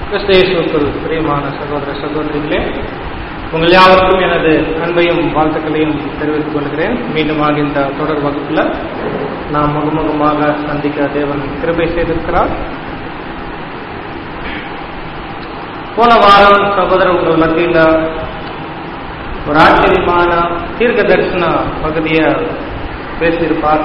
கிறிஸ்தேசுக்குள் பிரியமான சகோதர சகோதரிகளே உங்கள் யாவருக்கும் எனது அன்பையும் வாழ்த்துக்களையும் தெரிவித்துக் கொள்கிறேன் மீண்டுமாக இந்த தொடர் வகுப்புல நாம் முகமுகமாக சந்திக்க தேவன் கிருபை செய்திருக்கிறார் போன வாரம் சகோதரர் உங்கள் மத்தியில் ஒரு ஆச்சரியமான தீர்க்க தரிசன பகுதியை பேசியிருப்பார்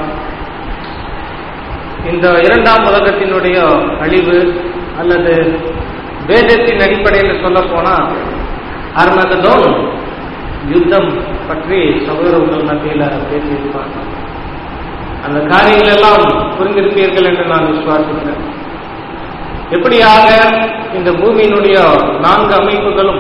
இந்த இரண்டாம் உலகத்தினுடைய அழிவு அல்லது வேதத்தின் அடிப்படையில் சொல்ல போனா அர்மகதோன் யுத்தம் பற்றி சகோதரர்கள் மத்தியில் பேசியிருப்பார் அந்த காரியங்கள் எல்லாம் புரிந்திருப்பீர்கள் என்று நான் விசுவாசிக்கிறேன் எப்படியாக இந்த பூமியினுடைய நான்கு அமைப்புகளும்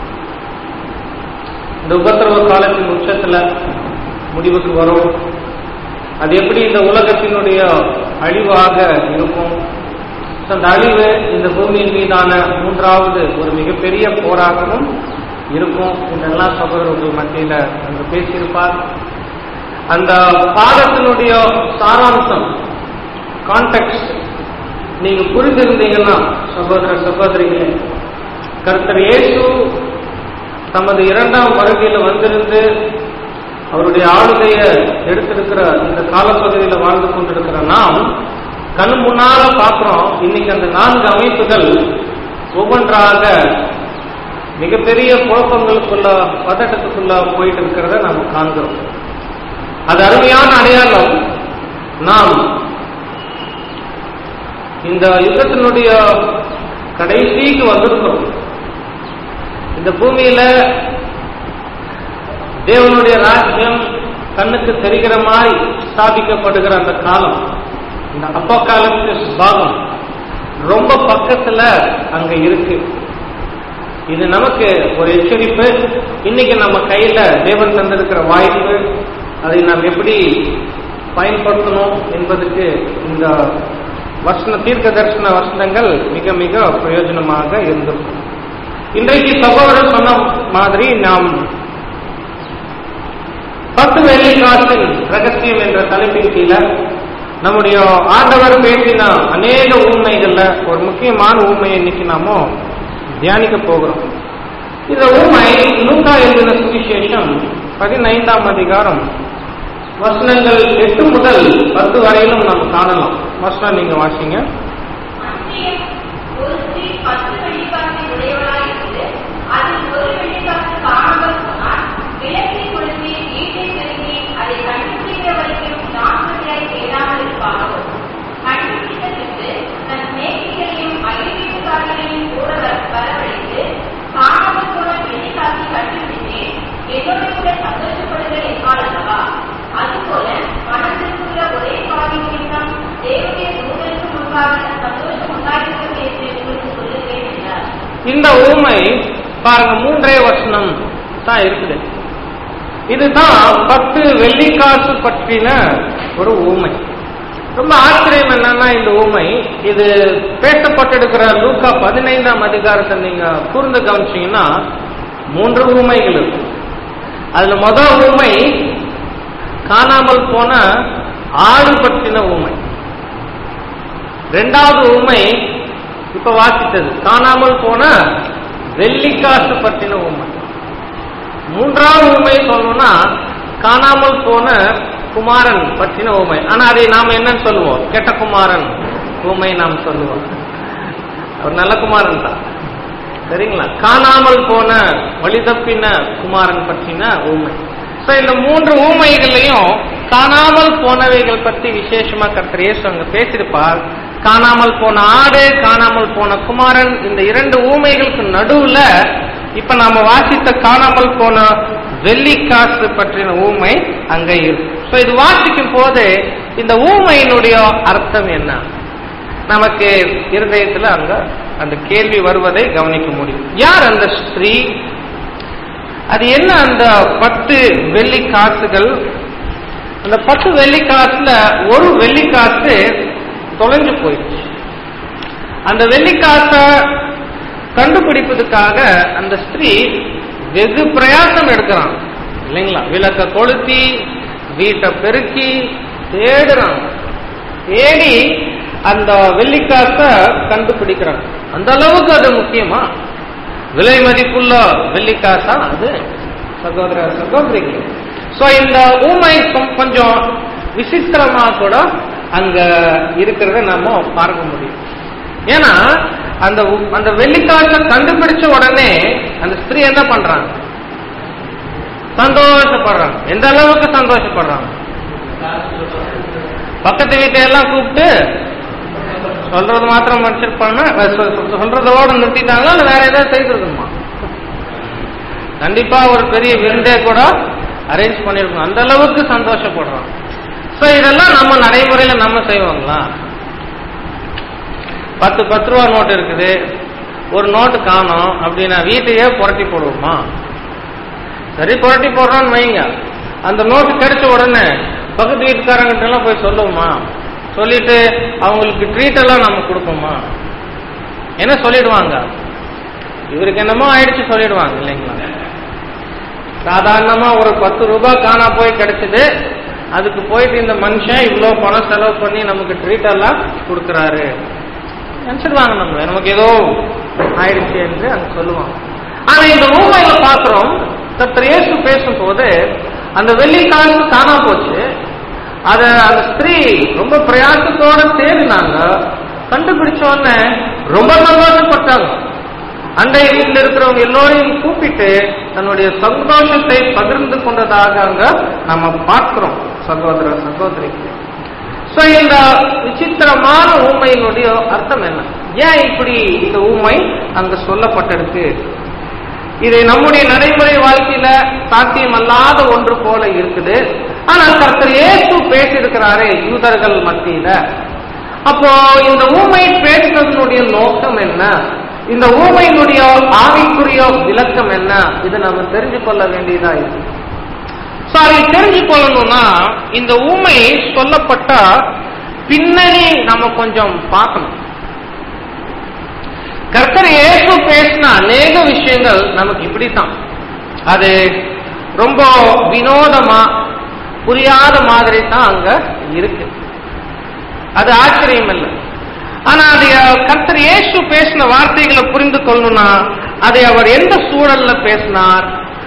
இந்த உபத்திரவ காலத்தின் உச்சத்துல முடிவுக்கு வரும் அது எப்படி இந்த உலகத்தினுடைய அழிவாக இருக்கும் அந்த அழிவு இந்த பூமியின் மீதான மூன்றாவது ஒரு மிகப்பெரிய போராகவும் இருக்கும் இதெல்லாம் சகோதரர்கள் மத்தியில அங்கு பேசியிருப்பார் அந்த பாடத்தினுடைய சாராம்சம் கான்டெக்ட் நீங்க புரிந்திருந்தீங்கன்னா சகோதர சகோதரிகளே கர்த்தர் இயேசு தமது இரண்டாம் வருகையில வந்திருந்து அவருடைய ஆளுகையை எடுத்திருக்கிற இந்த காலப்பகுதியில வாழ்ந்து கொண்டிருக்கிற நாம் கண் முன்னால பார்க்கிறோம் இன்னைக்கு அந்த நான்கு அமைப்புகள் ஒவ்வொன்றாக மிகப்பெரிய குழப்பங்களுக்குள்ள பதட்டத்துக்குள்ள போயிட்டு இருக்கிறத நாம் காண்கிறோம் அது அருமையான அடையாளம் நாம் இந்த யுத்தத்தினுடைய கடைசிக்கு வந்திருக்கிறோம் இந்த பூமியில தேவனுடைய ராஜ்யம் கண்ணுக்கு தெரிகிற மாதிரி ஸ்தாபிக்கப்படுகிற அந்த காலம் இந்த அப்போகாலிப்டிஸ் பாகம் ரொம்ப பக்கத்துல அங்க இருக்கு இது நமக்கு ஒரு எச்சரிப்பு இன்னைக்கு நம்ம கையில தேவன் தந்திருக்கிற வாய்ப்பு அதை நாம் எப்படி பயன்படுத்தணும் என்பதற்கு இந்த வசன தீர்க்க தரிசன வசனங்கள் மிக மிக பிரயோஜனமாக இருந்திருக்கும் இன்றைக்கு சகோதரர் சொன்ன மாதிரி நாம் பத்து வெள்ளி காசின் ரகசியம் என்ற தலைப்பின் கீழே நம்முடைய ஆண்டவர் பேசின அநேக ஊமைகள்ல ஒரு முக்கியமான ஊமையை இன்னைக்கு நாம தியானிக்க போகிறோம் இந்த ஊமை லூக்கா எழுதின சுவிசேஷம் பதினைந்தாம் அதிகாரம் வசனங்கள் எட்டு முதல் பத்து வரையிலும் நாம் காணலாம் வசனம் நீங்க வாசிங்க ஒரு ஸ்திரீ பத்து வெள்ளிக்காசை உடையவளாயிருந்து அதில் ஒரு வெள்ளிக்காசு காணாமல் போனால் விளக்கை கொளுத்தி வீட்டை பெருக்கி அதை கண்டுபிடிக்கிற வரைக்கும் ஜாக்கிரதையாய் தேடாமல் இருப்பாளோ கண்டுபிடித்த பின்பு தன் சிநேகிதரையும் அயல்வீட்டுக்காரர்களையும் கூட வர- வரவழைத்து காணாமல் போன வெள்ளிக்காசை கண்டுபிடித்தேன் என்னோட கூட சந்தோஷப்படுங்கள் என்பாள் அல்லவா அதுபோல மனதிற்குள்ள ஒரே பாவி நிமித்தம் தேவனுடைய தூதருக்கு முன்பாக சந்தோஷம் உண்டாகிறது என்று உங்களுக்கு சொல்லுகிறேன் என்றார் இந்த ஊமை பாருங்க மூன்றே வசனம் தான் இருக்குது இதுதான் பத்து வெள்ளிக்காசு பற்றின ஒரு ஊமை ரொம்ப ஆச்சரியம் என்னன்னா இந்த ஊமை இது பேசப்பட்டிருக்கிற லூக்கா பதினைந்தாம் அதிகாரத்தை நீங்க கூர்ந்து கவனிச்சீங்கன்னா மூன்று ஊமைகள் இருக்கு அதுல முதல் ஊமை காணாமல் போன ஆடு பற்றின ஊமை ரெண்டாவது ஊமை இப்ப வாசித்தது காணாமல் போன வெள்ளிக்காசு பற்றின ஊமை மூன்றாவது ஊமை சொல்லணும்னா காணாமல் போன குமாரன் பற்றின ஊமை ஆனா அதை நாம் என்னன்னு சொல்லுவோம் கெட்ட குமாரன் ஊமை நாம் சொல்லுவோம் அவர் நல்ல குமாரன் தான் சரிங்களா காணாமல் போன வழி தப்பின குமாரன் பற்றின ஊமை சோ இந்த மூன்று ஊமைகளையும் காணாமல் போனவைகள் பற்றி விசேஷமா கர்த்தர் இயேசு அங்க பேசியிருப்பார் காணாமல் போன ஆடு காணாமல் போன குமாரன் இந்த இரண்டு ஊமைகளுக்கு நடுவுல இப்ப நாம வாசித்த காணாமல் போன வெள்ளிக்காசு பற்றின ஊமை அங்க இருக்கு சோ இது வாசிக்கும் போது இந்த ஊமையினுடைய அர்த்தம் என்ன நமக்கு இருதயத்துல அங்க அந்த கேள்வி வருவதை கவனிக்க முடியும் யார் அந்த ஸ்திரீ அது என்ன அந்த பத்து வெள்ளி காசுகள் அந்த பத்து வெள்ளி காசுல ஒரு வெள்ளி காசு தொலைஞ்சு போயிடுச்சு அந்த வெள்ளி காசை கண்டுபிடிப்பதற்காக அந்த ஸ்திரீ வெகு பிரயாசம் எடுக்கிறான் இல்லைங்களா விளக்க கொளுத்தி வீட்டை பெருக்கி தேடுறாங்க தேடி அந்த வெள்ளிக்காசை கண்டுபிடிக்கிறாங்க அந்த அளவுக்கு அது முக்கியமா விலை மதிப்புள்ள வெள்ளிக்காசா அது சகோதர சகோதரிகள் சோ இந்த ஊமை கொ- கொஞ்சம் விசித்திரமா கூட அங்க இருக்கிறத நம்ம பார்க்க முடியும் ஏன்னா அந்த உ- அந்த வெள்ளிக்காசை கண்டுபிடிச்ச உடனே அந்த ஸ்திரீ என்ன பண்றாங்க சந்தோஷப்படுறாங்க எந்த அளவுக்கு சந்தோஷப்படுறாங்க பக்கத்து வீட்டை எல்லாம் கூப்பிட்டு சொல்றது மாத்திரம் மறைச்சிருப்பாங்க அஹ் சொ- சொ- சொல்றதோட நிறுத்திட்டாங்களா இல்ல வேற ஏதாவது செய்திருக்குமா கண்டிப்பா ஒரு பெரிய விருந்தே கூட அரேஞ்ச் பண்ணிருக்கோம் அந்த அளவுக்கு சந்தோஷப்படுறோம் சோ இதெல்லாம் நம்ம நடைமுறையில நம்ம செய்வோங்களா பத்து பத்து ரூபா நோட்டு இருக்குது ஒரு நோட்டு காணோம் அப்படின்னா வீட்டையே புரட்டி போடுவோமா சரி புரட்டி போடுறோம்னு வைங்க அந்த நோட்டு கிடைச்ச உடனே பக்கத்து வீட்டுக்காரங்கிட்ட எல்லாம் போய் சொல்லுவோமா சொல்லிட்டு அவங்களுக்கு ட்ரீட் எல்லாம் நம்ம கொடுப்போமா என்ன சொல்லிடுவாங்க இவருக்கு என்னமோ ஆயிடுச்சு சொல்லிடுவாங்க இல்லைங்களா சாதாரணமா ஒரு பத்து ரூபாய் காணா போய் கிடைச்சது அதுக்கு போயிட்டு இந்த மனுஷன் இவ்வளோ பணம் செலவு பண்ணி நமக்கு ட்ரீட் எல்லாம் கொடுக்குறாரு நினைச்சிடுவாங்க நம்ம நமக்கு ஏதோ ஆயிடுச்சு என்று அங்க சொல்லுவாங்க ஆனா இந்த ஊமையில பாக்குறோம் கர்த்தர் இயேசு பேசும்போது அந்த வெள்ளி காசு காணா போச்சு அத அந்த ஸ்திரீ ரொம்ப பிரயாசத்தோட தேடினாங்க கண்டுபிடிச்ச உடனே ரொம்ப சந்தோஷப்பட்டாங்க அண்டை வீட்டில் இருக்கிறவங்க எல்லோரையும் கூப்பிட்டு தன்னுடைய சந்தோஷத்தை பகிர்ந்து கொண்டதாக அங்க நம்ம பார்க்கிறோம் சகோதர சகோதரி சோ இந்த விசித்திரமான ஊமையினுடைய அர்த்தம் என்ன ஏன் இப்படி இந்த ஊமை அங்க சொல்லப்பட்டிருக்கு இது நம்முடைய நடைமுறை வாழ்க்கையில சாத்தியம் அல்லாத ஒன்று போல இருக்குது ஆனால் கர்த்தர் இயேசு பேசியிருக்கிறாரே யூதர்கள் மத்தியில அப்போ இந்த ஊமை பேசுறதனுடைய நோக்கம் என்ன இந்த ஊமையினுடைய ஆவிக்குரிய விளக்கம் என்ன இதை நம்ம தெரிஞ்சு கொள்ள வேண்டியதா இருக்கு சோ அதை தெரிஞ்சு கொள்ளணும்னா இந்த ஊமை சொல்லப்பட்ட பின்னணி நம்ம கொஞ்சம் பார்க்கணும் கர்த்தர் இயேசு பேசின அநேக விஷயங்கள் நமக்கு இப்படித்தான் அது ரொம்ப வினோதமா புரியாத மாதிரி தான் அங்க இருக்கு அது ஆச்சரியம் இல்லை ஆனா அது கர்த்தர் இயேசு பேசின வார்த்தைகளை புரிந்து கொள்ளணும்னா அதை அவர் எந்த சூழல்ல பேசினார்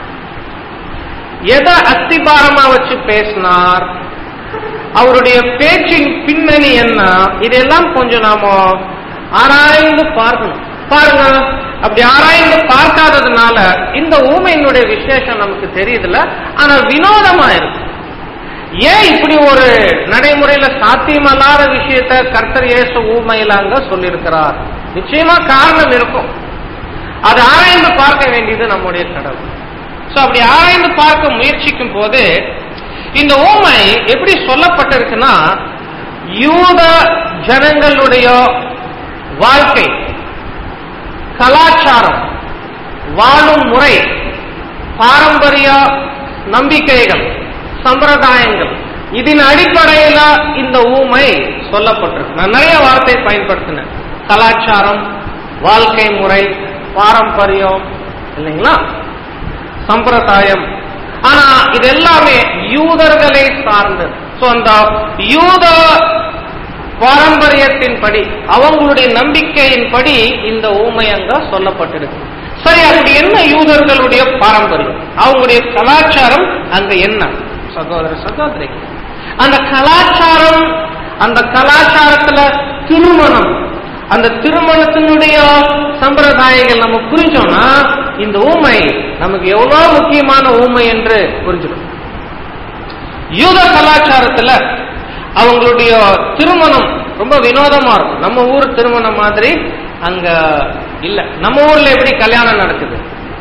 எதை அஸ்திபாரமா வச்சு பேசினார் அவருடைய பேச்சின் பின்னணி என்ன இதெல்லாம் கொஞ்சம் நாம ஆராய்ந்து பார்க்கணும் பாருங்க அப்படி ஆராய்ந்து பார்க்காததுனால இந்த ஊமையினுடைய விசேஷம் நமக்கு தெரியுதுல ஆனா வினோதமா இருக்கு ஏன் இப்படி ஒரு நடைமுறையில சாத்தியமல்லாத விஷயத்த கர்த்தர் இயேசு ஊமையில அங்க சொல்லியிருக்கிறார் நிச்சயமா காரணம் இருக்கும் அதை ஆராய்ந்து பார்க்க வேண்டியது நம்முடைய கடவுள் சோ அப்படி ஆராய்ந்து பார்க்க முயற்சிக்கும் போது இந்த ஊமை எப்படி சொல்லப்பட்டிருக்குன்னா யூத ஜனங்களுடைய வாழ்க்கை கலாச்சாரம் வாழும் முறை பாரம்பரிய நம்பிக்கைகள் சம்பிரதாயங்கள் இதன் அடிப்படையில இந்த ஊமை சொல்லப்பட்டிருக்கு நான் நிறைய வார்த்தை பயன்படுத்தினேன் கலாச்சாரம் வாழ்க்கை முறை பாரம்பரியம் இல்லைங்களா சம்பிரதாயம் ஆனா இது எல்லாமே யூதர்களை சார்ந்தது சோ அந்த யூத பாரம்பரியத்தின்படி அவங்களுடைய நம்பிக்கையின்படி இந்த ஊமை அங்க சொல்லப்பட்டிருக்கு சரி அப்படி என்ன யூதர்களுடைய பாரம்பரியம் அவங்களுடைய கலாச்சாரம் அங்க என்ன சகோதர சகோதரி அந்த கலாச்சாரம் அந்த கலாச்சாரத்துல திருமணம் அந்த திருமணத்தினுடைய சம்பிரதாயங்கள் நம்ம புரிஞ்சோம்னா இந்த ஊமை நமக்கு எவ்வளவு முக்கியமான ஊமை என்று புரிஞ்சிடும் யூத கலாச்சாரத்துல அவங்களுடைய திருமணம் ரொம்ப வினோதமா இருக்கும் நம்ம ஊர் திருமணம் மாதிரி அங்க இல்ல நம்ம ஊர்ல எப்படி கல்யாணம் நடக்குது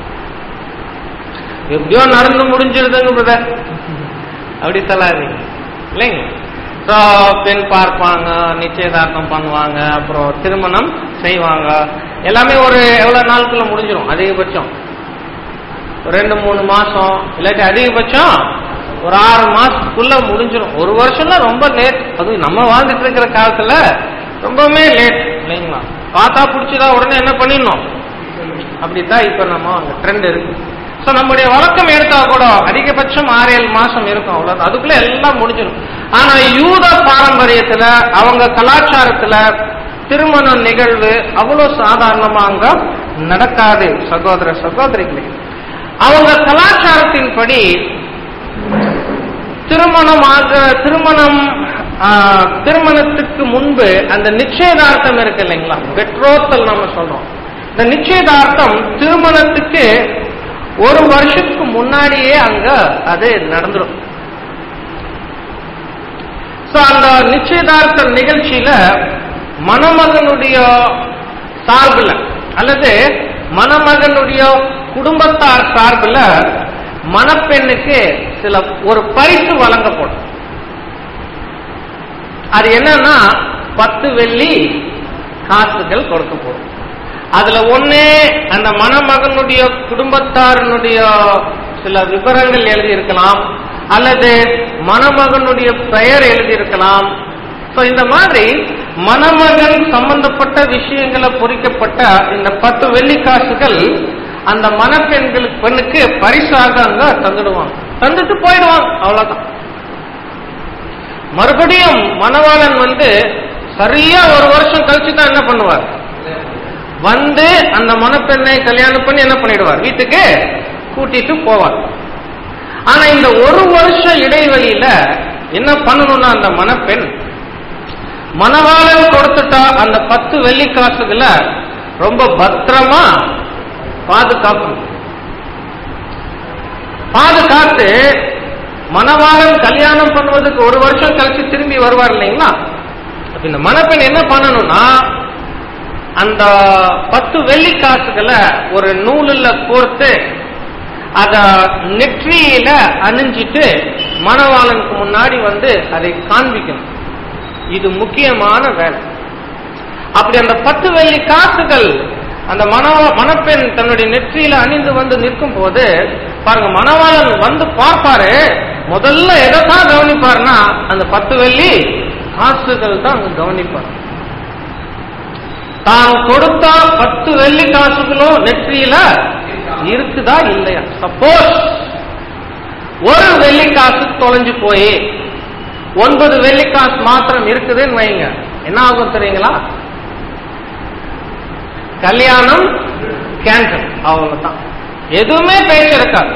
எப்படியோ நடந்து முடிஞ்சிருதுங்க பிரதர் அப்படி சொல்லாதீங்க இல்லைங்க ஸோ பெண் பார்ப்பாங்க நிச்சயதார்த்தம் பண்ணுவாங்க அப்புறம் திருமணம் செய்வாங்க எல்லாமே ஒரு எவ்வளவு நாளுக்குள்ள முடிஞ்சிடும் அதிகபட்சம் ஒரு ரெண்டு மூணு மாசம் இல்லாட்டி அதிகபட்சம் ஒரு ஆறு மாசத்துக்குள்ள முடிஞ்சிடும் ஒரு வருஷம்லாம் ரொம்ப லேட் அதுவும் நம்ம வாழ்ந்துட்டு இருக்கிற காலத்துல ரொம்பவுமே லேட் இல்லைங்களா பார்த்தா பிடிச்சதா உடனே என்ன பண்ணிடணும் அப்படித்தான் இப்ப நம்ம அங்க ட்ரெண்ட் இருக்கு சோ நம்முடைய வழக்கம் எடுத்தா கூட அதிகபட்சம் ஆறு ஏழு மாசம் இருக்கும் அவ்வளவு அதுக்குள்ள எல்லாம் முடிஞ்சிடும் ஆனா யூத பாரம்பரியத்துல அவங்க கலாச்சாரத்துல திருமண நிகழ்வு அவ்வளவு சாதாரணமா அங்க நடக்காது சகோதர சகோதரிகளே அவங்க கலாச்சாரத்தின்படி திருமணமாக திருமணம் ஆ, திருமணத்துக்கு முன்பு அந்த நிச்சயதார்த்தம் இருக்கு இல்லைங்களா பெட்ரோத்தல் நம்ம சொல்றோம் இந்த நிச்சயதார்த்தம் திருமணத்துக்கு ஒரு வருஷத்துக்கு முன்னாடியே அங்க அது நடந்துடும் சோ அந்த நிச்சயதார்த்த நிகழ்ச்சியில மணமகனுடைய சார்புல அல்லது மணமகனுடைய குடும்பத்தார் சார்புல மணப்பெண்ணுக்கு சில ஒரு பரிசு வழங்கப்படும் அது என்னன்னா பத்து வெள்ளி காசுகள் கொடுக்கப்படும் அதுல ஒண்ணு அந்த மணமகனுடைய குடும்பத்தாரனுடைய சில விவரங்கள் எழுதியிருக்கலாம் அல்லது மணமகனுடைய பெயர் எழுதியிருக்கலாம் So, இந்த மாதிரி மணமகன் சம்பந்தப்பட்ட விஷயங்களை பொறிக்கப்பட்ட இந்த பத்து வெள்ளி காசுகள் அந்த மணப்பெண்களுக்கு பெண்ணுக்கு பரிசாக அங்க தந்துடுவாங்க தந்துட்டு போயிடுவாங்க அவ்வளவுதான் மறுபடியும் மணவாளன் வந்து சரியா ஒரு வருஷம் கழிச்சு தான் என்ன பண்ணுவார் வந்து அந்த மணப்பெண்ணை கல்யாணம் பண்ணி என்ன பண்ணிடுவார் வீட்டுக்கு கூட்டிட்டு போவார் ஆனா இந்த ஒரு வருஷ இடைவெளியில என்ன பண்ணணும்னா அந்த மணப்பெண் மணவாளன் கொடுத்துட்டா அந்த பத்து வெள்ளி காசுகளை ரொம்ப பத்திரமா பாதுகாக்கணும் பாதுகாத்து மணவாளன் கல்யாணம் பண்ணுவதுக்கு ஒரு வருஷம் கழிச்சு திரும்பி வருவார் இல்லைங்களா அப்ப இந்த மணப்பெண் என்ன பண்ணணும்னா அந்த பத்து வெள்ளி காசுகளை ஒரு நூலில் கோர்த்து அத நெற்றியில அணிஞ்சிட்டு மணவாளனுக்கு முன்னாடி வந்து அதை காண்பிக்கணும் இது முக்கியமான வேலை அப்படி அந்த பத்து வெள்ளி காசுகள் அந்த மன மணப்பெண் தன்னுடைய நெற்றியில அணிந்து வந்து நிற்கும் போது பாருங்க மணவாளன் வந்து பார்ப்பாரு முதல்ல எதைத்தான் கவனிப்பாருன்னா அந்த பத்து வெள்ளி காசுகள் தான் அங்க கவனிப்பார் தான் கொடுத்த பத்து வெள்ளி காசுகளும் நெற்றியில இருக்குதா இல்லையா சப்போஸ் ஒரு வெள்ளி காசு தொலைஞ்சு போய் ஒன்பது வெள்ளி காசு மாத்திரம் இருக்குதுன்னு வைங்க என்ன ஆகும் தெரியுங்களா கல்யாணம் கேன்சல் அவ்வளவுதான் எதுவுமே பேச்சு இருக்காது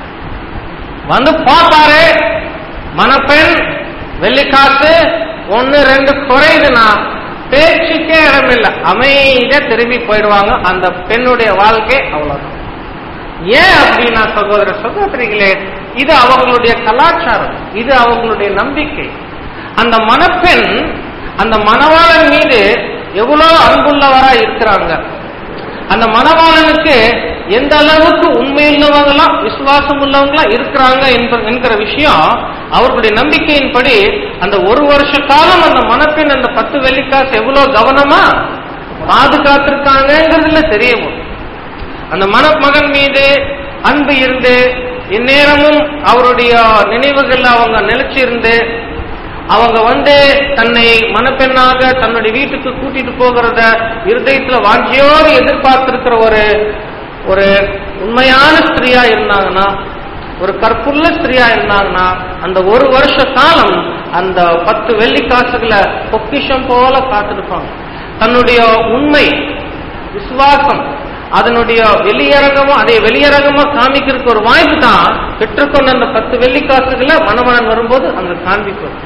வந்து பார்ப்பாரு மணப்பெண் வெள்ளிக்காசு ஒன்னு ரெண்டு குறையுதுன்னா பேச்சுக்கே இடமில்லை அமைதியா திரும்பி போயிடுவாங்க அந்த பெண்ணுடைய வாழ்க்கை அவ்வளவுதான் ஏன் அப்படின்னா சகோதர சகோதரிகளே இது அவங்களுடைய கலாச்சாரம் இது அவங்களுடைய நம்பிக்கை அந்த மணப்பெண் அந்த மணவாளன் மீது எவ்வளவு அன்புள்ளவரா இருக்கிறாங்க அந்த மணவாளனுக்கு எந்த அளவுக்கு உண்மையுள்ளவங்களா விசுவாசம் உள்ளவங்களா இருக்கிறாங்க என்ப- என்கிற விஷயம் அவர்களுடைய நம்பிக்கையின்படி அந்த ஒரு வருஷ காலம் அந்த மணப்பெண் அந்த பத்து வெள்ளிக்காசு எவ்வளவு கவனமா பாதுகாத்திருக்காங்கிறதுல தெரிய வரும் அந்த மணமகன் மீது அன்பு இருந்து இந்நேரமும் அவருடைய நினைவுகள்ல அவங்க நிலைச்சிருந்து அவங்க வந்து தன்னை மணப்பெண்ணாக தன்னுடைய வீட்டுக்கு கூட்டிட்டு போகிறத இருதயத்துல வாஞ்சியோடு எதிர்பார்த்திருக்கிற ஒரு ஒரு உண்மையான ஸ்திரியா இருந்தாங்கன்னா ஒரு கற்புள்ள ஸ்திரியா இருந்தாங்கன்னா அந்த ஒரு வருஷ காலம் அந்த பத்து வெள்ளி காசுகளை பொக்கிஷம் போல காத்திருப்பாங்க தன்னுடைய உண்மை விசுவாசம் அதனுடைய வெளியரங்கமா அதை வெளியரங்கமா காமிக்கிறதுக்கு ஒரு வாய்ப்பு தான் பெற்றுக்கொண்ட அந்த பத்து வெள்ளி காசுகளை மணமணன் வரும்போது அங்க காண்பிக்கும்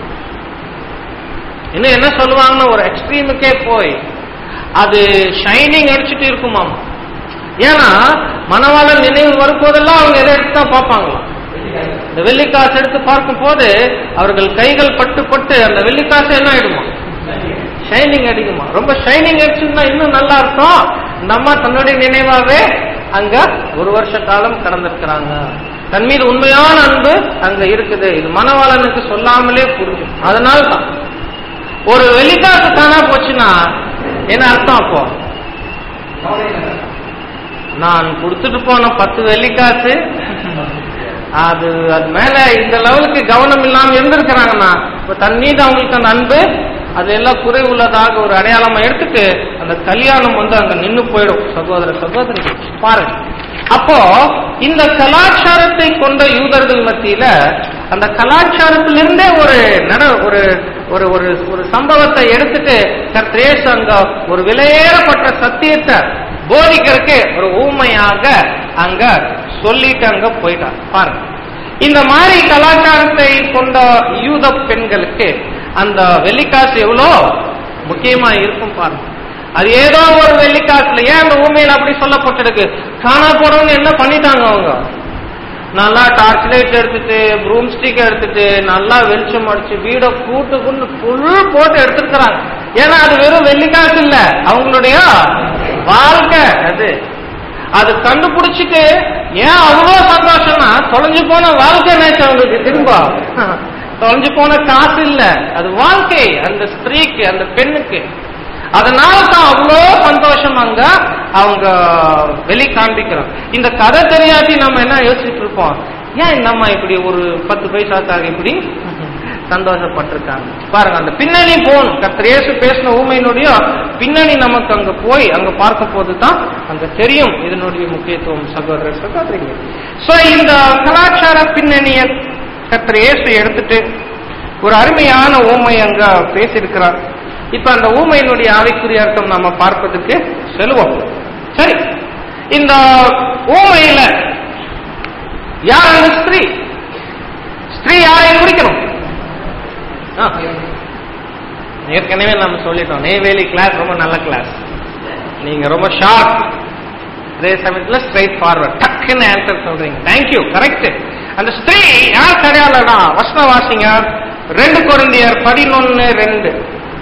இன்னும் என்ன சொல்லுவாங்கன்னா ஒரு எக்ஸ்ட்ரீமுக்கே போய் அது ஷைனிங் அடிச்சுட்டு இருக்குமாம் ஏன்னா மணவாளன் நினைவு வரும்போதெல்லாம் அவங்க எதை எடுத்து தான் பார்ப்பாங்களாம் இந்த வெள்ளிக்காசு எடுத்து பார்க்கும் போது அவர்கள் கைகள் பட்டு பட்டு அந்த வெள்ளிக்காசு என்ன ஆயிடுமா ஷைனிங் அடிக்குமா ரொம்ப ஷைனிங் அடிச்சுன்னா இன்னும் நல்லா இருக்கும் இந்த அம்மா தன்னுடைய நினைவாவே அங்க ஒரு வருஷ காலம் கடந்திருக்கிறாங்க தன் மீது உண்மையான அன்பு அங்க இருக்குது இது மணவாளனுக்கு சொல்லாமலே புரிஞ்சும் அதனால தான் ஒரு வெள்ளிக்காசு காணா போச்சுன்னா என்ன அர்த்தம் அப்போ நான் கொடுத்துட்டு போன பத்து வெள்ளிக்காசு அது அது மேல இந்த லெவலுக்கு கவனம் இல்லாம இருந்திருக்கிறாங்கன்னா இப்ப தன் மீது அவங்களுக்கு அந்த அன்பு அது எல்லாம் குறை உள்ளதாக ஒரு அடையாளமா எடுத்துட்டு அந்த கல்யாணம் வந்து அங்க நின்னு போயிடும் சகோதர சகோதரி பாருங்க அப்போ இந்த கலாச்சாரத்தை கொண்ட யூதர்கள் மத்தியில அந்த கலாச்சாரத்திலிருந்தே ஒரு நட ஒரு ஒரு ஒரு ஒரு சம்பவத்தை எடுத்துட்டு கர்த்தரேசு அங்க ஒரு விலையேறப்பட்ட சத்தியத்தை போதிக்கிறதுக்கு ஒரு ஊமையாக அங்க சொல்லிட்டு அங்க போயிட்டார் பாருங்க இந்த மாதிரி கலாச்சாரத்தை கொண்ட யூத பெண்களுக்கு அந்த வெள்ளிக்காசு எவ்வளோ முக்கியமா இருக்கும் பாருங்க அது ஏதோ ஒரு வெள்ளிக்காசுல ஏன் அந்த ஊமையில அப்படி சொல்லப்பட்டிருக்கு காணா போறவங்க என்ன பண்ணிட்டாங்க அவங்க நல்லா டார்ச் லைட் எடுத்துட்டு ப்ரூம் ஸ்டிக் எடுத்துட்டு நல்லா வெளிச்சம் அடிச்சு வீட கூட்டு குண்டு ஃபுல் போட்டு எடுத்துருக்கிறாங்க ஏன்னா அது வெறும் வெள்ளிக்காசு இல்ல அவங்களுடைய வாழ்க்கை அது அது கண்டுபிடிச்சிட்டு ஏன் அவ்வளோ சந்தோஷம்னா தொலைஞ்சு போன வாழ்க்கை நினைச்சு அவங்களுக்கு திரும்ப தொலைஞ்சு போன காசு இல்ல அது வாழ்க்கை அந்த ஸ்திரீக்கு அந்த பெண்ணுக்கு அதனால தான் அவ்வளோ சந்தோஷம் அங்க அவங்க வெளி காண்பிக்கிறோம் இந்த கதை தெரியாட்டி நம்ம என்ன யோசிச்சுட்டு இருப்போம் ஏன் இந்த அம்மா இப்படி ஒரு பத்து பைசாக்காக இப்படி சந்தோஷப்பட்டிருக்காங்க பாருங்க அந்த பின்னணி போகணும் கர்த்தர் இயேசு பேசின ஊமையினுடைய பின்னணி நமக்கு அங்க போய் அங்க பார்க்க போது தான் அங்க தெரியும் இதனுடைய முக்கியத்துவம் சகோதர சகோதரிகள் சோ இந்த கலாச்சார பின்னணியை கர்த்தர் இயேசு எடுத்துட்டு ஒரு அருமையான ஊமை அங்க பேசியிருக்கிறார் இப்ப அந்த ஊமையினுடைய ஆவிக்குரிய அர்த்தம் நாம பார்ப்பதற்கு செல்வோம் சரி இந்த ஊமையில யார் அந்த ஸ்திரீ ஸ்திரீ யாரை குறிக்கணும் ஆ. ஏற்கனவே நம்ம சொல்லிட்டோம் நெய்வேலி கிளாஸ் ரொம்ப நல்ல கிளாஸ் நீங்க ரொம்ப ஷார்ப் அதே சமயத்துல ஸ்ட்ரைட் ஃபார்வர்ட் டக்குன்னு ஆன்சர் சொல்றீங்க தேங்க்யூ கரெக்ட் அந்த ஸ்திரீ யார் கிடையாதுடா வசன வாசிங்க ரெண்டு குழந்தையர் பதினொன்னு ரெண்டு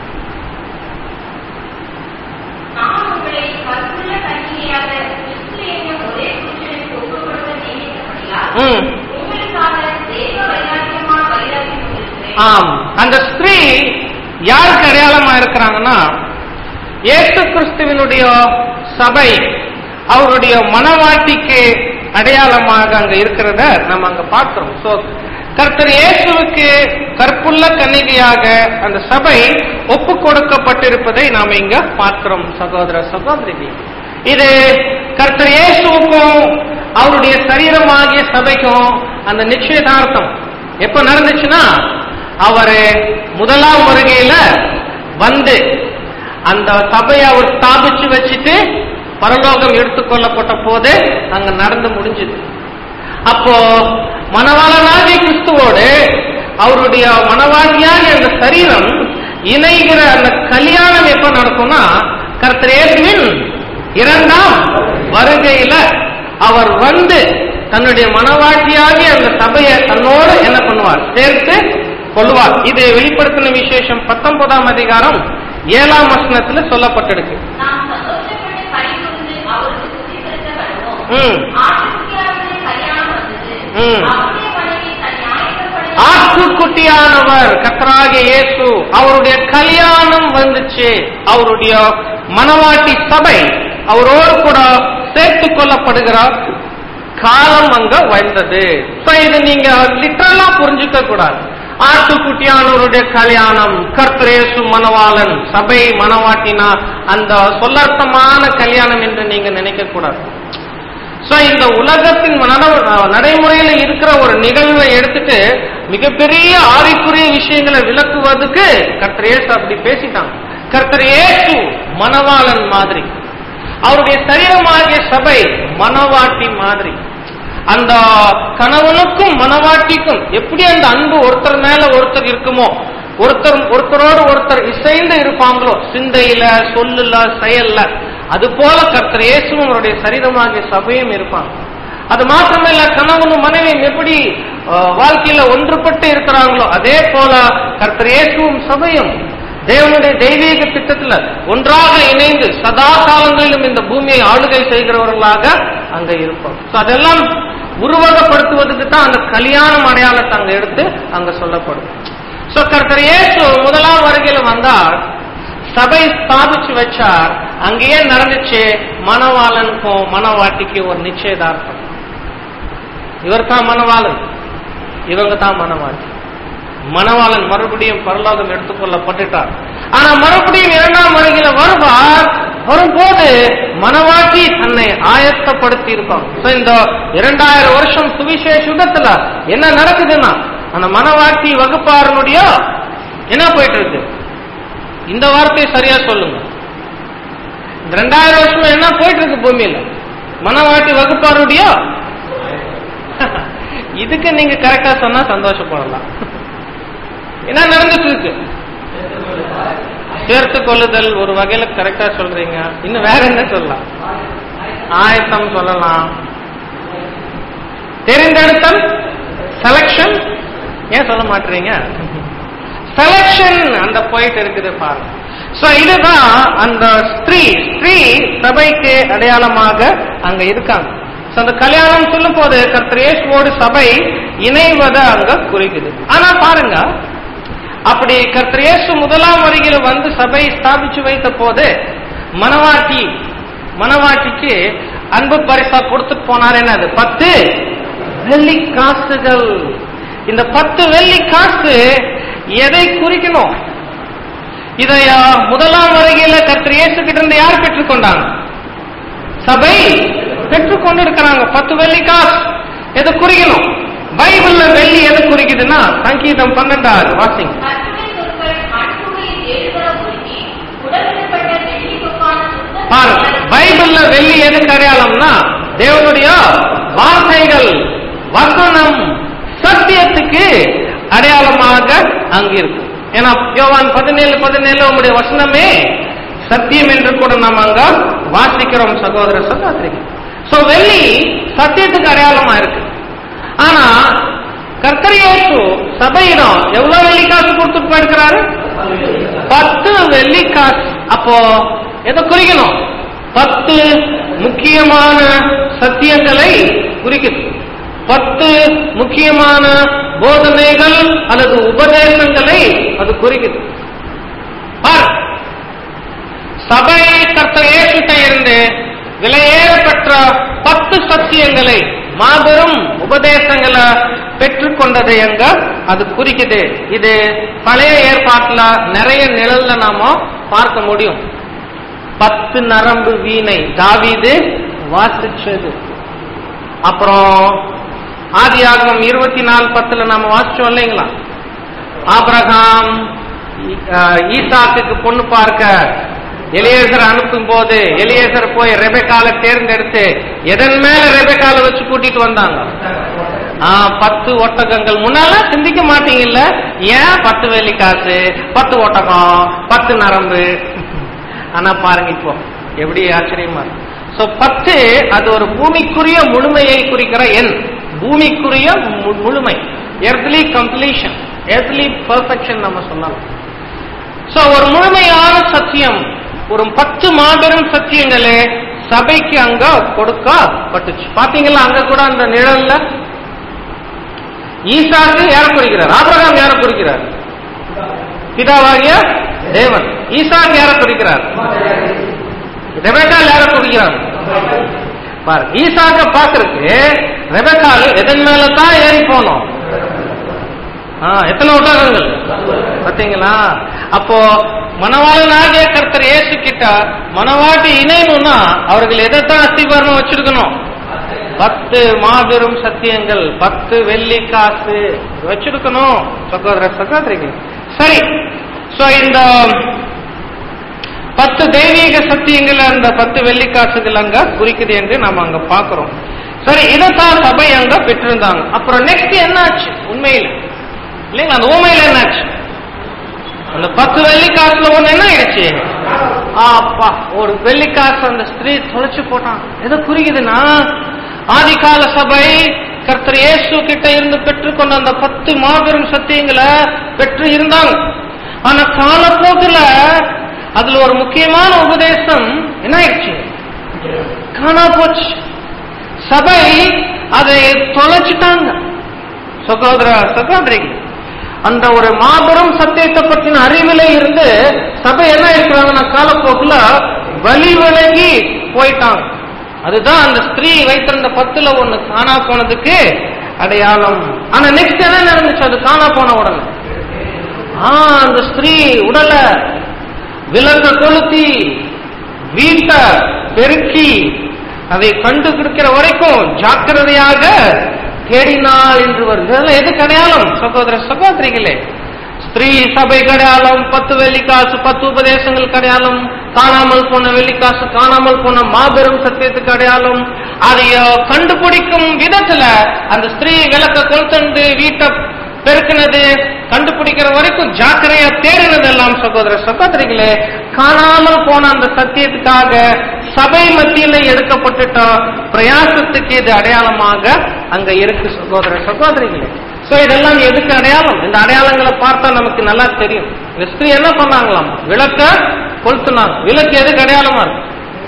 நான் உங்களை கற்புள்ள கன்னிகையாக கிறிஸ்து என்னும் ஒரே புருஷனுக்கு ஒப்புக் கொடுக்க நியமித்தபடியால், ம் உங்களுக்காக தேவ வைராக்கியமான வைராக்கியம் கொண்டிருக்கிறேன். ஆம் அந்த ஸ்திரீ யாருக்கு அடையாளமா இருக்கிறாங்கன்னா இயேசு கிறிஸ்துவினுடைய சபை அவருடைய மனவாட்டிக்கு அடையாளமாக அங்க இருக்கிறத நம்ம அங்க பார்க்கிறோம் சோ கர்த்தர் இயேசுவுக்கு கற்புள்ள கன்னிகையாக அந்த சபை ஒப்பு கொடுக்கப்பட்டிருப்பதை நாம இங்க பார்க்கிறோம் சகோதர சகோதரிகள் இது கர்த்தர் இயேசுவுக்கும் அவருடைய சரீரமாகிய சபைக்கும் அந்த நிச்சயதார்த்தம் எப்ப நடந்துச்சுன்னா அவரு முதலாம் வருகையில வந்து அந்த சபையை அவர் ஸ்தாபிச்சு வச்சுட்டு பரலோகம் எடுத்துக்கொள்ளப்பட்ட போது அங்க நடந்து முடிஞ்சது அப்போ மணவாளனாகிய கிறிஸ்துவோடு அவருடைய மணவாட்டியாகிய அந்த சரீரம் இணைகிற அந்த கல்யாணம் எப்ப நடக்கும்னா கர்த்தர் இயேசுவின் இரண்டாம் வருகையில அவர் வந்து தன்னுடைய மனவாட்டியாகிய அந்த சபையை தன்னோடு என்ன பண்ணுவார் சேர்த்து கொள்வார் இது வெளிப்படுத்தின விசேஷம் பத்தொன்பதாம் அதிகாரம் ஏழாம் வசனத்துல சொல்லப்பட்டிருக்கு நாம் சந்தோஷப்பட்டு கைகொண்டு அவருக்கு துதி செலுத்த கடவோம். ம். ஆட்டுக்குட்டியாருடைய கல்யாணம் வந்தது. ம். அவருடைய மனைவி தன் நியாயப்படி ஆட்டுக்குட்டியானவர் கர்த்தராகிய இயேசு அவருடைய கல்யாணம் வந்துச்சு அவருடைய மனவாட்டி சபை அவரோடு கூட சேர்த்துக் கொள்ளப்படுகிறார் காலம் அங்க வந்தது So இது நீங்க லிட்டரலா புரிஞ்சுக்க கூடாது ஆட்டுக்குட்டியானவருடைய கல்யாணம் கர்த்தரேசு மணவாளன் சபை மணவாட்டினா அந்த சொல்லர்த்தமான கல்யாணம் என்று நீங்க நினைக்க கூடாது சோ இந்த உலகத்தின் நட- நடைமுறையில இருக்கிற ஒரு நிகழ்வை எடுத்துட்டு மிகப்பெரிய ஆவிக்குரிய விஷயங்களை விளக்குவதுக்கு கர்த்தர் இயேசு அப்படி பேசிட்டாங்க கர்த்தர் இயேசு மணவாளன் மாதிரி அவருடைய சரீரமாகிய சபை மணவாட்டி மாதிரி அந்த கணவனுக்கும் மணவாட்டிக்கும் எப்படி அந்த அன்பு ஒருத்தர் மேல ஒருத்தர் இருக்குமோ ஒருத்தர் ஒருத்தரோடு ஒருத்தர் இசைந்து இருப்பாங்களோ சிந்தையில சொல்லுல செயல்ல அது போல கர்த்தர் இயேசுவும் அவருடைய சரீரமாகிய சபையும் இருப்பாங்க அது மாத்திரமல்ல கணவனும் மனைவியும் எப்படி அஹ், வாழ்க்கையில ஒன்றுபட்டு இருக்கிறாங்களோ அதே போல கர்த்தர் இயேசுவும் சபையும் தேவனுடைய தெய்வீக திட்டத்துல ஒன்றாக இணைந்து சதா காலங்களிலும் இந்த பூமியை ஆளுகை செய்கிறவர்களாக அங்க இருப்போம் So அதெல்லாம் உருவகப்படுத்துவதற்கு தான் அந்த கல்யாணம் அடையாளத்தை அங்க எடுத்து அங்க சொல்லப்படும் சோ கர்த்தர் இயேசு முதலாம் வருகையில வந்தார் சபை ஸ்தாபிச்சு வச்சார் அங்கேயே நடந்துச்சு மணவாளனுக்கும் மணவாட்டிக்கும் ஒரு நிச்சயதார்த்தம் இவர் தான் மணவாளன் இவங்க தான் மணவாட்டி மணவாளன் மறுபடியும் பரலோகம் எடுத்துக்கொள்ளப்பட்டுட்டார் ஆனா மறுபடியும் இரண்டாம் வருகையில வருவார் வரும்போது மணவாட்டி தன்னை ஆயத்தப்படுத்தி இருப்பான் So, இந்த இரண்டாயிரம் வருஷம் சுவிசேஷ யுகத்துல என்ன நடக்குதுன்னா அந்த மணவாட்டி வகுப்பாரனுடைய என்ன போயிட்டு இருக்கு இந்த வார்த்தையை சரியா சொல்லுங்க இந்த ரெண்டாயிரம் வருஷம் என்ன போயிட்டு இருக்கு பூமியில மணவாட்டி வகுப்பாருடைய இதுக்கு நீங்க கரெக்டா சொன்னா சந்தோஷப்படலாம் என்ன நடந்துட்டு இருக்கு சேர்த்து கொள்ளுதல் ஒரு வகையில கரெக்டா சொல்றீங்க இன்னும் வேற என்ன சொல்லலாம் ஆயத்தம் சொல்லலாம் தெரிந்தெடுத்தல் செலக்ஷன் ஏன் சொல்ல மாட்டீங்க செலக்ஷன் அந்த போயிட்டு இருக்குது பாருங்க சோ இதுதான் அந்த ஸ்திரீ ஸ்திரீ சபைக்கு அடையாளமாக அங்க இருக்காங்க So, அந்த கல்யாணம் சொல்லும் போது கர்த்தர் இயேசுவோடு சபை இணைவதை அங்க குறிக்குது ஆனா பாருங்க அப்படி கர்த்தர் இயேசு முதலாம் வருகையில வந்து சபை ஸ்தாபிச்சு வைத்த போது மணவாட்டி மணவாட்டிக்கு அன்பு பரிசா கொடுத்துட்டு போனார் என்னது பத்து வெள்ளி காசுகள் இந்த பத்து வெள்ளி காசு எதை குறிக்கணும் இதை ஆ, முதலாம் வருகையில கர்த்தர் இயேசு கிட்ட இருந்து யார் பெற்றுக்கொண்டாங்க சபை பெற்றுக்கொண்டு இருக்கிறாங்க பத்து வெள்ளி காசு எதை குறிக்கணும் பைபிள்ல வெள்ளி எது குறிக்குதுன்னா சங்கீதம் பன்னெண்டாவது வாசிங்க கர்த்தரின் சொற்கள் மண்புகையில் ஏறுபட ஒழுங்கி, உடலிடப்பட்ட வெள்ளி கொப்பான சுத்த பாருங்க பைபிள்ல வெள்ளி எதுக்கு அடையாளம்னா தேவனுடைய வார்த்தைகள் வசனம் சத்தியத்துக்கு அடையாளமாக அங்க இருக்கு ஏன்னா யோவான் பதினேழு பதினேழு உங்களுடைய வசனமே சத்தியம் என்று கூட நாம் அங்க வாசிக்கிறோம் சகோதர சகோதரிகள் சோ வெள்ளி சத்தியத்துக்கு அடையாளமா இருக்கு ஆனா கர்த்தரியேசு சபையிடம் எவ்வளவு வெள்ளி காசு கொடுத்துட்டு போயிருக்கிறாரு பத்து வெள்ளி காசு அப்போ எதை குறிக்கணும் பத்து முக்கியமான சத்தியங்களை குறிக்குது பத்து முக்கியமான போதனைகள் அல்லது உபதேசங்களை அது குறிக்குது பாரு சபை கர்த்தர் இயேசுட்ட இருந்து விலையேறப்பெற்ற பத்து சத்தியங்களை மாபெரும் உபதேசங்களை பெற்றுக்கொண்டது எங்க அது குறிக்குது இது பழைய ஏற்பாட்டுல நிறைய நிழல்ல நாம பார்க்க முடியும் பத்து நரம்பு வீணை தாவீது வாசிச்சது அப்புறம் ஆதியாகமம் இருபத்தி நாலு பத்துல நாம வாசிச்சோம் இல்லைங்களா ஆபிரகாம் ஈ- ஆஹ் ஈசாக்குக்கு பொண்ணு பார்க்க எலியேசர் அனுப்பும் போது எலியேசர் போய் ரெபெக்கால தேர்ந்தெடுத்து எதன் மேல ரெபெக்கால வச்சு கூட்டிட்டு வந்தாங்க ஆ, பத்து ஒட்டகங்கள் முன்னால சிந்திக்க மாட்டீங்கல்ல ஏன் பத்து வெள்ளி காசு பத்து ஒட்டகம் பத்து நரம்பு ஆனா பாருங்க இப்போ எப்படி ஆச்சரியமா இருக்கு சோ பத்து அது ஒரு பூமிக்குரிய முழுமையை குறிக்கிற எண் பூமிக்குரிய மு- முழுமை எர்த்லி கம்ப்ளீஷன் எர்த்லி பர்ஃபெக்ஷன் நம்ம சொல்லலாம் சோ ஒரு முழுமையான சத்தியம் ஒரு பத்து மாபெரும் சத்தியங்களே சபைக்கு அங்க கொடுக்கப்பட்டுச்சு பாத்தீங்களா அங்க கூட அந்த நிழல்ல ஈசாக்கு யார குறிக்கிறார் ஆபிரகாம் யார குறிக்கிறார் பிதாவாகிய தேவன் ஈசாக்கு யார குறிக்கிறார் ரெபேக்கால் யார குறிக்கிறார் பாரு ஈசாக்க பாக்குறதுக்கு ரெபேக்கால் எதன் மேல தான் ஏறி போனோம் ஆ, எத்தனை ஒட்டகங்கள் பாத்தீங்களா அப்போ மணவாளனாகிய கர்த்தர் இயேசு கிட்ட மணவாட்டி இணையணும்னா அவர்கள் எதைத்தான் அஸ்திபாரமா வச்சிருக்கணும் பத்து மாபெரும் சத்தியங்கள் பத்து வெள்ளி காசு வச்சிருக்கணும் சகோதர சகோதரிகள் சரி சோ இந்த பத்து தெய்வீக சத்தியங்கள் அந்த பத்து வெள்ளி காசுகள் அங்க குறிக்குது என்று நாம அங்க பாக்குறோம் சரி இதைத்தான் சபை அங்க பெற்றிருந்தாங்க அப்புறம் நெக்ஸ்ட் என்னாச்சு உண்மையில இல்லைங்களா அந்த ஊமையில என்னாச்சு அந்த பத்து வெள்ளி காசுல ஒண்ணு என்ன ஆயிடுச்சு அப்பா ஒரு வெள்ளி காசு அந்த ஸ்திரீ தொலைச்சு போட்டான் எதை குறிக்குதுன்னா ஆதிகால சபை கர்த்தர் இயேசு கிட்ட இருந்து பெற்றுக்கொண்ட அந்த பத்து மாபெரும் சத்தியங்களை பெற்று இருந்தாங்க ஆனா காலப்போக்குல அதுல ஒரு முக்கியமான உபதேசம் என்ன ஆயிடுச்சு காணா போச்சு சபை அதை தொலைச்சிட்டாங்க சகோதர சகோதரிகள் அந்த ஒரு மாபெரும் சத்தியத்தை பற்றின அறிவில இருந்து சபை என்ன இருக்கிறாங்கன்னா காலப்போக்குல வழி விலகி போயிட்டாங்க அதுதான் அந்த ஸ்திரீ வைத்திருந்த பத்துல ஒண்ணு காணா போனதுக்கு அடையாளம் ஆனா நெக்ஸ்ட் என்ன நடந்துச்சு அது காணா போன உடனே ஆ அந்த ஸ்திரீ உடல விலங்க கொளுத்தி வீட்டை பெருக்கி அதை கண்டுபிடிக்கிற வரைக்கும் ஜாக்கிரதையாக தேடினாள் என்று வருது இதெல்லாம் எதுக்கு அடையாளம் சகோதர சகோதரிகளே ஸ்திரீ சபை அடையாளம் பத்து வெள்ளிக்காசு பத்து உபதேசங்கள் அடையாளம் காணாமல் போன வெள்ளிக்காசு காணாமல் போன மாபெரும் சத்தியத்துக்கு அடையாளம் அதை அஹ், கண்டுபிடிக்கும் விதத்துல அந்த ஸ்திரீ விளக்க கொளுத்தண்டு வீட்டை பெருக்கினது கண்டுபிடிக்கிற வரைக்கும் ஜாக்கிரதையா தேடினதெல்லாம் சகோதர சகோதரிகளே காணாமல் போன அந்த சத்தியத்துக்காக சபை மத்தியில எடுக்கப்பட்டுட்ட பிரயாசத்துக்கு இது அடையாளமாக அங்க இருக்கு சகோதர சகோதரிகளே சோ இதெல்லாம் எதுக்கு அடையாளம் இந்த அடையாளங்களை பார்த்தா நமக்கு நல்லா தெரியும் இந்த ஸ்திரீ என்ன பண்ணாங்களாம் விளக்க கொளுத்துனாங்க விளக்கு எதுக்கு அடையாளமா இருக்கு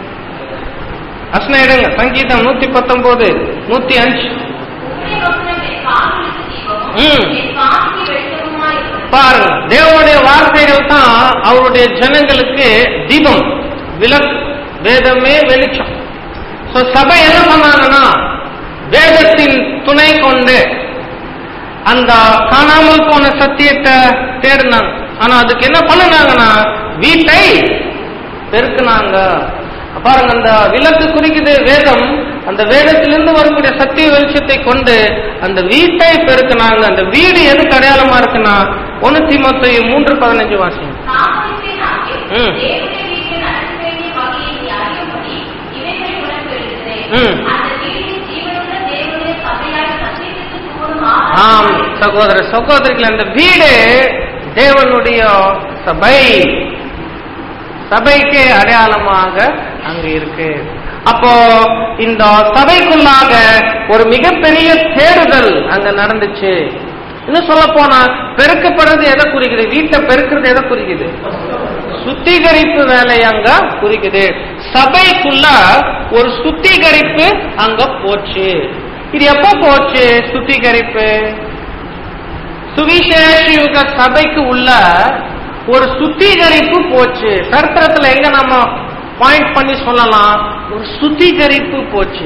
அஸ்ன இடங்க சங்கீதம் நூத்தி பத்தொன்பது நூத்தி அஞ்சு உம்முடைய வசனம் என் கால்களுக்கு தீபமும், ம். என் பாதைக்கு வெளிச்சமுமாய் இருக்கிறது. பாருங்க தேவனுடைய வார்த்தைகள் தான் அவருடைய ஜனங்களுக்கு தீபம் விளக்கு வேதமே வெளிச்சம் சோ சபை என்ன பண்ணாங்கன்னா வேதத்தின் துணை கொண்டு அந்த காணாமல் போன சத்தியத்தை தேடினாங்க ஆனா அதுக்கு என்ன பண்ணுனாங்கன்னா வீட்டை பெருக்குனாங்க பாருங்க அந்த விளக்கு குறிக்குது வேதம் அந்த வேதத்திலிருந்து வரக்கூடிய சத்திய வெளிச்சத்தை கொண்டு அந்த வீட்டை பெருக்குனாங்க அந்த வீடு எதுக்கு அடையாளமா இருக்குன்னா ஒன்னு தீமத்தை மூன்று பதினஞ்சு வாசிங்க தாமதிப்பேனாகில் ம். தேவனுடைய வீட்டில் நடக்க வேண்டிய வகையை நீ அறியும்படி இவைகளை உனக்கு எழுதுகிறேன். ம். அந்த வீட்டில் ஜீவனுள்ள தேவனுடைய சபையாய் சத்தியத்திற்கு தூணும் ஆம் ஆதாரமாய் சகோதர சகோதரிகள் அந்த வீடு தேவனுடைய சபை சபைக்கு அடையாளமாக அங்க இருக்கு அப்போ இந்த சபைக்குள்ளாக ஒரு மிகப்பெரிய தேடுதல் அங்க நடந்துச்சு இன்னும் சொல்ல போனா பெருக்கப்படுறது எதை குறிக்குது வீட்டை பெருக்கிறது எதை குறிக்குது சுத்திகரிப்பு வேலை அங்க குறிக்குது சபைக்குள்ள ஒரு சுத்திகரிப்பு அங்க போச்சு இது எப்ப போச்சு சுத்திகரிப்பு சுவிசேஷ யுக சபைக்கு உள்ள ஒரு சுத்திகரிப்பு போச்சு சரித்திரத்துல எங்க நம்ம பாயிண்ட் பண்ணி சொல்லலாம் ஒரு சுத்திகரிப்பு போச்சு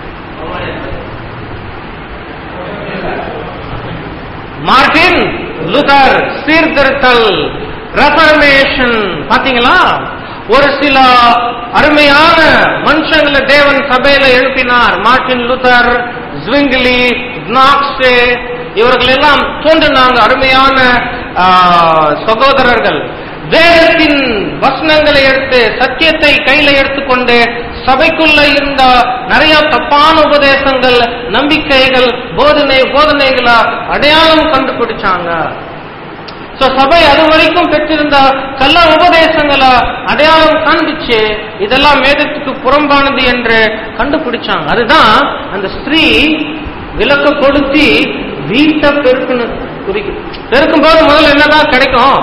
மார்டின் லுதர் சீர்திருத்தல் ரெஃபர்மேஷன் பாத்தீங்களா ஒரு சில அருமையான மனுஷங்களை தேவன் சபையில எழுப்பினார் மார்டின் லுதர் ஜ்விங்கிலி நாக்ஸே இவர்கள் எல்லாம் தோன்றினாங்க அருமையான ஆ, சகோதரர்கள் வேதத்தின் வசனங்களை எடுத்து சத்தியத்தை கையில எடுத்துக்கொண்டு சபைக்குள்ள இருந்த நிறைய தப்பான உபதேசங்கள் நம்பிக்கைகள் போதனை போதனைகளை அடையாளம் கண்டுபிடிச்சாங்க சோ சபை அது வரைக்கும் பெற்றிருந்த கள்ள உபதேசங்களை அடையாளம் காண்பிச்சு இதெல்லாம் வேதத்துக்கு புறம்பானது என்று கண்டுபிடிச்சாங்க அதுதான் அந்த ஸ்திரீ விளக்க கொடுத்தி வீட்டை பெருக்கணும் குறிக்கும் பெருக்கும் போது முதல்ல என்னதான் கிடைக்கும்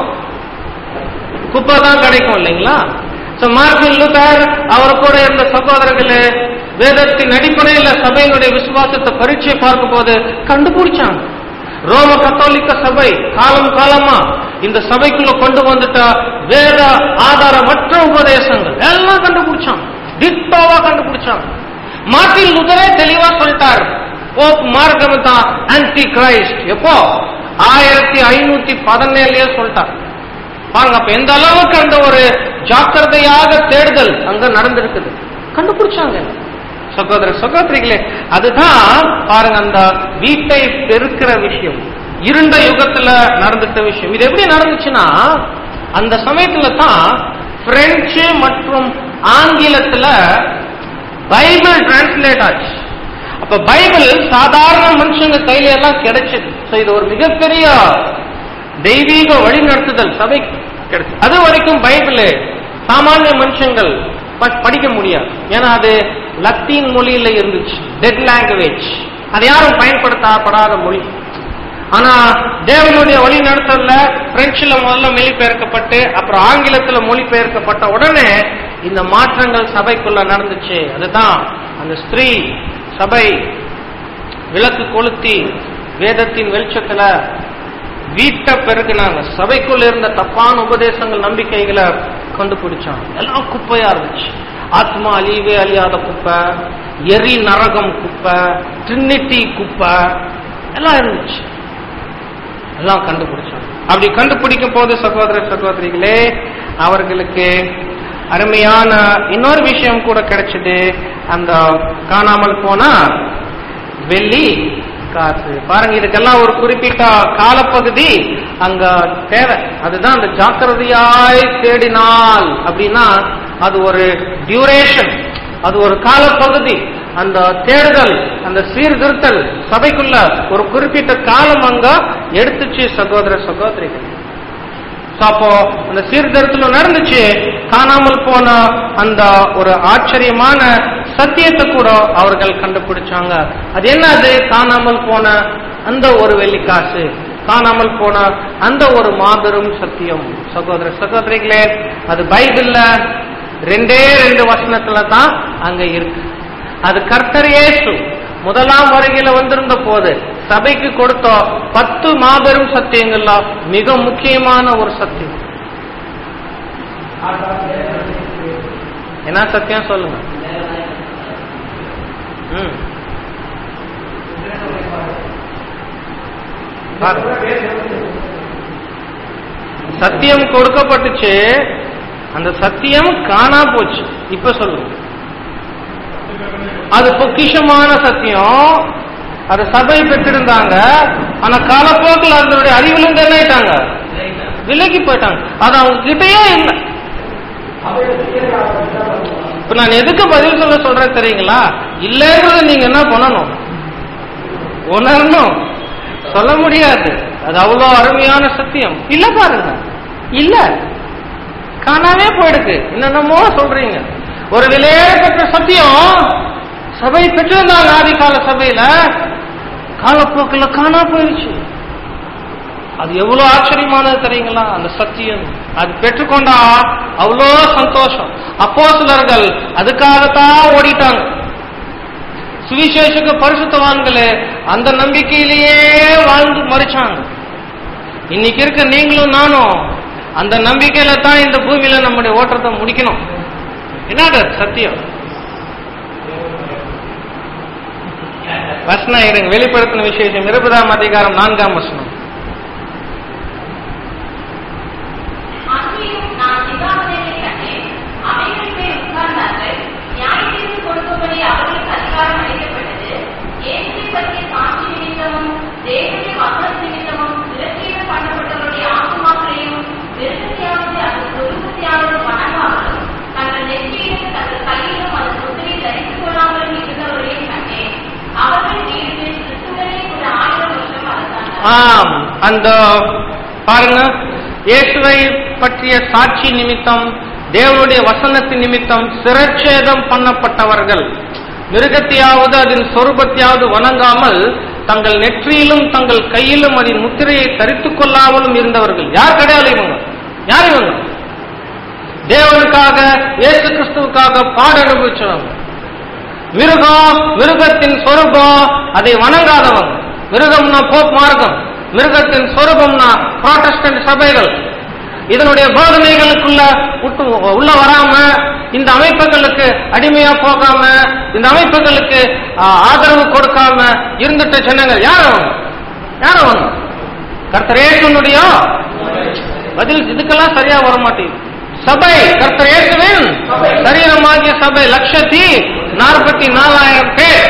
குப்பை தான் கிடைக்கும் இல்லைங்களா சோ மார்பின் லூதர் அவர் கூட இருந்த சகோதரர்களே வேதத்தின் அடிப்படையில சபையினுடைய விசுவாசத்தை பரீட்சை பார்க்கும் போது கண்டுபிடிச்சாங்க ரோம கத்தோலிக்க சபை காலம் காலமா இந்த சபைக்குள்ள கொண்டு வந்துட்ட வேத ஆதாரமற்ற உபதேசங்கள் எல்லாம் கண்டுபிடிச்சாங்க டிட்டோவா கண்டுபிடிச்சாங்க மார்ட்டின் லுதரே தெளிவா சொல்லிட்டார் போப் மார்க்கம் தான் ஆன்டி கிரைஸ்ட் எப்போ ஆயிரத்தி ஐநூத்தி பதினேழுலயே சொல்லிட்டார் பாருங்க அப்ப எந்த அளவுக்கு அந்த ஒரு ஜாக்கிரதையாக தேடுதல் அங்க நடந்திருக்குது கண்டுபிடிச்சாங்க சகோதர சகோதரிகளே அதுதான் பாருங்க அந்த வீட்டை பெருக்கிற விஷயம் இருண்ட யுகத்துல நடந்துட்ட விஷயம் இது எப்படி நடந்துச்சுன்னா அந்த சமயத்துல தான் பிரெஞ்சு மற்றும் ஆங்கிலத்துல பைபிள் டிரான்ஸ்லேட் ஆச்சு அப்ப பைபிள் சாதாரண மனுஷங்க கையில எல்லாம் கிடைச்சது So இது ஒரு மிகப்பெரிய தெய்வீக வழிநடத்துதல் சபை கிடைச்சு அது வரைக்கும் பைபிள் சாமானிய மனுஷங்கள் ப- படிக்க முடியாது ஏன்னா அது லத்தீன் மொழியில இருந்துச்சு டெட் லாங்குவேஜ் அது யாரும் பயன்படுத்தப்படாத மொழி ஆனா தேவனுடைய வழி நடத்தல பிரெஞ்சுல முதல்ல மொழிபெயர்க்கப்பட்டு அப்புறம் ஆங்கிலத்துல மொழிபெயர்க்கப்பட்ட உடனே இந்த மாற்றங்கள் சபைக்குள்ள நடந்துச்சு அதுதான் அந்த ஸ்திரீ சபை விளக்கு கொளுத்தி வேதத்தின் வெளிச்சத்துல வீட்டை பெருக்கினாங்க சபைக்குள்ள இருந்த தப்பான உபதேசங்கள் நம்பிக்கைகளை கண்டுபிடிச்சாங்க எல்லாம் குப்பையா இருந்துச்சு ஆத்மா அழிவே அழியாத குப்பை எரி நரகம் குப்பை ட்ரினிட்டி குப்பை எல்லாம் இருந்துச்சு எல்லாம் கண்டுபிடிச்சாங்க அப்படி கண்டுபிடிக்கும் போது சகோதர சகோதரிகளே அவர்களுக்கு அருமையான இன்னொரு விஷயம் கூட கிடைச்சது அந்த காணாமல் போனா வெள்ளி காசு பாருங்க இதுக்கெல்லாம் ஒரு குறிப்பிட்ட காலப்பகுதி அங்க தேவை அதுதான் அந்த ஜாக்கிரதையாய் தேடினால் அப்படின்னா அது ஒரு டியூரேஷன் அது ஒரு காலப்பகுதி அந்த தேடுதல் அந்த சீர்திருத்தல் சபைக்குள்ள ஒரு குறிப்பிட்ட காலம் அங்க எடுத்துச்சு சகோதர சகோதரிகள் So, அப்போ அந்த சீர்திருத்தம் நடந்துச்சு காணாமல் போன அந்த ஒரு ஆச்சரியமான சத்தியத்தை கூட அவர்கள் கண்டுபிடிச்சாங்க அது என்ன அது காணாமல் போன அந்த ஒரு வெள்ளிக்காசு காணாமல் போன அந்த ஒரு மாபெரும் சத்தியம் சகோதர சகோதரிகளே அது பைபிள்ல ரெண்டே ரெண்டு வசனத்துல தான் அங்க இருக்கு அது கர்த்தர் இயேசு முதலாம் வருகையில வந்திருந்த போது சபைக்கு கொடுத்த பத்து மாபெரும் சத்தியங்கள்ல மிக முக்கியமான ஒரு சத்தியம் என்ன சத்தியம் சொல்லுங்க ம். பாருங்க. சத்தியம் கொடுக்கப்பட்டுச்சு அந்த சத்தியம் காணா போச்சு இப்ப சொல்லுங்க அது பொக்கிஷமான சத்தியம் அது சபை பெற்றிருந்தாங்க ஆனா காலப்போக்கில் அதனுடைய அறிவிலிருந்து என்ன ஆயிட்டாங்க விலகி போயிட்டாங்க அது அவங்க கிட்டயே இல்லை இப்ப நான் எதுக்கு பதில் சொல்ல சொல்றேன் தெரியுங்களா இல்லைன்றத நீங்க என்ன பண்ணணும் உணரணும் சொல்ல முடியாது அது அவ்வளவு அருமையான சத்தியம் இல்ல பாருங்க இல்ல காணாமே போயிடுது என்னென்னமோ சொல்றீங்க ஒரு விலையேறப்பட்ட சத்தியம் சபை பெற்றிருந்தாங்க ஆதி கால சபையில காலப்போக்கில் காணா போயிடுச்சு அது எவ்வளவு ஆச்சரியமானது தெரியுங்களா அந்த சத்தியம் அது பெற்றுக்கொண்டா அவ்வளோ சந்தோஷம் அப்போ சிலர்கள் அதுக்காகத்தான் ஓடிட்டாங்க சுவிசேஷக பரிசுத்தவான்களே அந்த நம்பிக்கையிலேயே வாழ்ந்து மறிச்சாங்க இன்னைக்கு இருக்க நீங்களும் நானும் அந்த நம்பிக்கையில தான் இந்த பூமியில நம்முடைய ஓட்டத்தை முடிக்கணும் என்னது சத்தியம் வசனம் இருங்க வெளிப்படுத்தின விசேஷம் இருபதாம் அதிகாரம் நான்காம் வசனம் அங்கேயும் நான் சிங்காசனத்தை கண்டேன் அவைகள் மேல் உட்கார்ந்தார்கள் நியாயத்தீர்ப்பு கொடுக்கும்படி அவர்களுக்கு அதிகாரம் அளிக்கப்பட்டது இயேசுவை பற்றிய சாட்சி நிமித்தமும் தேவனுடைய வசன நிமித்தமும் சிறக்கீடு பண்ணப்பட்டவருடைய ஆத்மாக்களையும் விருப்பத்தையாவது அது சொருபத்தையாவது வணங்காமலும் தங்கள் நெற்றியிலும் தங்கள் கையிலும் அது முத்திரை தரித்துக் கொள்ளாமலும் இருந்தவர்களையும் கண்டேன் அவர்கள் வீடு கிறிஸ்துவனே கூட ஆயிரம் வருஷம் அரசாண்டார் ஆம் அந்த பாருங்க இயேசுவை பற்றிய சாட்சி நிமித்தம் தேவனுடைய வசனத்தின் நிமித்தம் சிரச்சேதம் பண்ணப்பட்டவர்கள் மிருகத்தையாவது அதன் சொரூபத்தையாவது வணங்காமல் தங்கள் நெற்றியிலும் தங்கள் கையிலும் அதன் முத்திரையை தரித்துக் கொள்ளாமலும் இருந்தவர்கள் யார் கிடையாது இவங்க யார் இவங்க தேவனுக்காக இயேசு கிறிஸ்துவுக்காக பாட அனுபவிச்சவங்க மிருகம் மிருகத்தின் சொரூபம் அதை வணங்காதவங்க மிருகம்னா போப் மார்க்கம் மிருகத்தின் சொரூபம்னா புரோட்டஸ்டன்ட் சபைகள் இதனுடைய போதனைகளுக்குள்ள விட்டு உள்ள வராம இந்த அமைப்புகளுக்கு அடிமையா போகாம இந்த அமைப்புகளுக்கு ஆ, ஆதரவு கொடுக்காம இருந்துட்ட ஜனங்கள் யார் அவங்க யார் அவங்க கர்த்தரேசனுடைய பதில் இதுக்கெல்லாம் சரியா வர மாட்டேங்குது சபை கர்த்தர் இயேசுவின் சரீரமாகிய சபை லட்சத்தி நாற்பத்தி நாலாயிரம் பேர்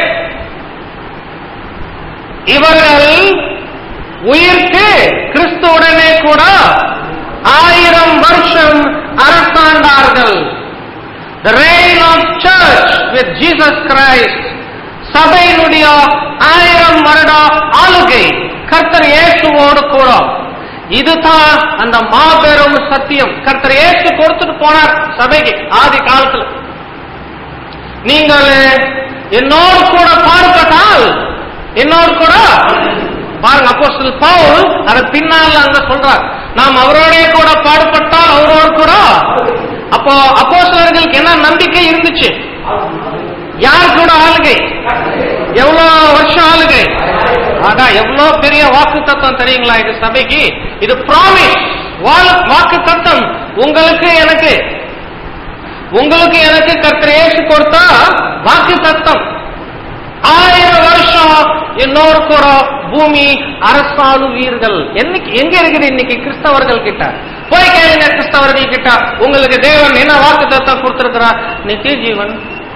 இவர்கள் உயிர்க்கு கிறிஸ்துவுடனே கூட ஆயிரம் வருஷம் அரசாண்டார்கள் The reign of church with Jesus Christ சபையினுடைய ஆயிரம் வருட ஆளுகை கர்த்தர் இயேசுவோடு கூட இதுதான் அந்த மாபெரும் சத்தியம் கர்த்தர் இயேசு கொடுத்துட்டு போனார் சபைக்கு ஆதி காலத்துல நீங்கள் என்னோடு கூட பாடுபட்டால் என்னோடு கூட பாருங்க அப்போஸ்தலர் பவுல் அதை பின்னால் அங்க சொல்றார் நாம் அவரோட கூட பாடுபட்டால் அவரோடு கூட அப்போ அப்போஸ்தலர்களுக்கு என்ன நம்பிக்கை இருந்துச்சு யார் கூட ஆளுகை எவ்வளவு வருஷம் ஆளுகை அதான் எவ்வளவு பெரிய வாக்கு தத்துவம் தெரியுங்களா இது சபைக்கு இது ப்ராமிஸ் வாக்கு தத்துவம் உங்களுக்கு எனக்கு உங்களுக்கு எனக்கு கர்த்தர் இயேசு கொடுத்தா வாக்கு தத்தம் ஆயிரம் வருஷம் இன்னொரு கூட பூமி அரசாளுவீர்கள் என்னைக்கு எங்க இருக்குது இன்னைக்கு கிறிஸ்தவர்கள் கிட்ட போய் கேளுங்க கிறிஸ்தவர்கள் கிட்ட உங்களுக்கு தேவன் என்ன வாக்கு தத்தம் கொடுத்திருக்கிறார் நித்திய ஜீவன்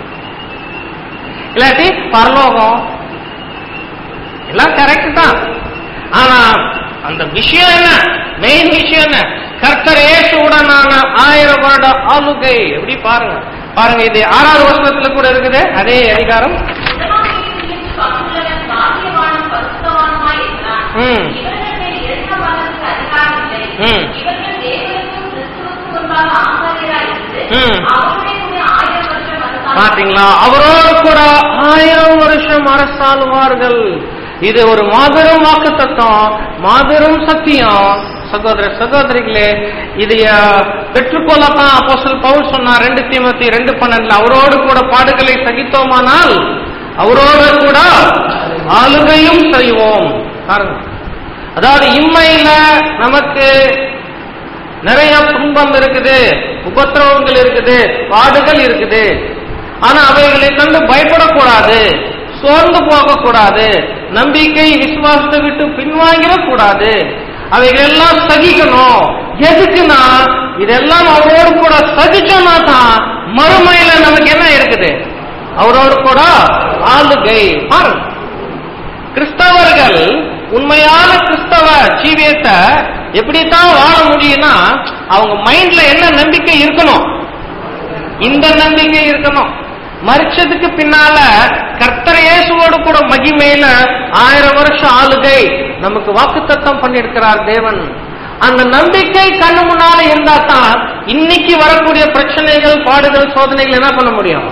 இல்லாட்டி பரலோகம் எல்லாம் கரெக்ட் தான் ஆனா அந்த விஷயம் என்ன மெயின் விஷயம் என்ன கர்த்தர் இயேசுவுடனான ஆயிரம் வருட ஆளுகை எப்படி பாருங்க பாருங்க இது ஆறாவது வருஷத்துல கூட இருக்குது அதே அதிகாரம் முதலாம் வீட்டில் பங்குள்ளவன் பாக்கியவானும் பரிசுத்தவானுமாய் இருக்கிறான். ம். இவர்கள் மேல் இரண்டாவதற்கு அதிகாரம் இல்லை. ம். இவர்கள் தேவனுக்கும் கிறிஸ்துவுக்கும் முன்பாக ஆசாரியராய் இருந்து, ம். அவருடைய கூட ஆயிரம் வருஷம் அரசாட்சி பாத்தீங்களா அவரோடு கூட ஆயிரம் வருஷம் அரசாளுவார்கள் இது ஒரு மாபெரும் வாக்கு தத்துவம் மாபெரும் சத்தியம் சகோதர சகோதரிகளே இதைய பெற்றுக்கொள்ளத்தான் அப்போஸ்தலன் பவுல் சொன்னார் ரெண்டு தீமத்தி ரெண்டு பன்னெண்டுல அவரோடு கூட பாடுகளை சகித்தோமானால் அவரோடு கூட ஆளுகையும் செய்வோம் பாருங்க அதாவது இம்மையில நமக்கு நிறைய துன்பம் இருக்குது உபத்திரவங்கள் இருக்குது பாடுகள் இருக்குது ஆனா அவைகளை கண்டு பயப்படக்கூடாது சோர்ந்து போகக்கூடாது நம்பிக்கை விசுவாசத்தை விட்டு பின்வாங்கிடக் கூடாது அவைகள் எல்லாம் சகிக்கணும் எதுக்குன்னா இதெல்லாம் அவரோடு கூட சகிச்சோம்னா தான் மறுமையில நமக்கு என்ன இருக்குது அவரோடு கூட ஆளுகை பாருங்க கிறிஸ்தவர்கள் உண்மையான கிறிஸ்தவ ஜீவியத்தை எப்படித்தான் வாழ முடியும்னா அவங்க மைண்ட்ல என்ன நம்பிக்கை இருக்கணும் இந்த நம்பிக்கை இருக்கணும் மறிச்சதுக்கு பின்னால கர்த்தர் இயேசுவோடு கூட மகிமையில ஆயிரம் வருஷம் ஆளுகை நமக்கு வாக்குத்தத்தம் பண்ணியிருக்கிறார் தேவன் அந்த நம்பிக்கை கண்ணு முன்னால இருந்தா தான் இன்னைக்கு வரக்கூடிய பிரச்சனைகள் பாடுகள் சோதனைகள் என்ன பண்ண முடியும்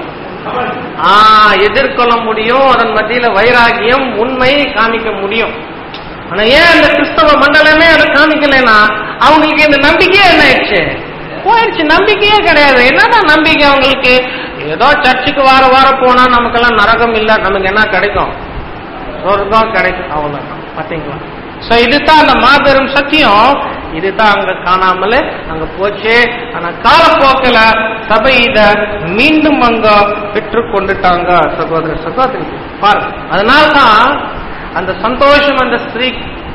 ஆ எதிர்கொள்ள முடியும் அதன் மத்தியில வைராகியம் உண்மை காமிக்க முடியும் ஆனா ஏன் அந்த கிறிஸ்தவ மண்டலமே அதை காமிக்கலைன்னா அவங்களுக்கு இந்த நம்பிக்கையே என்ன ஆயிடுச்சு போயிடுச்சு நம்பிக்கையே கிடையாது என்னதான் நம்பிக்கை அவங்களுக்கு ஏதோ சர்ச்சுக்கு வார வாரம் போனா நமக்கெல்லாம் நரகம் இல்ல நமக்கு என்ன கிடைக்கும் சொர்க்கம் கிடைக்கும் அவ்வளவுதான் பாத்தீங்களா சோ இதுதான் அந்த மாபெரும் சத்தியம் இதுதான் அங்க காணாமல அங்க போச்சு ஆனா காலப்போக்கில சபை இத மீண்டும் அங்க பெற்று கொண்டுட்டாங்க சகோதர சகோதரி பாருங்க அதனால்தான் அந்த சந்தோஷம் அந்த ஸ்திரீ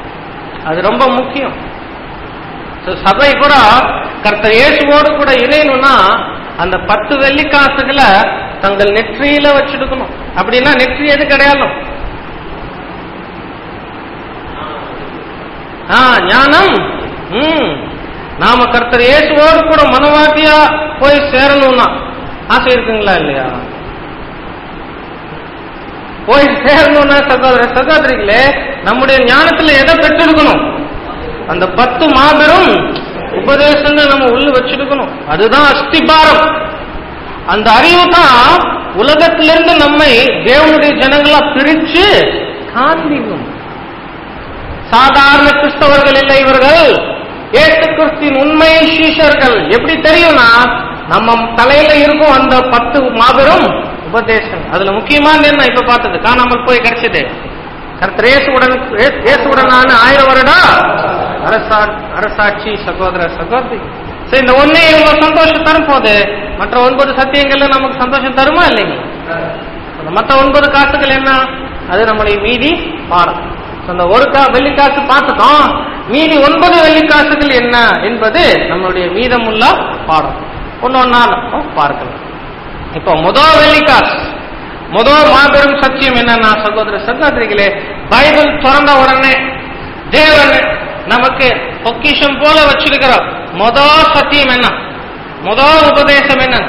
அது ரொம்ப முக்கியம் So, சபை கூட கர்த்தர் இயேசுவோடு கூட இணையணும்னா அந்த பத்து வெள்ளி காசுகளை தங்கள் நெற்றியில வச்சிருக்கணும் அப்படின்னா நெற்றி எது கிடையாது ஆ ஞானம் ம் நாம கர்த்தர் இயேசுவோடு கூட மனவாட்டியா போய் சேரணும்னா ஆசை இருக்குங்களா இல்லையா போய் சேரணும்னா சகோதர சகோதரிகளே நம்முடைய ஞானத்துல எதை பெற்றிருக்கணும் அந்த பத்து மாபெரும் உபதேசங்கள் நம்ம உள்ள வச்சிருக்கணும் அதுதான் அஸ்திபாரம் அந்த அறிவு தான் உலகத்திலிருந்து நம்மை தேவனுடைய ஜனங்களா பிரிச்சு காண்பிக்கும் சாதாரண கிறிஸ்தவர்கள் இல்லை இவர்கள் ஏசு கிறிஸ்தின் உண்மை சீஷர்கள் எப்படி தெரியும்னா நம்ம தலையில இருக்கும் அந்த பத்து மாபெரும் உபதேசம் அதுல முக்கியமானது என்ன இப்ப பார்த்தது காணாமல் போய் கிடைச்சது கர்த்தர் இயேசுவுடன் இயேசு- இயேசுவுடனான ஆயிரம் வருடா அரசா அரசாட்சி சகோதர சகோதரி சரி இந்த ஒன்னே இவ்வளவு சந்தோஷம் தரும் போது மற்ற ஒன்பது சத்தியங்கள்ல நமக்கு சந்தோஷம் தருமா இல்லைங்க அந்த மற்ற ஒன்பது காசுகள் என்ன அது நம்முடைய மீதி பாடம் So, அந்த ஒரு கா வெள்ளிக்காசு பார்த்துட்டோம் மீதி ஒன்பது வெள்ளிக்காசுகள் என்ன என்பது நம்மளுடைய மீதமுள்ள பாடம் ஒன்னு ஒன்னா நம்ம பார்க்கலாம் இப்போ முதல் வெள்ளிக்காசு முதல் மாபெரும் சத்தியம் என்னன்னா சகோதர சகோதரிகளே பைபிள் திறந்த உடனே தேவன் நமக்கு பொக்கிஷம் போல வச்சிருக்கிற முதல் சத்தியம் என்ன முதல் உபதேசம் என்ன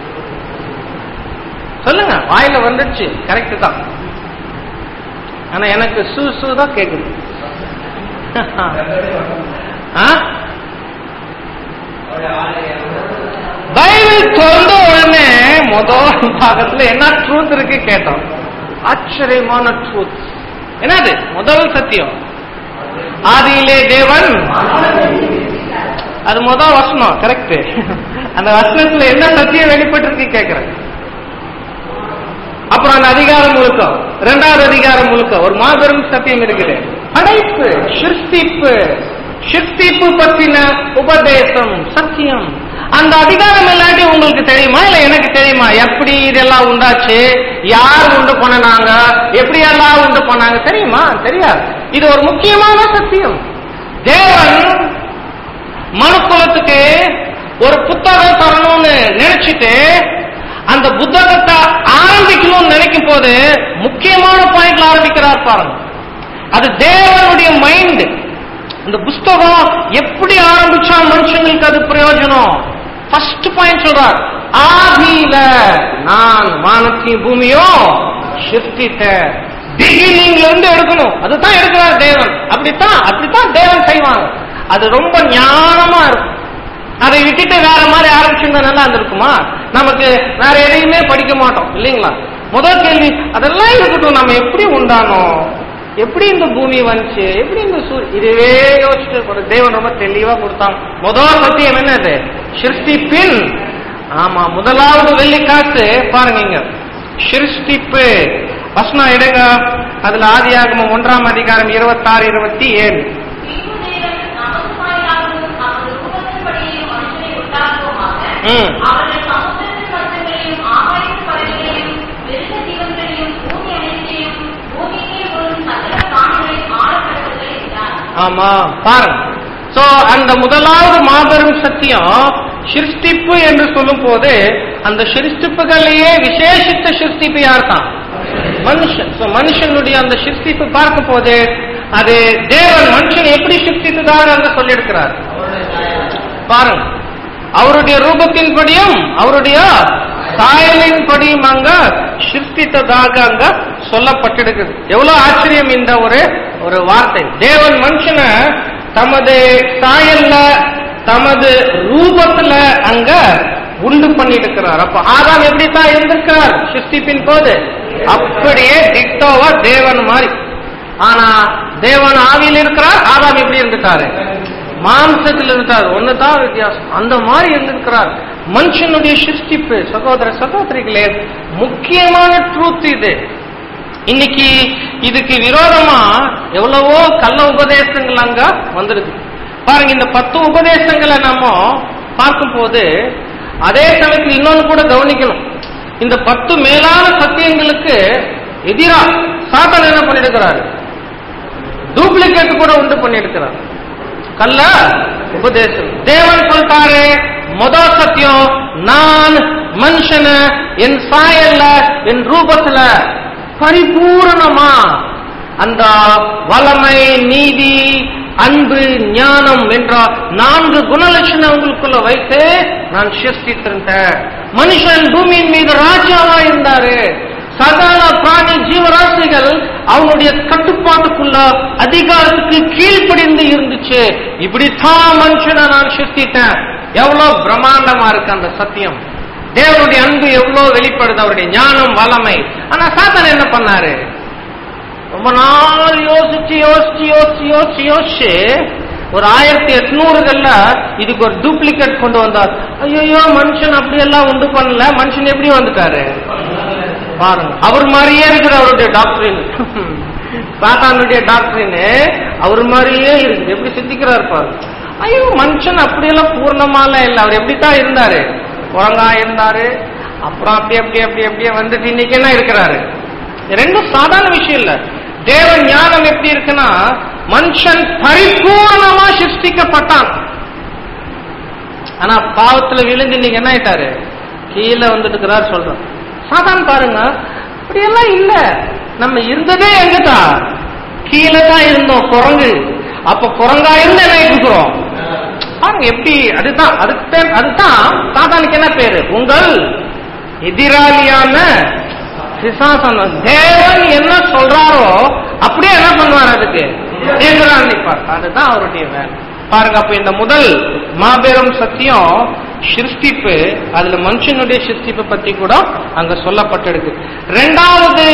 சொல்லுங்க வாயில வந்துடுச்சு கரெக்ட் தான் ஆனா எனக்கு சு சு தான் கேக்குது ஆ? பைபிள் திறந்த உடனே முதல் பாகத்துல என்ன ட்ரூத் இருக்கு கேட்டோம் ஆச்சரியமான ட்ரூத் என்னது முதல் சத்தியம் ஆதியிலே தேவன் அது முதல் வசனம் கரெக்ட் அந்த வசனத்துல என்ன சத்தியம் வெளிப்பட்டிருக்கு கேக்குறேன் அப்புறம் அந்த அதிகாரம் முழுக்க இரண்டாவது அதிகாரம் முழுக்க ஒரு மாபெரும் சத்தியம் இருக்குது படைப்பு சிருஷ்டிப்பு சிருஷ்டிப்பு பற்றின உபதேசம் சத்தியம் அந்த அதிகாரம் இல்லாட்டி உங்களுக்கு தெரியுமா இல்ல எனக்கு தெரியுமா எப்படி இதெல்லாம் உண்டாச்சு யார் உண்டு பண்ணனாங்க எப்படி எல்லாம் உண்டு பண்ணாங்க தெரியுமா தெரியாது இது ஒரு முக்கியமான சத்தியம் தேவன் மனுக்குலத்துக்கு ஒரு புத்தகம் தரணும்னு நினைச்சிட்டு அந்த புத்தகத்தை ஆரம்பிக்கணும்னு நினைக்கும் போது முக்கியமான பாயிண்ட்ல ஆரம்பிக்கிறார் பாருங்க அது தேவனுடைய மைண்ட் இந்த புஸ்தகம் எப்படி ஆரம்பிச்சா மனுஷங்களுக்கு அது பிரயோஜனம் ஃபர்ஸ்ட் பாயிண்ட் சொல்றார் ஆதியில நான் வானத்தையும் பூமியும் சிருஷ்டித்தேன் பிகினிங்ல இருந்து எடுக்கணும் அதுதான் எடுக்கிறார் தேவன் அப்படித்தான் அப்படித்தான் தேவன் செய்வாங்க அது ரொம்ப ஞானமா இருக்கும் அதை விட்டுட்டு வேற மாதிரி ஆரம்பிச்சிருந்தா நல்லா இருந்திருக்குமா நமக்கு வேற எதையுமே படிக்க மாட்டோம் இல்லைங்களா முதல் கேள்வி அதெல்லாம் இருக்கட்டும் நம்ம எப்படி உண்டானோம் எப்படி இந்த பூமி வந்துச்சு எப்படி இந்த சூரிய இதுவே யோசிச்சு ஒரு தேவன் ரொம்ப தெளிவா கொடுத்தாங்க முதல் சத்தியம் என்னது சிருஷ்டிப்பின் ஆமா முதலாவது வெள்ளி காசு பாருங்க இங்க சிருஷ்டிப்பு வசனம் எடுங்க அதுல ஆதியாகமம் ஒன்றாம் அதிகாரம் இருபத்தாறு இருபத்தி ஏழு பின்பு தேவன் நமது வாயிலாகவும் நமது ரூபத்தின்படியே மனுஷனை உண்டாக்குவோமாக. ம். அவர்கள் சமுத்திரத்தின் மச்சங்களையும் ஆகாயத்து பறவைகளையும் மிருக ஜீவன்களையும் பூமி அனைத்தையும் பூமியிலே உள்ள சகல பிராணிகளையும் ஆளக்கடவுள்கள் என்றார். ஆமா பாருங்க சோ அந்த முதலாவது மாபெரும் சத்தியம் சிருஷ்டிப்பு என்று சொல்லும் போது அந்த சிருஷ்டிப்புகளையே விசேஷித்த சிருஷ்டிப்பு யார் தான் மனுஷன் சோ மனுஷனுடைய அந்த சிருஷ்டிப்பு பார்க்கும் போது அது தேவன் மனுஷன் எப்படி சிருஷ்டித்ததாக அங்க சொல்லியிருக்கிறார் பாருங்க அவருடைய ரூபத்தின்படியும் அவருடைய சாயலின்படியும் அங்க சிருஷ்டித்ததாக அங்க சொல்லப்பட்டிருக்குது எவ்வளவு ஆச்சரியம் இந்த ஒரு ஒரு வார்த்தை தேவன் மனுஷனை தமது சாயல்ல தமது ரூபத்துல அங்க உண்டு பண்ணிட்டு இருக்கிறார் அப்ப ஆதாம் எப்படித்தான் இருந்திருக்கிறார் சிருஷ்டிப்பின் போது அப்படியே டிக்டோவா தேவன் மாதிரி ஆனா தேவன் ஆவியில் இருக்கிறார் ஆதாம் எப்படி இருந்துட்டாரு மாம்சத்தில் இருந்தார் ஒண்ணுதான் வித்தியாசம் அந்த மாதிரி இருந்திருக்கிறார் மனுஷனுடைய சிருஷ்டிப்பு சகோதர சகோதரிகளே முக்கியமான ட்ரூத் இது இன்னைக்கு இதுக்கு விரோதமா எவ்வளவோ கள்ள உபதேசங்கள் அங்க வந்துடுது பாருங்க இந்த பத்து உபதேசங்களை நம்ம பார்க்கும்போது அதே சமயத்தில் இன்னொன்னு கூட கவனிக்கணும் இந்த பத்து மேலான சத்தியங்களுக்கு எதிரா சாத்தான் என்ன பண்ணிருக்கிறாரு டூப்ளிகேட் கூட உண்டு பண்ணிருக்கிறார் கல்ல உபதேசம் தேவன் சொல்லிட்டாரு முதல் சத்தியம் நான் மனுஷன என் சாயல்ல என் ரூபத்துல பரிபூரணமா அந்த வளமை நீதி அன்பு ஞானம் என்ற நான்கு குணலட்சணம் உங்களுக்குள்ள வைத்து நான் சிருஷ்டித்திருந்தேன் மனுஷன் பூமியின் மீது ராஜாவா இருந்தாரு சகல பிராணி ஜீவராசிகள் அவனுடைய கட்டுப்பாட்டுக்குள்ள அதிகாரத்துக்கு கீழ்ப்படிந்து இருந்துச்சு இப்படித்தான் மனுஷனை நான் சிருஷ்டித்தேன் எவ்வளவு பிரம்மாண்டமா இருக்கு அந்த சத்தியம் தேவனுடைய அன்பு எவ்வளவு வெளிப்படுது அவருடைய ஞானம் வளமை ஆனா சாத்தன் என்ன பண்ணாரு ரொம்ப நாள் யோசிச்சு யோசிச்சு யோசிச்சு யோசிச்சு யோசிச்சு ஒரு ஆயிரத்தி எட்நூறுகள்ல இதுக்கு ஒரு டூப்ளிகேட் கொண்டு வந்தார் ஐயோ மனுஷன் அப்படியெல்லாம் உண்டு பண்ணல மனுஷன் எப்படி வந்துட்டாரு பாருங்க அவர் மாதிரியே இருக்கிற அவருடைய டாக்டரின் சாத்தானுடைய டாக்டரின் அவர் மாதிரியே இருக்கு எப்படி சிந்திக்கிறார் பாரு ஐயோ மனுஷன் அப்படியெல்லாம் பூர்ணமாலாம் இல்லை அவர் எப்படித்தான் இருந்தாரு குரங்கா இருந்தாரு அப்புறம் அப்படி அப்படி அப்படி அப்படியே வந்துட்டு இன்னைக்கு என்ன இருக்கிறாரு இது ரெண்டும் சாதாரண விஷயம் இல்ல தேவ ஞானம் எப்படி இருக்குன்னா மனுஷன் பரிபூர்ணமா சிருஷ்டிக்கப்பட்டான் ஆனா பாவத்துல விழுந்து இன்னைக்கு என்ன ஆயிட்டாரு கீழே வந்துட்டு இருக்கிறார் சொல்றோம் சாதாரண பாருங்க அப்படியெல்லாம் இல்ல நம்ம இருந்ததே எங்கதான் கீழே தான் இருந்தோம் குரங்கு அப்ப குரங்கா இருந்து என்ன இருக்கிறோம் பாருங்க எப்படி அதுதான் அதுக்கு பேர் அதுதான் சாதானுக்கு என்ன பேரு உங்கள் எதிராளியான பிசாசன் தேவன் என்ன சொல்றாரோ அப்படியே என்ன பண்ணுவார் அதுக்கு எதிராளி நிற்பார் அதுதான் அவருடைய வேலை பாருங்க அப்ப இந்த முதல் மாபெரும் சத்தியம் சிருஷ்டிப்பு அதுல மனுஷனுடைய சிருஷ்டிப்பு பத்தி கூட அங்க சொல்லப்பட்டிருக்கு ரெண்டாவது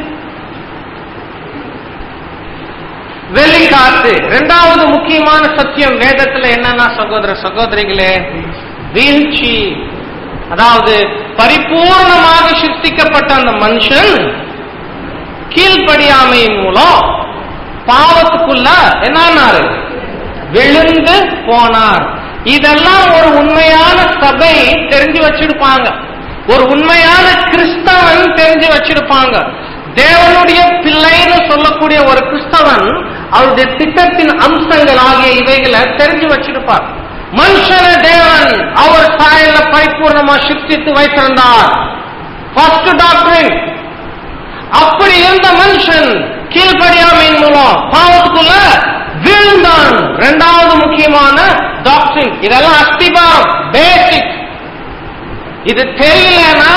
வெளிக்காத்து ரெண்டாவது முக்கியமான சத்தியம் வேதத்துல என்னன்னா சகோதர சகோதரிகளே வீழ்ச்சி அதாவது பரிபூர்ணமாக சிருஷ்டிக்கப்பட்ட அந்த மனுஷன் கீழ்ப்படியாமையின் மூலம் பாவத்துக்குள்ள என்னாரு விழுந்து போனார் இதெல்லாம் ஒரு உண்மையான சபை தெரிஞ்சு வச்சிருப்பாங்க ஒரு உண்மையான கிறிஸ்தவன் தெரிஞ்சு வச்சிருப்பாங்க தேவனுடைய பிள்ளைன்னு சொல்லக்கூடிய ஒரு கிறிஸ்தவன் அவருடைய திட்டத்தின் அம்சங்கள் ஆகிய இவைகளை தெரிஞ்சு வச்சிருப்பார் மனுஷன தேவன் அவர் சாயல பரிபூர்ணமா சிருஷ்டித்து வைத்திருந்தார் ஃபர்ஸ்ட் டாக்டரின் அப்படி இருந்த மனுஷன் கீழ்படியாமையின் மூலம் பாவத்துக்குள்ள வீழ்ந்தான் இரண்டாவது முக்கியமான டாக்டரின் இதெல்லாம் அஸ்திபாரம் பேசிக் இது தெரியலனா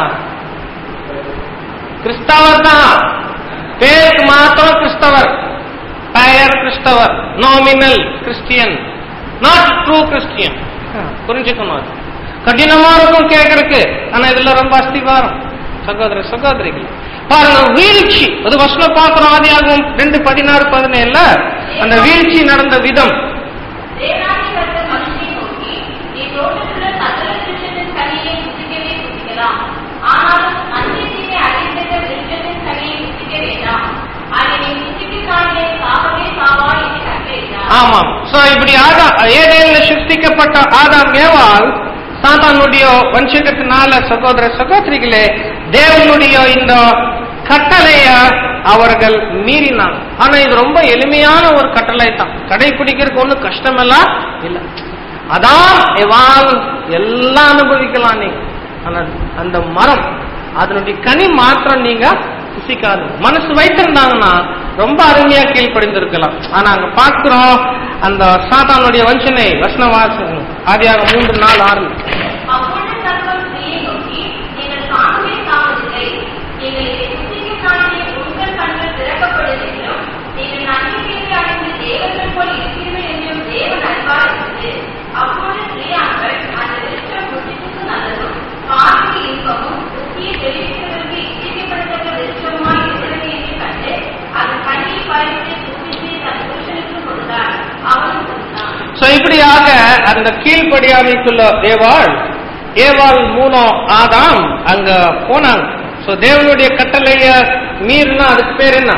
கிறிஸ்தவர் தான் பேருக்கு மாத்திரம் கிறிஸ்தவர் பெயர் கிறிஸ்தவர் nominal Christian not true Christian புரிஞ்சுக்கணும் அது கடினமா இருக்கும் கேட்கறதுக்கு ஆனா இதுல ரொம்ப அஸ்திவாரம் சகோதர சகோதரிகள் பாருங்க வீழ்ச்சி அது வசன பாக்குறோம் ஆதியாகும் ரெண்டு பதினாறு பதினேழுல அந்த வீழ்ச்சி நடந்த விதம் தேவனாகிய கர்த்தர் மனுஷனை நோக்கி, நீ தோட்டத்திலுள்ள சகல விருட்சத்தின் கனியை புசிக்கவே புசிக்கலாம். ஆனாலும் அந்நியத்திலே அறிந்திருந்த விருட்சத்தின் கனியை புசிக்க வேண்டாம். அதை நீ புசிக்கிறதாலே சாகவே சாவாய் என்று கட்டளையிட்டார். ஆமாம் சோ இப்படி ஆதா ஏதேல சிருஷ்டிக்கப்பட்ட ஆதாம் ஏவாள் சாத்தானுடைய வஞ்சகத்தினால சகோதர சகோதரிகளே தேவனுடைய இந்த கட்டளைய அவர்கள் மீறினாங்க ஆனா இது ரொம்ப எளிமையான ஒரு கட்டளை தான் கடைபிடிக்கிறதுக்கு ஒன்றும் கஷ்டமெல்லாம் இல்ல அதான் எவால் எல்லாம் அனுபவிக்கலாம் நீங்க ஆனா அந்த மரம் அதனுடைய கனி மாத்திரம் நீங்க புசிக்காது மனசு வைத்திருந்தாங்கன்னா ரொம்ப அருமையா கீழ்ப்படிந்திருக்கலாம் ஆனா அங்க பார்க்கிறோம் அந்த சாத்தானுடைய வஞ்சனை வசனவாசம் ஆதியாக மூன்று நாள் ஆறு அப்பொழுது சர்ப்பம் ஸ்திரீயை நோக்கி, நீங்கள் சாகவே சாவதில்லை. நீங்கள் இதை புசிக்கிறதாலே உங்கள் கண்கள் திறக்கப்படுவதென்றும், நீங்கள் நன்மையை அடைந்து தேவர்கள் போல் இருக்கிறீர்கள் என்றும் தேவன் அறிவார் என்றது. அப்பொழுது ஸ்திரீயானவள், அந்த விருட்சம் புசிப்புக்கு நல்லதும், பார்வைக்கு இன்பமும், புத்தியை தெளிவிக்கிறதற்கு இச்சைக்கப்படுத்தக்க விருட்சமுமாய் இருக்கிறது என்று கண்டு, அதன் கனியை பறித்து புசித்து தன் புருஷனுக்கு கொடுத்தார். அவனும் கொடுத்தான். சோ இப்படியாக அந்த கீழ்ப்படியாமைக்குள்ள ஏவாள் ஏவாள் மூலம் ஆதாம் அங்க போனாங்க சோ தேவனுடைய கட்டளைய மீறினா அதுக்கு பேர் என்ன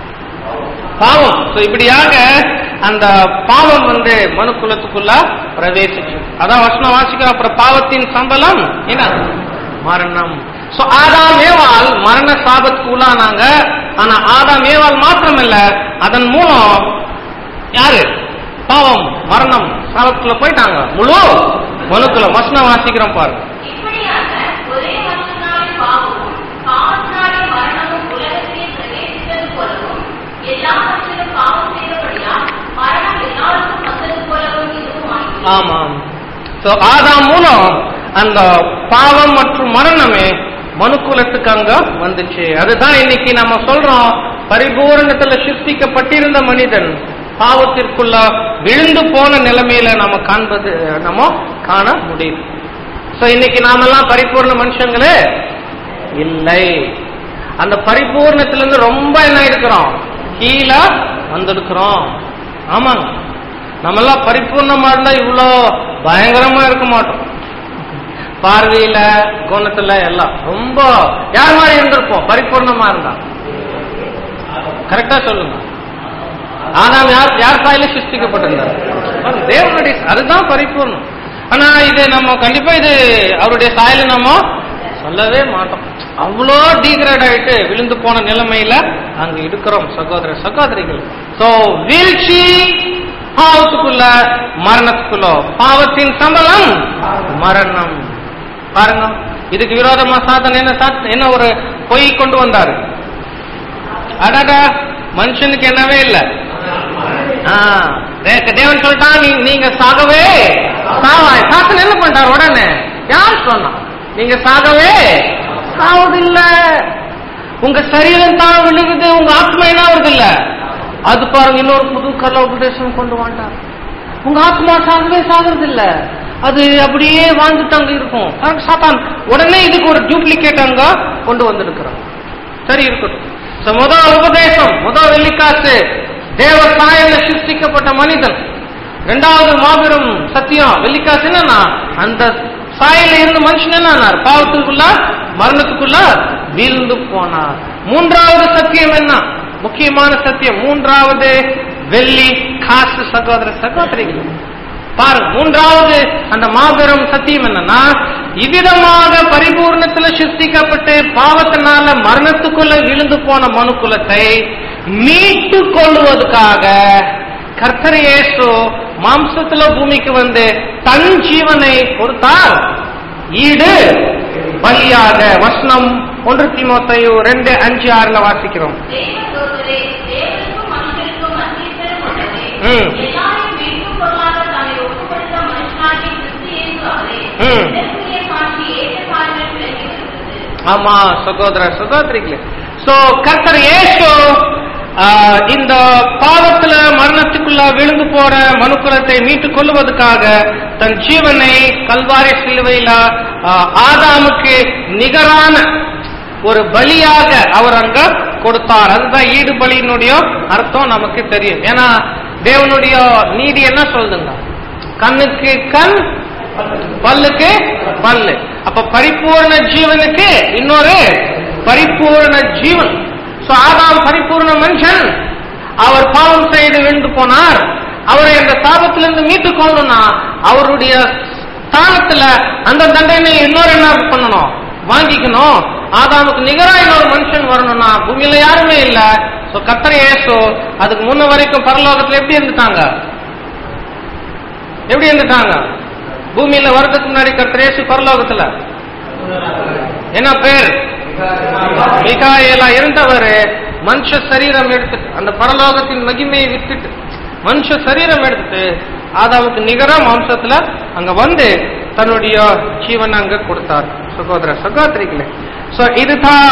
பாவம் சோ இப்படியாக அந்த பாவம் வந்து மனு குலத்துக்குள்ள பிரவேசிச்சு அதான் வசனம் வாசிக்கிறோம் அப்புறம் பாவத்தின் சம்பளம் என்ன மரணம் சோ ஆதாம் ஏவாள் மரண சாபத்துக்கு உள்ளானாங்க ஆனா ஆதாம் ஏவாள் மாத்திரமல்ல அதன் மூலம் யாரு பாவம் மரணம் சாபத்துக்குள்ள போயிட்டாங்க முழு மனுக்குள்ள வசனம் வாசிக்கிறோம் பாருங்க இப்படியாக ஒரே மனுஷனாலே பாவமும் பாவத்தினாலே மரணமும் உலகத்திலே பிரவேசித்தது போலவும் எல்லா மனுஷரும் பாவம் செய்தபடியால் மரணம் எல்லாருக்கும் வந்தது போலவும் இதுவும் ஆயிற்று. ஆமாம் சோ ஆதாம் மூலம் அந்த பாவம் மற்றும் மரணமே மனுக்குலத்துக்கு அங்க வந்துச்சு அதுதான் இன்னைக்கு நம்ம சொல்றோம் பரிபூரணத்துல சிருஷ்டிக்கப்பட்டிருந்த மனிதன் பாவத்திற்குள்ள விழுந்து போன நிலைமையில நம்ம காண்பது நம்ம காண முடியும் சோ இன்னைக்கு நாமெல்லாம் பரிபூர்ண மனுஷங்களே இல்லை அந்த பரிபூர்ணத்திலிருந்து ரொம்ப என்ன இருக்கிறோம் கீழே வந்திருக்கிறோம் ஆமாங்க நம்மெல்லாம் பரிபூர்ணமா இருந்தா இவ்வளோ பயங்கரமா இருக்க மாட்டோம் பார்வையில குணத்துல எல்லாம் ரொம்ப யார் மாதிரி இருந்திருப்போம் பரிபூர்ணமா இருந்தா கரெக்டா சொல்லுங்க ஆனாம் யார் யார் சாயில சிருஷ்டிக்கப்பட்டிருந்தார் அது தேவனுடைய அதுதான் பரிபூர்ணம் ஆனா இது நம்ம கண்டிப்பா இது அவருடைய சாயல நம்ம சொல்லவே மாட்டோம் அவ்வளோ டீக்ரேட் ஆயிட்டு விழுந்து போன நிலைமையில அங்க இருக்கிறோம் சகோதர சகோதரிகள் சோ வீழ்ச்சி பாவத்துக்குள்ள மரணத்துக்குள்ள பாவத்தின் சம்பளம் மரணம் பாருங்க இதுக்கு விரோதமா சாத்தன் என்ன சாத் என்ன ஒரு பொய் கொண்டு வந்தாரு அடாடா மனுஷனுக்கு என்னவே இல்லை ஆ, தே- தேவன் சொல்லிட்டான் நீ- நீங்க சாகவே சாவாய் சாத்தன் என்ன பண்ணிட்டார் உடனே யார் சொன்னா நீங்க சாகவே சாவதில்ல உங்க சரீரம் தான் விழுகுது உங்க ஆத்மா என்ன ஆகுது இல்ல அது பாருங்க இன்னொரு புது கல உபதேசம் கொண்டு வாண்டார் உங்க ஆத்மா சாகவே சாகிறது இல்ல அது அப்படியே வாழ்ந்துட்டு அங்க இருக்கும் பாருங்க, சாத்தான் உடனே இதுக்கு ஒரு டூப்ளிகேட் அங்க கொண்டு வந்திருக்கிறான் சரி இருக்கட்டும் So, முதல் உபதேசம் முதல் வெள்ளிக்காசு தேவ சாயல சிருஷ்டிக்கப்பட்ட மனிதன் இரண்டாவது மாபெரும் சத்தியம் வெள்ளிக்காசு என்னன்னா அந்த சாயல இருந்த மனுஷன் என்னானார் பாவத்துக்குள்ள மரணத்துக்குள்ள வீழ்ந்து போனார் மூன்றாவது சத்தியம் என்ன முக்கியமான சத்தியம் மூன்றாவது வெள்ளி காசு சகோதர சகோதரிகள் பாருங்க மூன்றாவது அந்த மாபெரும் சத்தியம் என்னன்னா இவ்விதமாக பரிபூர்ணத்துல சிருஷ்டிக்கப்பட்டு பாவத்தினால மரணத்துக்குள்ள விழுந்து போன மனுக்குலத்தை மீட்டு கொள்வதற்காக கர்த்தர் இயேசு மாம்சத்துல பூமிக்கு வந்து தன் ஜீவனை கொடுத்தார் ஈடு பலியாக வசனம் ஒன்று தீமோத்தேயு ரெண்டு அஞ்சு ஆறுல வாசிக்கிறோம் தேவதூதரே, தேவனுக்கும் மனுஷருக்கும் மத்தியஸ்தரும் உள்ளவரே, ம். எல்லாரையும் மீட்கும் பொருளாக தம்மை ஒப்புக்கொடுத்த மனுஷனாகிய கிறிஸ்து இயேசு அவரே, ம். இதற்குரிய சாட்சி ஏற்ற காலங்கள் விளங்கி இருக்கிறது. ஆமா சகோதர சகோதரிகளே சோ கர்த்தர் இயேசு ஆஹ், இந்த பாவத்துல மரணத்துக்குள்ள விழுந்து போற மனுக்குலத்தை மீட்டுக் கொள்வதற்காக தன் ஜீவனை கல்வாரி சிலுவையில ஆஹ், ஆதாமுக்கு நிகரான ஒரு பலியாக அவர் அங்க கொடுத்தார் அதுதான் ஈடு பலியினுடைய அர்த்தம் நமக்கு தெரியும் ஏன்னா தேவனுடைய நீதி என்ன சொல்லுங்க கண்ணுக்கு கண் பல்லுக்கு பல்லு அப்ப பரிபூர்ண ஜீவனுக்கு இன்னொரு பரிபூர்ண ஜீவன் சோ ஆதாம் பரிபூர்ண மனுஷன் அவர் பாவம் செய்து விழுந்து போனார் அவரை அந்த சாபத்திலிருந்து மீட்டுக் கொள்ளணும்னா அவருடைய ஸ்தானத்துல அந்த தண்டனை இன்னொரு என்ன பண்ணணும் வாங்கிக்கணும் ஆதாமுக்கு நிகரா இன்னொரு மனுஷன் வரணும்னா பூமியில யாருமே இல்ல சோ கத்தரை ஏசோ அதுக்கு முன்ன வரைக்கும் பரலோகத்துல எப்படி இருந்துட்டாங்க எப்படி இருந்துட்டாங்க பூமியில வரதுக்கு முன்னாடி கர்த்தர் இயேசு பரலோகத்துல என்ன பேர் மிகாயலா இருந்தவர் மனுஷ சரீரம் எடுத்துட்டு அந்த பரலோகத்தின் மகிமையை விட்டுட்டு மனுஷ சரீரம் எடுத்துட்டு ஆதாமுக்கு நிகர மாம்சத்துல அங்க வந்து தன்னுடைய ஜீவனை அங்க கொடுத்தார் சகோதர சகோதரிகளே சோ இதுதான்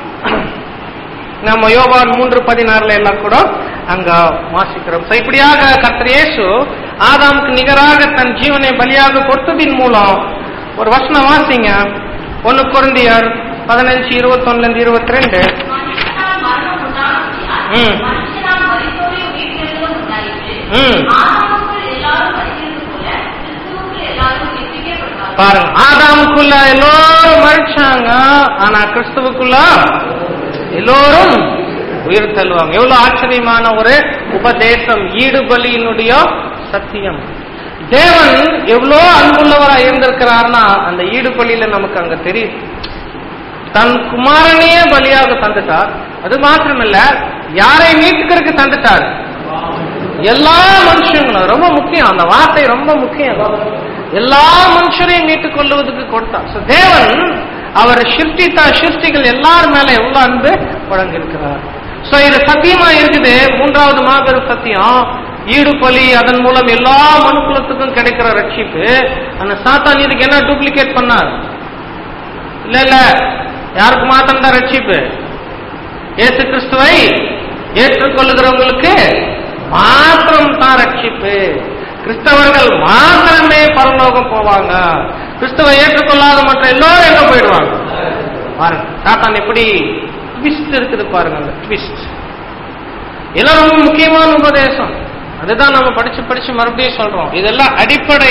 நம்ம யோவான் மூன்று பதினாறுல எல்லாம் கூட அங்க வாசிக்கிறோம் So, இப்படியாக கர்த்தர் இயேசு ஆதாமுக்கு நிகராக தன் ஜீவனை பலியாக கொடுத்ததின் மூலம் ஒரு வசனம் வாசிங்க ஒன்னு குருந்தியர் பதினஞ்சு இருபத்தொன்னுல இருந்து இருபத்தி ரெண்டு மனுஷனால் மரணம் உண்டானபடியால், ம். மனுஷனால் மரித்தோரை உயிர்த்தெழுதலும் உண்டாயிற்று. ம். ஆதாமுக்குள் எல்லாரும் மரித்தது போல, கிறிஸ்துவுக்குள் எல்லாரும் உயிர்ப்பிக்கப்படுவார்கள். பாருங்க ஆதாமுக்குள்ள எல்லோரும் மறிச்சாங்க ஆனா கிறிஸ்துவுக்குள்ள எல்லோரும் உயிர் தள்ளுவாங்க எவ்வளவு ஆச்சரியமான ஒரு உபதேசம் ஈடுபலியினுடைய சத்தியம் தேவன் எவ்வளோ அன்புள்ளவரா இருந்திருக்கிறார்னா அந்த ஈடுபலியில நமக்கு அங்க தெரியுது தன் குமாரனையே பலியாக தந்துட்டார் அது மாத்திரமில்ல யாரை மீட்டுக்கிறதுக்கு தந்துட்டார் எல்லா மனுஷங்களும் ரொம்ப முக்கியம் அந்த வார்த்தை ரொம்ப முக்கியம் எல்லா மனுஷரையும் மீட்டுக் கொள்வதற்கு கொடுத்தார் So, தேவன் அவர் சிருஷ்டித்த சிருஷ்டிகள் எல்லார் மேல எவ்வளவு அன்பு வழங்கியிருக்கிறார் சோ இது சத்தியமா இருக்குது மூன்றாவது மாபெரும் சத்தியம் ஈடு பலி அதன் மூலம் எல்லா மனுக்குலத்துக்கும் கிடைக்கிற ரட்சிப்பு அந்த சாத்தான் இதுக்கு என்ன டூப்ளிகேட் பண்ணார் இல்ல இல்ல யாருக்கு மாத்திரம் தான் ரட்சிப்பு இயேசு கிறிஸ்துவை ஏற்றுக்கொள்ளுகிறவங்களுக்கு மாத்திரம் தான் ரட்சிப்பு கிறிஸ்தவர்கள் மாத்திரமே பரலோகம் போவாங்க கிறிஸ்துவை ஏற்றுக்கொள்ளாத மற்ற எல்லோரும் எங்க போயிடுவாங்க பாருங்க சாத்தான் எப்படி ட்விஸ்ட் இருக்குது பாருங்க அந்த ட்விஸ்ட் இதெல்லாம் ரொம்ப முக்கியமான உபதேசம் அதுதான் நம்ம படிச்சு படிச்சு மறுபடியும் சொல்றோம் இதெல்லாம் அடிப்படை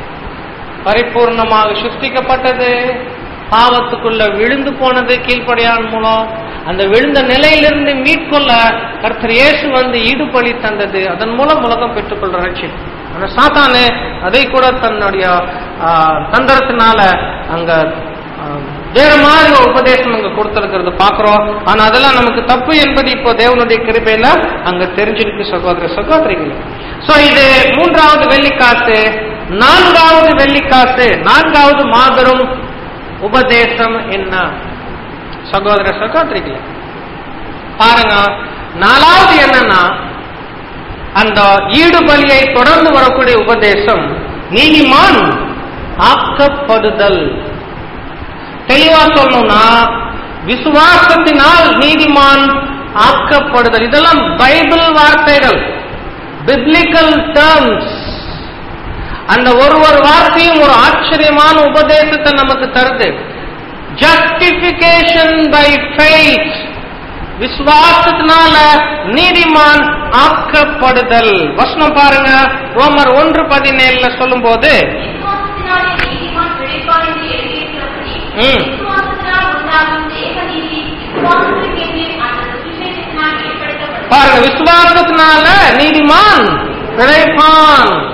பரிபூர்ணமாக சுத்திக்கப்பட்டது பாவத்துக்குள்ள விழுந்து போனது கீழ்ப்படியான் மூலம் அந்த விழுந்த நிலையிலிருந்து மீட்கொள்ள கர்த்தர் இயேசு வந்து ஈடுபலி தந்தது அதன் மூலம் உலகம் பெற்றுக்கொள்ற ரட்சிப்பு ஆனா சாத்தானு அதை கூட தன்னுடைய ஆ, தந்திரத்தினால அங்க ஆ, வேற மாதிரி ஒரு உபதேசம் அங்க கொடுத்திருக்கிறது பாக்குறோம் ஆனா அதெல்லாம் நமக்கு தப்பு என்பது இப்போ தேவனுடைய கிருபையில அங்க தெரிஞ்சிருக்கு சகோதர சகோதரிகள் சோ இது மூன்றாவது வெள்ளிக்காசு நான்காவது வெள்ளிக்காசு நான்காவது மாபெரும் உபதேசம் என்ன சகோதர சகோதரிகளே பாருங்க நாலாவது என்னன்னா அந்த ஈடுபலியை தொடர்ந்து வரக்கூடிய உபதேசம் நீதிமான் ஆக்கப்படுதல் தெளிவா சொல்லணும்னா விசுவாசத்தினால் நீதிமான் ஆக்கப்படுதல் இதெல்லாம் பைபிள் வார்த்தைகள் பிப்ளிக்கல் டேர்ம்ஸ் அந்த ஒரு ஒரு வார்த்தையும் ஒரு ஆச்சரியமான உபதேசத்தை நமக்கு தருது ஜஸ்டிபிகேஷன் பை ஃபெய்த் விசுவாசத்தினால நீதிமான் ஆக்கப்படுதல் வசனம் பாருங்க ரோமர் ஒன்று பதினேழுல சொல்லும் போது விசுவாசத்தினாலே நீதிமான் பிழைப்பார் என்று எழுதியிருக்கிறபடி, ம். விசுவாசத்தினால் உண்டாகும் தேவ நீதி விசுவாசத்திற்கென்று அந்த சுவிசேஷத்தினால் ஏற்படுத்தப்பட்டது. பாருங்க விசுவாசத்தினால நீதிமான் பிழைப்பான்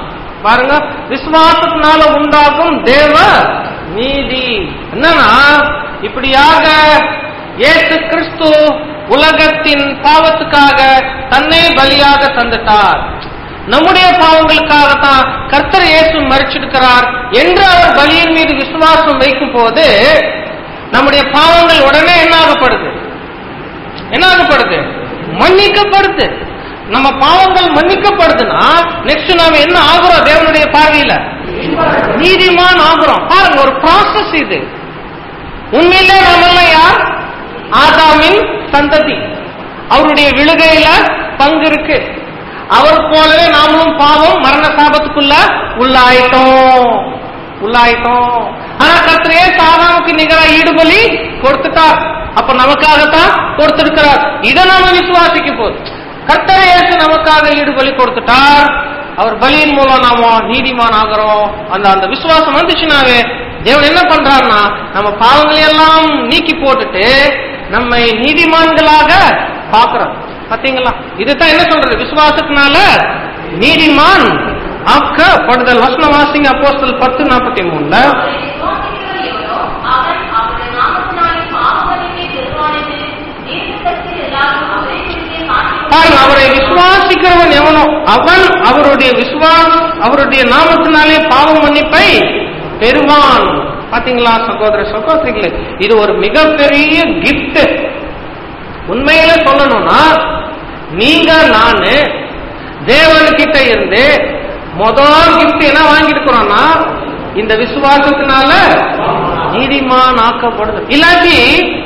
பாருங்க விசுவாசத்தினால உண்டாகும் தேவ நீதி என்னன்னா இப்படியாக இயேசு கிறிஸ்து உலகத்தின் பாவத்துக்காக தன்னை பலியாக தந்துட்டார் நம்முடைய பாவங்களுக்காகத்தான் கர்த்தர் இயேசு மறிச்சிருக்கிறார் என்று அவர் பலியின் மீது விசுவாசம் வைக்கும் போது நம்முடைய பாவங்கள் உடனே என்ன ஆகப்படுது என்ன ஆகப்படுது மன்னிக்கப்படுது நம்ம பாவங்கள் மன்னிக்கப்படுதுன்னா நெக்ஸ்ட் நாம என்ன ஆகுறோம் தேவனுடைய பார்வையில நீதிமான் ஆகுறோம் பாருங்க ஒரு ப்ராசஸ் இது உண்மையிலே நாமெல்லாம் யார் ஆதாமின் சந்ததி அவருடைய விழுகையில பங்கு இருக்கு அவர் போலவே நாமளும் பாவம் மரண சாபத்துக்குள்ள உள்ளாயிட்டோம் உள்ளாயிட்டோம் ஆனா கத்திரையே சாதாமுக்கு நிகரா ஈடுபலி கொடுத்துட்டார் அப்ப நமக்காகத்தான் கொடுத்திருக்கிறார் இதை நாம விசுவாசிக்க போது கர்த்தரை இயேசு நமக்காக ஈடுபலி கொடுத்துட்டார் அவர் பலியின் மூலம் நாம நீதிமான் ஆகிறோம் அந்த அந்த விசுவாசம் வந்துச்சுனாவே தேவன் என்ன பண்றாருன்னா நம்ம பாவங்களை எல்லாம் நீக்கி போட்டுட்டு நம்மை நீதிமான்களாக பாக்குறோம் பாத்தீங்களா இதுதான் என்ன சொல்றது விசுவாசத்தினால நீதிமான் ஆக்கப்படுதல் வசனம் வாசிங்க அப்போஸ்தல் பத்து நாற்பத்தி மூணுல அவரை விசுவாசிக்கிறவர் எவனோ, அவன் அவருடைய நாமத்தினாலே பாவமன்னிப்பை பெறுவான் என்று தீர்க்கதரிசிகள் எல்லாரும் அவரை குறித்தே சாட்சி பாருங்க அவரை விசுவாசிக்கிறவன் எவனோ அவன் அவருடைய விசுவாசம் அவருடைய நாமத்தினாலே பாவ மன்னிப்பை பெறுவான் பாத்தீங்களா சகோதர சகோதரிகளே இது ஒரு மிகப்பெரிய கிஃப்ட் உண்மையில சொல்லணும்னா நீங்க நானு தேவன்கிட்ட இருந்து முதல் கிஃப்ட் என்ன வாங்கியிருக்கிறோம்னா இந்த விசுவாசத்தினால நீதிமான் ஆக்கப்படுது இல்லாட்டி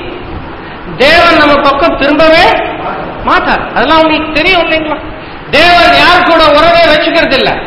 தேவன் நம்ம பக்கம் திரும்பவே மாட்டார் அதெல்லாம் உங்களுக்கு தெரியும் இல்லைங்களா தேவன் யார் கூட உறவே வச்சுக்கிறது இல்ல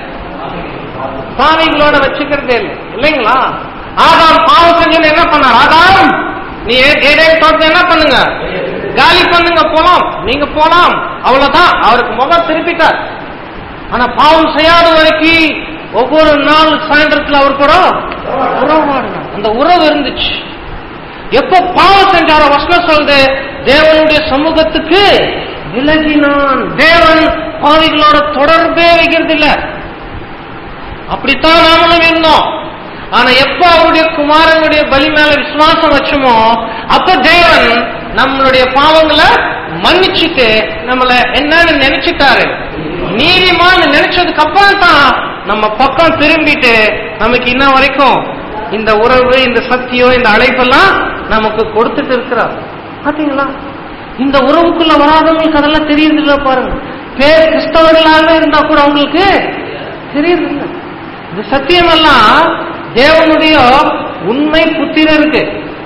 பாவிகளோட வச்சுக்கிறதே இல்லை இல்லைங்களா ஆதாம் பாவம் செஞ்சு என்ன பண்ணார் ஆதாம் நீ ஏதேன் தோட்டத்தை என்ன பண்ணுங்க காலி பண்ணுங்க போலாம் நீங்க போலாம் அவ்வளவுதான் அவருக்கு முகம் திருப்பிட்டார் ஆனா பாவம் செய்யாத வரைக்கும் ஒவ்வொரு நாள் சாயந்தரத்துல அவர் கூட உறவாடினார் அந்த உறவு இருந்துச்சு எப்ப பாவம் செஞ்சாரோ வசனம் சொல்லுது தேவனுடைய சமூகத்துக்கு விலகினான் தேவன் பாவிகளோட தொடர்பே வைக்கிறது இல்ல அப்படித்தான் நாமளும் இருந்தோம் ஆனா எப்ப அவருடைய குமாரனுடைய பலி மேல விசுவாசம் வச்சோமோ அப்ப தேவன் நம்மளுடைய பாவங்களை மன்னிச்சுட்டு நம்மள என்னன்னு நினைச்சிட்டாரு நீதிமான்னு நினைச்சதுக்கு அப்புறம் தான் நம்ம பக்கம் திரும்பிட்டு நமக்கு இன்ன வரைக்கும் இந்த உறவு இந்த சத்தியம் இந்த அழைப்பெல்லாம் நமக்கு கொடுத்துட்டு இருக்கிறார் பாத்தீங்களா இந்த உறவுக்குள்ள வராதவங்களுக்கு அதெல்லாம் தெரியுது இல்ல பாருங்க பேர் கிறிஸ்தவர்களாக இருந்தா கூட அவங்களுக்கு தெரியுது இல்ல இந்த சத்தியமெல்லாம் தேவனுடைய உண்மை புத்திரருக்கு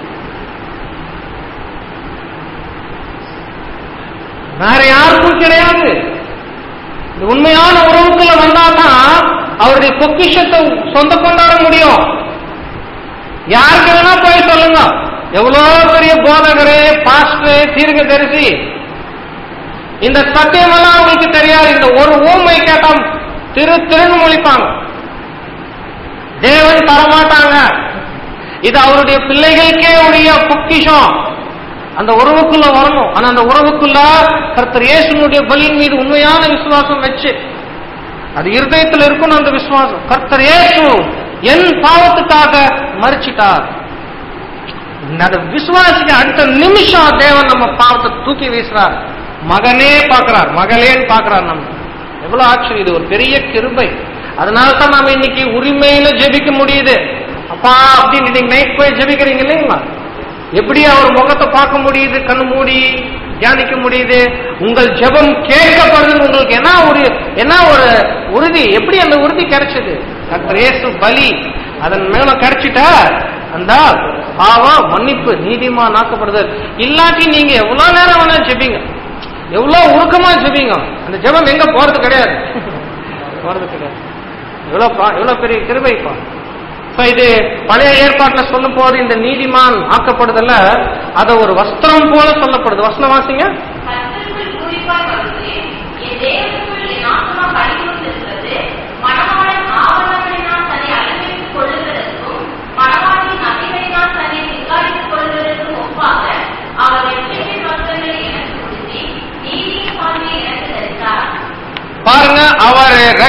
வேற யாருக்கும் கிடையாது இந்த உண்மையான உறவுக்குள்ள வந்தாதான் அவருடைய பொக்கிஷத்தை சொந்த கொண்டாட முடியும் யாருக்கு வேணா போய் சொல்லுங்க எவ்வளவு பெரிய போதகரே பாஸ்டர் தீர்க்க தரிசி இந்த சத்தியமெல்லாம் அவங்களுக்கு தெரியாது இந்த ஒரு ஊமை கேட்டா திரு திருன்னு முழிப்பாங்க தேவன் தரமாட்டாங்க இது அவருடைய பிள்ளைகளுக்கே உடைய பொக்கிஷம் அந்த உறவுக்குள்ள வரணும் ஆனா அந்த உறவுக்குள்ள கர்த்தர் இயேசுனுடைய பலியின் மீது உண்மையான விசுவாசம் வச்சு அது இருதயத்தில் இருக்கணும் அந்த விசுவாசம் கர்த்தர் இயேசு என் பாவத்துக்காக மறிச்சிட்டார் அந்த விசுவாசிக்க அடுத்த நிமிஷம் தேவன் நம்ம பாவத்தை தூக்கி வீசுறார் மகனே பார்க்கிறார் மகளேன்னு பார்க்கிறார் நம்ம எவ்வளவு ஆச்சரியம் இது ஒரு பெரிய கிருபை அதனால தான் நாம இன்னைக்கு உரிமையில ஜெபிக்க முடியுது அப்பா அப்படின்னு நீங்க நைட் போய் ஜெபிக்கிறீங்க இல்லைங்களா எப்படி அவர் முகத்தை பார்க்க முடியுது கண்ணு மூடி தியானிக்க முடியுது உங்கள் ஜெபம் கேட்கப்படுது உங்களுக்கு என்ன ஒரு என்ன ஒரு உறுதி எப்படி அந்த உறுதி கிடைச்சது கர்த்தர் இயேசு பலி அதன் மேல கிடைச்சிட்டா அந்த பாவம் மன்னிப்பு நீதிமா நாக்கப்படுதல் இல்லாட்டி நீங்க எவ்வளவு நேரம் வேணா ஜெபிங்க எவ்வளவு உருக்கமா ஜெபிங்க அந்த ஜெபம் எங்க போறது கிடையாது போறது கிடையாது எவ்வளவு பா- எவ்வளவு பெரிய கிருபைப்பா இப்ப இது பழைய ஏற்பாட்டுல சொல்லும் போது இந்த நீதிமான் ஆக்கப்படுதல்ல அத ஒரு வஸ்திரம் போல சொல்லப்படுது வசனம் வாசிங்க கர்த்தருக்குள் பூரிப்பாய் வருகிறேன். என் தேவனுக்குள் என் ஆத்துமா களிகூர்ந்திருக்கிறது. மணவாளன் ஆபரணங்களினால் தன்னை அலங்கரித்துக் கொள்ளுகிறதற்கும், மணவாட்டியின் நகைகளினால் தன்னை சிங்காரித்துக் கொள்ளுகிறதற்கும் ஒப்பாக, அவர் இரட்சணிய வஸ்திரங்களை எனக்கு உடுத்தி, நீதியின் சால்வையை எனக்கு தரித்தார். பாருங்க அவர்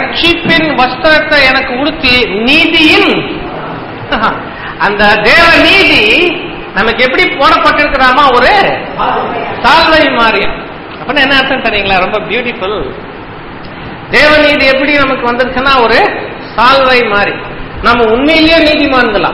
ரட்சிப்பின் வஸ்திரத்தை எனக்கு உடுத்தி நீதியின் அந்த தேவ நீதி நமக்கு எப்படி போடப்பட்டிருக்கிறாமா ஒரு சால்வை மாறியம் அப்படின்னா என்ன அர்த்தம் தெரியுங்களா ரொம்ப பியூட்டிஃபுல் தேவநீதி எப்படி நமக்கு வந்துருச்சுன்னா ஒரு சால்வை மாறி நம்ம உண்மையிலேயே நீதிமான்களா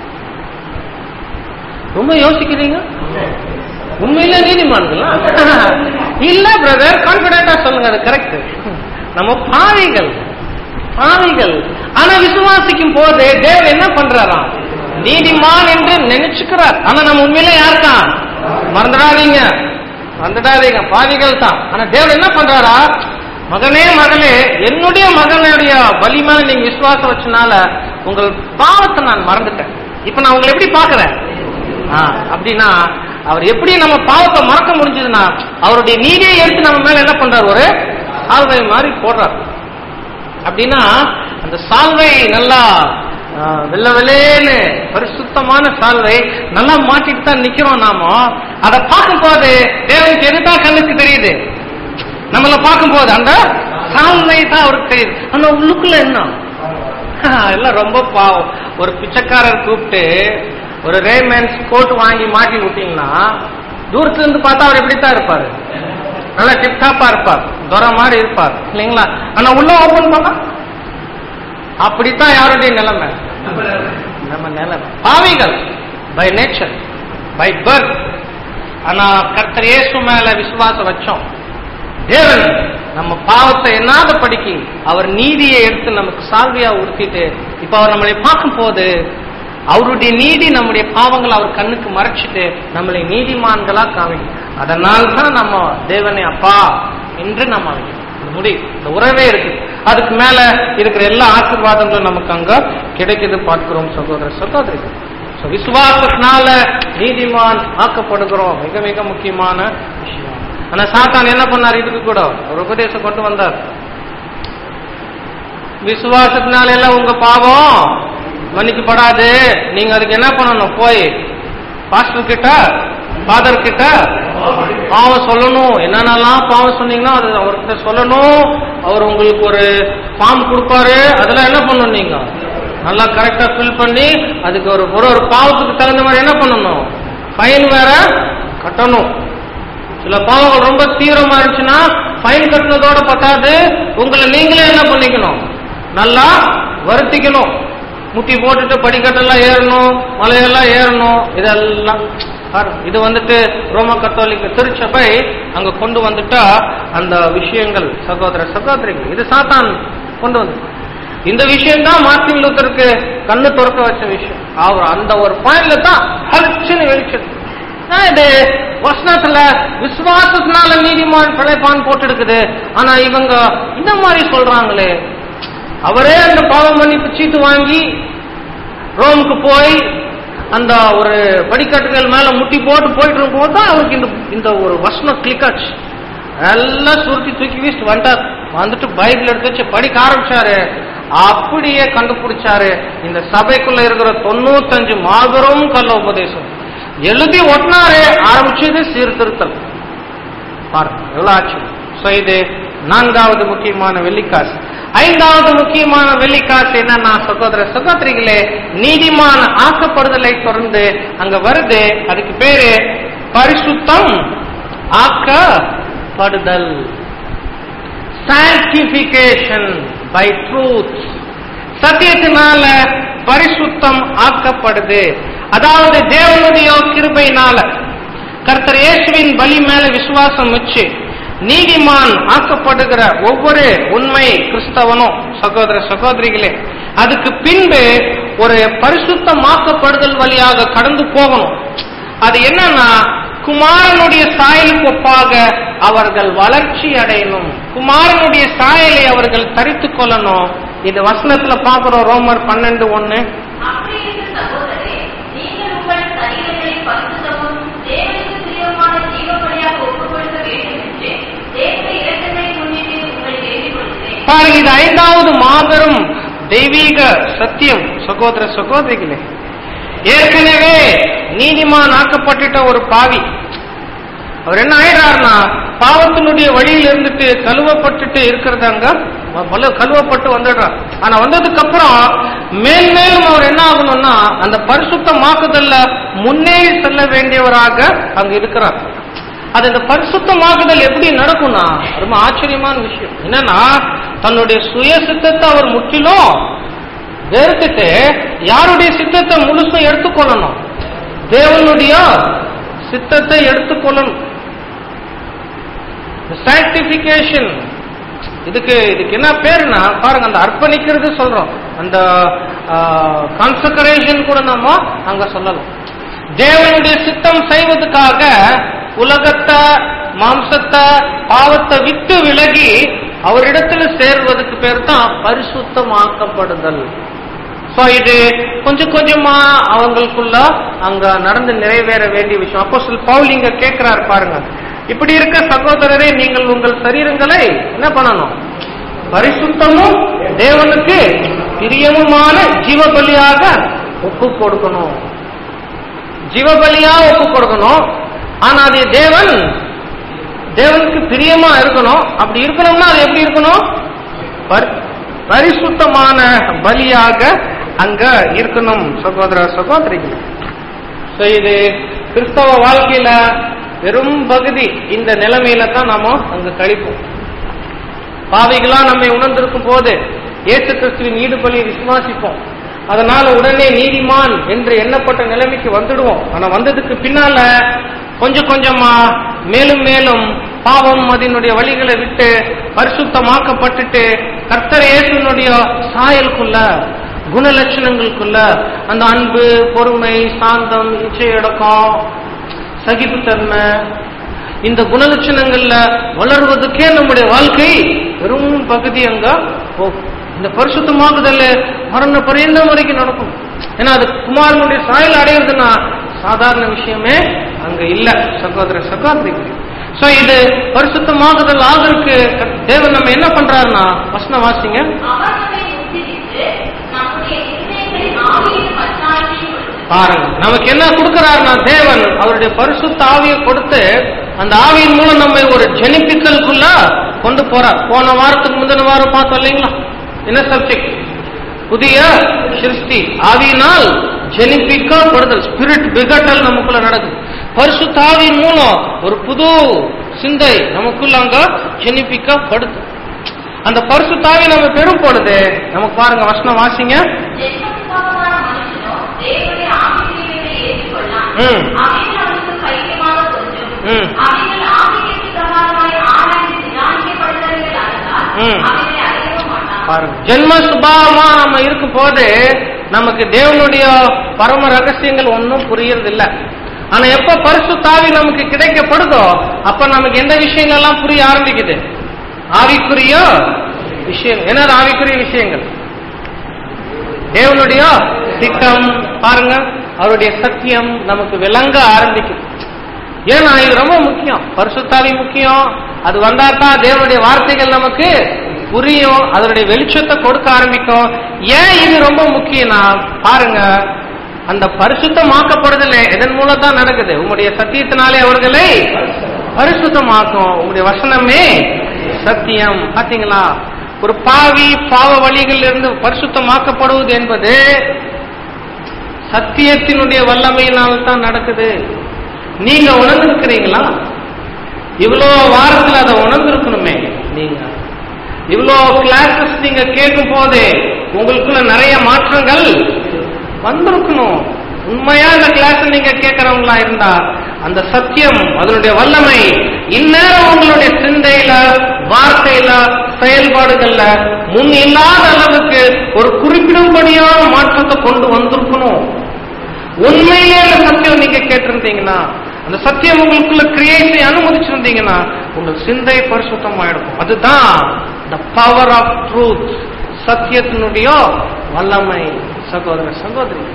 ரொம்ப யோசிக்கிறீங்க உண்மையிலே நீதிமான்களா இல்ல பிரதர் கான்பிடண்டா சொல்லுங்க அது கரெக்ட் நம்ம பாவிகள் பாவிகள் ஆனா விசுவாசிக்கும் போது தேவன் என்ன பண்றாராம் நீதிமான் என்று நினைச்சுக்கிறார் ஆனா நம்ம உண்மையில யார் தான் மறந்துடாதீங்க மறந்துடாதீங்க பாவிகள் தான் ஆனா தேவன் என்ன பண்றாரா மகனே மகளே என்னுடைய மகனுடைய பலி மேல நீங்க விசுவாசம் வச்சனால உங்கள் பாவத்தை நான் மறந்துட்டேன் இப்ப நான் உங்களை எப்படி பாக்குறேன் ஆ, அப்படின்னா அவர் எப்படி நம்ம பாவத்தை மறக்க முடிஞ்சதுன்னா அவருடைய நீதியை எடுத்து நம்ம மேல என்ன பண்றாரு ஒரு சால்வை மாதிரி போடுறார் அப்படின்னா அந்த சால்வை நல்லா ஆ, வெள்ளை வெள்ளேன்னு பரிசுத்தமான சால்வை நல்லா மாட்டிட்டு தான் நிக்கிறோம் நாம அதை பார்க்கும்போது தேவனுக்கு எதுதான் கண்ணுக்கு தெரியுது நம்மள பார்க்கும்போது அந்த சால்வை தான் அவருக்கு தெரியுது ஆனா உள்ளுக்குள்ள என்ன எல்லாம் ரொம்ப பாவம் ஒரு பிச்சைக்காரர் கூப்பிட்டு ஒரு ரேமேன்ஸ் கோட் வாங்கி மாட்டி விட்டீங்கன்னா தூரத்துல இருந்து பார்த்தா அவர் எப்படித்தான் இருப்பாரு நல்லா டிப்டாப்பா இருப்பார் துரை மாதிரி இருப்பார் இல்லைங்களா ஆனா உள்ள ஓபன் பண்ணா அப்படித்தான் யாருடைய நிலைமை நம்ம நிலைமை பாவிகள் பை நேச்சர் பை பர்த் ஆனா கர்த்தர் இயேசு மேல விசுவாசம் வச்சோம் தேவன் நம்ம பாவத்தை என்னாத படிக்கி அவர் நீதியை எடுத்து நமக்கு சால்வியா உடுத்திட்டு இப்ப அவர் நம்மளை பார்க்கும் போது அவருடைய நீதி நம்முடைய பாவங்களை அவர் கண்ணுக்கு மறைச்சிட்டு நம்மளை நீதிமான்களா காமிக்கும் அதனால தான் நம்ம தேவனை அப்பா என்று நம்ம அழைக்கிறோம் இந்த முடி இந்த உறவே இருக்கு அதுக்கு மேல இருக்கிற எல்லா ஆசீர்வாதங்களும் நமக்கு அங்க கிடைக்குது பார்க்கிறோம் சகோதர சகோதரிகள் So, விசுவாசத்தினால நீதிமான் ஆக்கப்படுகிறோம் மிக மிக முக்கியமான விஷயம் ஆனா சாத்தான் என்ன பண்ணார் இதுக்கு கூட ஒரு உபதேசம் கொண்டு வந்தார் விசுவாசத்தினால எல்லாம் உங்க பாவம் மன்னிக்கப்படாது நீங்க அதுக்கு என்ன பண்ணணும் போய் பாஸ்டர் கிட்ட ஃபாதர் கிட்ட பாவம் சொல்லணும் என்னென்னலாம் பாவம் சொன்னீங்கன்னா அது அவர்கிட்ட சொல்லணும் அவர் உங்களுக்கு ஒரு ஃபார்ம் கொடுப்பாரு அதெல்லாம் என்ன பண்ணணும் நீங்க நல்லா கரெக்டா ஃபில் பண்ணி அதுக்கு ஒரு ஒரு ஒரு பாவத்துக்கு தகுந்த மாதிரி என்ன பண்ணணும் ஃபைன் வேற கட்டணும் சில பாவங்கள் ரொம்ப தீவிரமா இருந்துச்சுன்னா ஃபைன் கட்டினதோட பத்தாது உங்களை நீங்களே என்ன பண்ணிக்கணும் நல்லா வருத்திக்கணும் முட்டி போட்டுட்டு படிக்கட்டெல்லாம் ஏறணும் மலையெல்லாம் ஏறணும் இதெல்லாம் பாருங்க. இது வந்துட்டு ரோம கத்தோலிக்க திருச்சபை அங்க கொண்டு வந்துட்டா அந்த விஷயங்கள் சகோதர சகோதரிகள் இது சாத்தான் கொண்டு வந்து இந்த விஷயம் தான் மார்ட்டின் லூத்தருக்கு கண்ணு திறக்க வச்ச விஷயம் அவர் அந்த ஒரு பாயிண்ட்ல தான் ஹல்ச்சுன்னு வெளிச்சது நான் இது வசனத்துல விசுவாசத்தினால நீதிமான் பிழைப்பான் போட்டு இருக்குது ஆனா இவங்க இந்த மாதிரி சொல்றாங்களே அவரே அந்த பாவ மன்னிப்பு சீட்டு வாங்கி ரோமுக்கு போய் அந்த ஒரு படிக்கட்டுகள் மேல முட்டி போட்டு போயிட்டு இருக்கும்போது தான் அவருக்கு இந்த இந்த ஒரு வசனம் கிளிக் ஆச்சு எல்லாம் சுருட்டி தூக்கி வீசிட்டு வந்துட்டார் வந்துட்டு பைபிள் எடுத்து வச்சு படிக்க ஆரம்பிச்சாரு அப்படியே கண்டுபிடிச்சாரு இந்த சபைக்குள்ள இருக்கிற தொண்ணூத்தஞ்சு மாபெரும் கள்ள உபதேசம் எழுதி ஒட்டினாரு ஆரம்பிச்சது சீர்திருத்தல் பாருங்க எவ்வளவு ஆச்சு So, இது நான்காவது முக்கியமான வெள்ளிக்காசு ஐந்தாவது முக்கியமான வெள்ளிக்காசு என்னன்னா சகோதர சகோதரிகளே நீதிமான ஆக்கப்படுதலை தொடர்ந்து அங்க வருது அதுக்கு பேரு பரிசுத்தம் ஆக்கப்படுதல் சான்டிபிகேஷன் பை ட்ரூத் சத்தியத்தினால பரிசுத்தம் ஆக்கப்படுது அதாவது தேவனுடைய கிருபையினால கர்த்தர் இயேசுவின் பலி மேல விசுவாசம் வச்சு நீதிமான் ஆக்கப்படுகிற ஒவ்வொரு உண்மை கிறிஸ்தவனும் சகோதர சகோதரிகளே அதுக்கு பின்பு ஒரு பரிசுத்தமாக்கப்படுதல் வழியாக கடந்து போகணும் அது என்னன்னா குமாரனுடைய சாயலுக்கு ஒப்பாக அவர்கள் வளர்ச்சி அடையணும் குமாரனுடைய சாயலை அவர்கள் தரித்துக் கொள்ளணும் இது வசனத்துல பாக்குறோம் ரோமர் பன்னெண்டு ஒண்ணு அப்படி இருந்த சகோதரரே, நீங்கள் உங்கள் சரீரங்களை பரிசுத்தமும், தேவனுக்கு பிரியமான ஜீவபலியாக ஒப்புக்கொடுக்க வேண்டும் என்று தேவ இரக்கத்தை முன்னிட்டு உங்களை வேண்டிக் கொள்கிறேன். பாருங்க இது ஐந்தாவது மாபெரும் தெய்வீக சத்தியம் சகோதர சகோதரிகளே ஏற்கனவே நீதிமான் ஆக்கப்பட்டுட்ட ஒரு பாவி அவர் என்ன ஆயிடுறாருன்னா பாவத்தினுடைய வழியில் இருந்துட்டு கழுவப்பட்டுட்டு இருக்கிறதாங்க பல கழுவப்பட்டு வந்துடுறார் ஆனா வந்ததுக்கு அப்புறம் மேல்மேலும் அவர் என்ன ஆகணும்னா அந்த பரிசுத்தமாக்குதல்ல முன்னேறி செல்ல வேண்டியவராக அங்க இருக்கிறார் அது இந்த பரிசுத்தமாகுதல் எப்படி நடக்கும்னா ரொம்ப ஆச்சரியமான விஷயம் என்னன்னா தன்னுடைய சுய சித்தத்தை அவர் முற்றிலும் வெறுத்துட்டு யாருடைய சித்தத்தை முழுசும் எடுத்துக்கொள்ளணும் தேவனுடைய சித்தத்தை எடுத்துக்கொள்ளணும் சாக்டிபிகேஷன் இதுக்கு இதுக்கு என்ன பேருனா பாருங்க அந்த அர்ப்பணிக்கிறது சொல்றோம் அந்த கான்சக்ரேஷன் கூட நம்ம அங்க சொல்லலாம் தேவனுடைய சித்தம் செய்வதற்காக உலகத்தை மாம்சத்தை பாவத்தை விட்டு விலகி அவரிடத்துல சேர்வதற்கு பேர் தான் பரிசுத்தமாக்கப்படுதல் சோ இது கொஞ்சம் கொஞ்சமா அவங்களுக்குள்ள அங்க நடந்து நிறைவேற வேண்டிய விஷயம் அப்போ சொல் பவுல் இங்க கேட்கிறார் பாருங்க இப்படி இருக்க சகோதரரே நீங்கள் உங்கள் சரீரங்களை என்ன பண்ணணும் பரிசுத்தமும் தேவனுக்கு பிரியமுமான ஜீவபலியாக ஒப்பு கொடுக்கணும் ஜீவபலியா ஒப்பு கொடுக்கணும் ஆனா அது தேவன் தேவனுக்கு பிரியமா இருக்கணும் அப்படி இருக்கணும்னா அது எப்படி இருக்கணும் பரி- பரிசுத்தமான பலியாக அங்க இருக்கணும் சகோதர சகோதரிகள் So, இது கிறிஸ்தவ வாழ்க்கையில பெரும் பகுதி இந்த நிலைமையில தான் நாம அங்க கழிப்போம் பாவிகளா நம்மை உணர்ந்திருக்கும் போது இயேசு கிறிஸ்துவின் ஈடுபலி விசுவாசிப்போம் அதனால உடனே நீதிமான் என்று எண்ணப்பட்ட நிலைமைக்கு வந்துடுவோம் ஆனா வந்ததுக்கு பின்னால கொஞ்சம் கொஞ்சமா மேலும் மேலும் பாவம் அதனுடைய வழிகளை விட்டு பரிசுத்தமாக்கப்பட்டுட்டு கர்த்தர் இயேசுனுடைய சாயலுக்குள்ள குணலட்சணங்களுக்குள்ள அந்த அன்பு பொறுமை சாந்தம் இச்சையடக்கம் சகிப்புத்தன்மை இந்த குணலட்சணங்கள்ல வளர்வதற்கே நம்முடைய வாழ்க்கை பெரும் பகுதி அங்க போகும் இந்த பரிசுத்தமாகுதல் மரண பரியந்தம் வரைக்கும் நடக்கும் ஏன்னா அது குமாரனுடைய சாயல் அடையிறதுன்னா சாதாரண விஷயமே அங்க இல்ல சகோதர சகோதரிகள் சோ இது பரிசுத்தமாகுதல் ஆகிறதுக்கு தேவன் நம்ம என்ன பண்றாருன்னா வசனம் வாசிங்க அவர் நம்மை உத்தரித்து நம்முடைய இருதயங்களின் ஆவியின் பற்றாளத்தை கொடுத்து பாருங்க நமக்கு என்ன கொடுக்கிறாருன்னா தேவன் அவருடைய பரிசுத்த ஆவியை கொடுத்து அந்த ஆவியின் மூலம் நம்மை ஒரு ஜெனிப்பிக்கலுக்குள்ள கொண்டு போறார் போன வாரத்துக்கு முந்தின வாரம் பார்த்தோம் இல்லைங்களா என்ன சப்ஜெக்ட் புதிய சிருஷ்டி ஆவியினால் ஜெனிப்பிக்கப்படுதல் ஸ்பிரிட் பிகட்டல் நமக்குள்ள நடக்குது பரிசுத்த ஆவியின் மூலம் ஒரு புது சிந்தை நமக்குள்ள அங்க ஜெனிப்பிக்கப்படுது அந்த பரிசுத்தாவி நம்ம பெரும் பொழுது நமக்கு பாருங்க வசனம் வாசிங்க ஜென்மத்துக்காகமான மனுஷனோ தேவனுடைய ஆவிக்கிரியதை ஏற்றுக்கொள்ளான் ம். அவைகள் அவனுக்கு பைத்தியமாக தோன்றும் ம். அவைகள் ஆவிக்கு பிரகாரமாய் ஆராய்ந்து நிதானிக்கப்படுகிறவர்கள் ஆனதால் ம். அவைகளை அறியவும் மாட்டான் பாருங்க ஜென்ம சுபாவமா நம்ம இருக்கும் போது நமக்கு தேவனுடைய பரம ரகசியங்கள் ஒன்றும் புரியறது இல்ல ஆனா எப்ப பரிசுத்தாவி நமக்கு கிடைக்கப்படுதோ அப்ப நமக்கு எந்த விஷயங்கள் எல்லாம் புரிய ஆரம்பிக்குது ஆவிக்குரிய விஷயம் என்ன ஆவிக்குரிய விஷயங்கள் தேவனுடைய திட்டம் பாருங்க அவருடைய சத்தியம் நமக்கு விளங்க ஆரம்பிக்குது ஏன்னா இது ரொம்ப முக்கியம் பரிசுத்தாவி முக்கியம் அது வந்தா தான் தேவனுடைய வார்த்தைகள் நமக்கு புரியும் அதனுடைய வெளிச்சத்தை கொடுக்க ஆரம்பிக்கும் ஏன் இது ரொம்ப முக்கியம்னா பாருங்க அந்த பரிசுத்தமாக்கப்படுதல் எதன் மூலம் தான் நடக்குது உங்களுடைய சத்தியத்தினாலே அவர்களை பரிசுத்தமாக்கும் உங்களுடைய வசனமே சத்தியம் பாத்தீங்களா ஒரு பாவி பாவ வழிகளில் இருந்து பரிசுத்தமாக்கப்படுவது என்பது சத்தியத்தினுடைய வல்லமையினால் தான் நடக்குது நீங்க உணர்ந்திருக்கிறீங்களா இவ்வளோ வாரத்துல அதை உணர்ந்திருக்கணுமே நீங்க இவ்வளோ கிளாஸஸ் நீங்க கேட்கும் போதே உங்களுக்குள்ள நிறைய மாற்றங்கள் வந்திருக்கணும் உண்மையா இந்த கிளாஸ் நீங்க கேட்கறவங்களா இருந்தா அந்த சத்தியம் அதனுடைய வல்லமை இந்நேரம் உங்களுடைய சிந்தையில வார்த்தையில செயல்பாடுகள்ல முன் இல்லாத அளவுக்கு ஒரு குறிப்பிடும்படியான மாற்றத்தை கொண்டு வந்திருக்கணும் உண்மையிலே அந்த சத்தியம் நீங்க கேட்டிருந்தீங்கன்னா அந்த சத்தியம் உங்களுக்குள்ள கிரியேஷனை அனுமதிச்சிருந்தீங்கன்னா உங்கள் சிந்தை பரிசுத்தமாயிடும் அதுதான் த பவர் ஆஃப் ட்ரூத் சத்தியத்தினுடைய வல்லமை சகோதர சகோதரி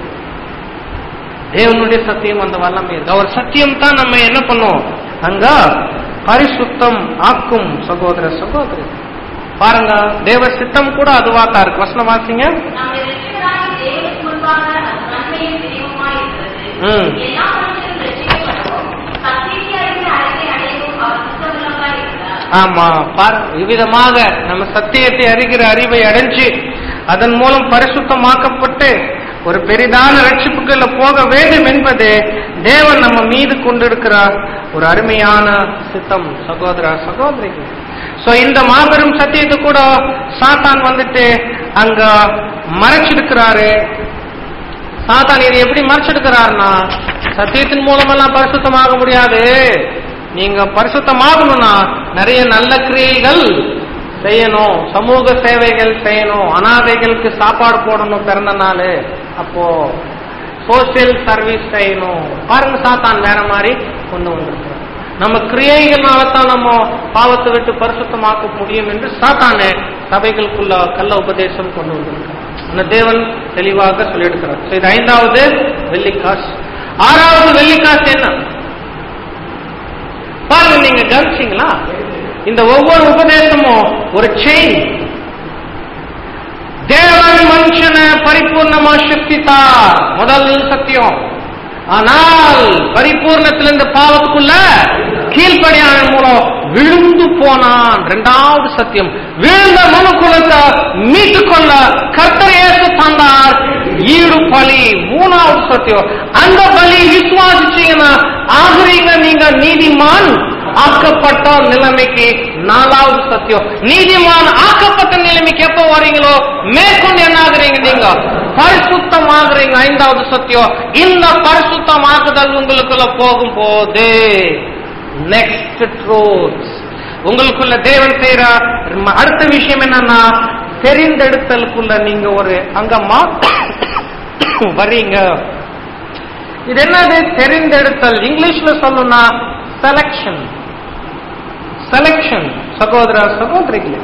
தேவனுடைய சத்தியம் அந்த வல்லமை இருக்கு அவர் சத்தியம் தான் நம்ம என்ன பண்ணும் அங்க பரிசுத்தம் ஆக்கும் சகோதர சகோதரி பாருங்க தேவ சித்தம் கூட அதுவாக்கா இருக்கு வசனம் வாசிங்க நம்முடைய ரட்சகராகிய தேவனுக்கு முன்பாக அது நன்மையும் பிரியமுமாய் இருக்கிறது ம். எல்லா மனுஷரும் ரட்சிக்கப்படவும் சத்தியத்தை அறிந்து அறிக்கை அடைய ஆமா பாரு விவிதமாக நம்ம சத்தியத்தை அறிகிற அறிவை அடைஞ்சு அதன் மூலம் பரிசுத்தமாக்கப்பட்டு ஒரு பெரிதான ரட்சிப்புக்குள்ள போக வேண்டும் என்பது தேவன் நம்ம மீது கொண்டிருக்கிற ஒரு அருமையான சித்தம் சகோதரா சகோதரிகள் சோ இந்த மாபெரும் சத்தியத்தை கூட சாத்தான் வந்துட்டு அங்க மறைச்சிருக்கிறாரு சாத்தான் இதை எப்படி மறைச்சிருக்கிறாருன்னா சத்தியத்தின் மூலமெல்லாம் பரிசுத்தமாக முடியாது நீங்க பரிசுத்தமாகணும்னா நிறைய நல்ல கிரியைகள் செய்யணும் சமூக சேவைகள் செய்யணும் அனாதைகளுக்கு சாப்பாடு போடணும் பிறந்த நாள் அப்போ சோசியல் சர்வீஸ் செய்யணும் பாருங்க சாத்தான் வேற மாதிரி கொண்டு வந்திருக்கிறார் நம்ம கிரியைகள்னால தான் நம்ம பாவத்தை விட்டு பரிசுத்தமாக்க முடியும் என்று சாத்தானே சபைகளுக்குள்ள கள்ள உபதேசம் கொண்டு வந்திருக்கிறார் அந்த தேவன் தெளிவாக சொல்லியிருக்கிறார் So, இது ஐந்தாவது வெள்ளிக்காசு ஆறாவது வெள்ளிக்காசு என்ன பாருங்க நீங்க கவனிச்சீங்களா இந்த ஒவ்வொரு உபதேசமும் ஒரு செயின் தேவன் மனுஷனை பரிபூர்ணமா சக்தித்தார் முதல் சத்தியம் ஆனால் பரிபூர்ணத்திலிருந்து பாவத்துக்குள்ள கீழ்ப்படியான மூலம் விழுந்து போனான் இரண்டாவது சத்தியம் விழுந்த மனு குலத்தை மீட்டுக் கொள்ள கர்த்தர் இயேசு தந்தார் ஈடு பலி மூணாவது சத்தியம் அந்த பலி விசுவாசிச்சீங்கன்னா ஆகுறீங்க நீங்க நீதிமான் ஆக்கப்பட்ட நிலைமைக்கு நாலாவது சத்தியம் நீதிமான் ஆக்கப்பட்ட நிலைமைக்கு எப்ப வரீங்களோ மேற்கொண்டு என்ன ஆகுறீங்க நீங்க பரிசுத்தமாகுறீங்க ஐந்தாவது சத்தியம் இந்த பரிசுத்தமாக்குதல் உங்களுக்குள்ள போகும் போது நெக்ஸ்ட் ட்ரூத்ஸ் உங்களுக்குள்ள தேவன் செய்யற அடுத்த விஷயம் என்னன்னா தெரிந்தெடுத்தலுக்குள்ள நீங்க ஒரு அங்கமா வர்றீங்க இது என்னது தெரிந்தெடுத்தல் இங்கிலீஷ்ல சொல்லணும்னா செலக்ஷன் செலக்ஷன் சகோதர சகோதரிகளே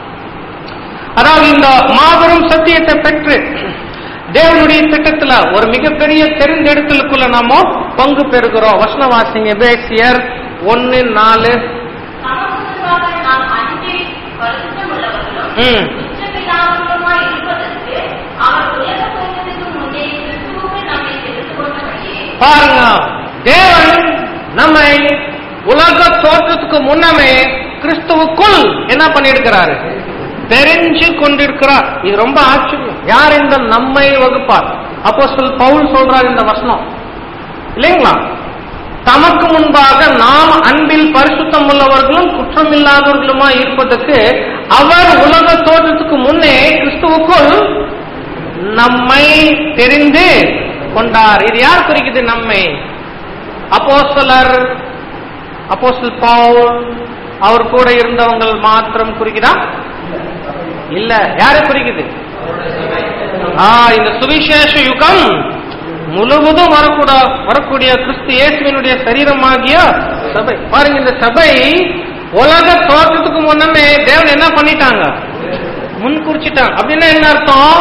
அதாவது இந்த மாபெரும் சத்தியத்தை பெற்று தேவனுடைய திட்டத்துல ஒரு மிகப்பெரிய தெரிந்தெடுத்தலுக்குள்ள நாம பங்கு பெறுகிறோம் வசன வாசிங்க பேசியர் ஒன்னு நாலு நமக்குள்ளாக நாம் அன்பில் பரிசுத்தமுள்ளவர்களும் ம். குற்றமில்லாதவர்களுமாய் இருப்பதற்கு அவர் உலக தோற்றத்துக்கு முன்னே கிறிஸ்துவுக்குள் நம்மை தெரிந்து கொண்டபடியே பாருங்க தேவன் நம்மை உலக தோற்றத்துக்கு முன்னமே கிறிஸ்துவுக்குள் என்ன பண்ணியிருக்கிறாரு தெரிஞ்சு கொண்டிருக்கிறார் இது ரொம்ப ஆச்சரியம் யார் இந்த நம்மை வகுப்பார் அப்போ சொல் பவுல் சொல்றார் இந்த வசனம் இல்லைங்களா தமக்கு முன்பாக நாம் அன்பில் பரிசுத்தம் உள்ளவர்களும் குற்றமில்லாதவர்களுமா இருப்பதற்கு அவர் உலக தோற்றத்துக்கு முன்னே கிறிஸ்துவுக்குள் நம்மை தெரிந்து கொண்டார் இது யார் குறிக்குது நம்மை அப்போஸ்தலர் அப்போஸ்தல் பவுல் அவர் கூட இருந்தவங்க மாத்திரம் குறிக்குதா இல்ல யாரை குறிக்குது ஆ இந்த சுவிசேஷ யுகம் முழுவதும் வரக்கூட வரக்கூடிய கிறிஸ்து இயேசுவினுடைய சரீரமாகிய சபை பாருங்க இந்த சபை உலக தோற்றத்துக்கு முன்னமே தேவன் என்ன பண்ணிட்டாங்க முன் குறிச்சிட்டாங்க அப்படின்னா என்ன அர்த்தம்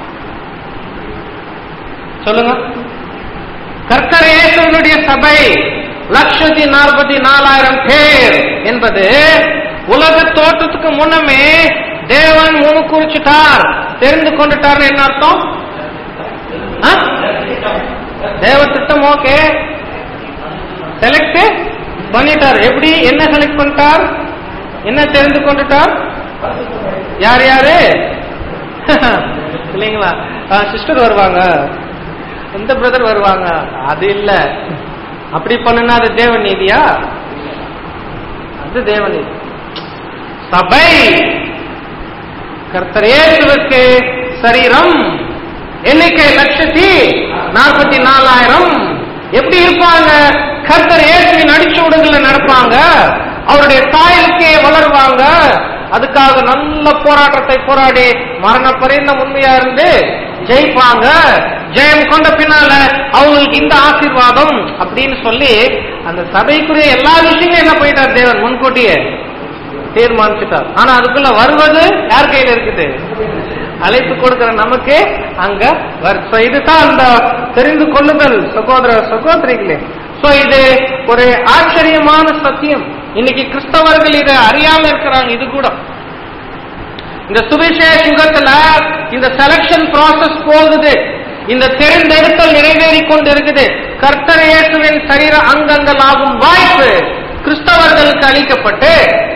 சொல்லுங்க கர்த்தர் இயேசுவினுடைய சபை லட்சத்தி நாற்பத்தி நாலாயிரம் பேர் என்பது உலக தோற்றத்துக்கு முன்னமே தேவன் முன் குறிச்சிட்டார் தெரிந்து கொண்டுட்டார்னு என்ன அர்த்தம் ஆ? தேவ திட்டம் ஓகே செலக்ட் பண்ணிட்டார் எப்படி என்ன செலக்ட் பண்ணிட்டார் என்ன தெரிந்து கொண்டுட்டார் யார் யாரு இல்லைங்களா சிஸ்டர் வருவாங்க இந்த பிரதர் வருவாங்க அது இல்ல அப்படி பண்ணுனா அது தேவ நீதியா அது தேவ நீதி சபை கர்த்தர் இயேசுவுக்கு சரீரம் எண்ணிக்கை லட்சத்தி நாற்பத்தி நாலாயிரம் எப்படி இருப்பாங்க கர்த்தர் இயேசுவின் அடிச்சூடுகள்ல நடப்பாங்க அவருடைய தாயிலுக்கே வளருவாங்க அதுக்காக நல்ல போராட்டத்தை போராடி மரண பரிந்த உண்மையா இருந்து ஜெயிப்பாங்க ஜெயம் கொண்ட பின்னால அவங்களுக்கு இந்த ஆசீர்வாதம் அப்படின்னு சொல்லி அந்த சபைக்குரிய எல்லா விஷயங்களும் என்ன போயிட்டார் தேவன் முன்கூட்டியே தீர்மானிச்சுட்டார் ஆனா அதுக்குள்ள வருவது யார் கையில இருக்குது அழைப்பு கொடுக்கிற நமக்கு அங்க வரு- So இதுதான் அந்த தெரிந்து கொள்ளுதல் சகோதர சகோதரிகளே சோ இது ஒரு ஆச்சரியமான சத்தியம் இன்னைக்கு கிறிஸ்தவர்கள் இதை அறியாம இருக்கிறாங்க இது கூட இந்த சுவிசேஷ யுகத்துல இந்த செலக்ஷன் process போகுது இந்த தெரிந்தெடுத்தல் நிறைவேறி கொண்டு இருக்குது கர்த்தர் இயேசுவின் சரீர அங்கங்கள் ஆகும் வாய்ப்பு கிறிஸ்தவர்களுக்கு அளிக்கப்பட்டு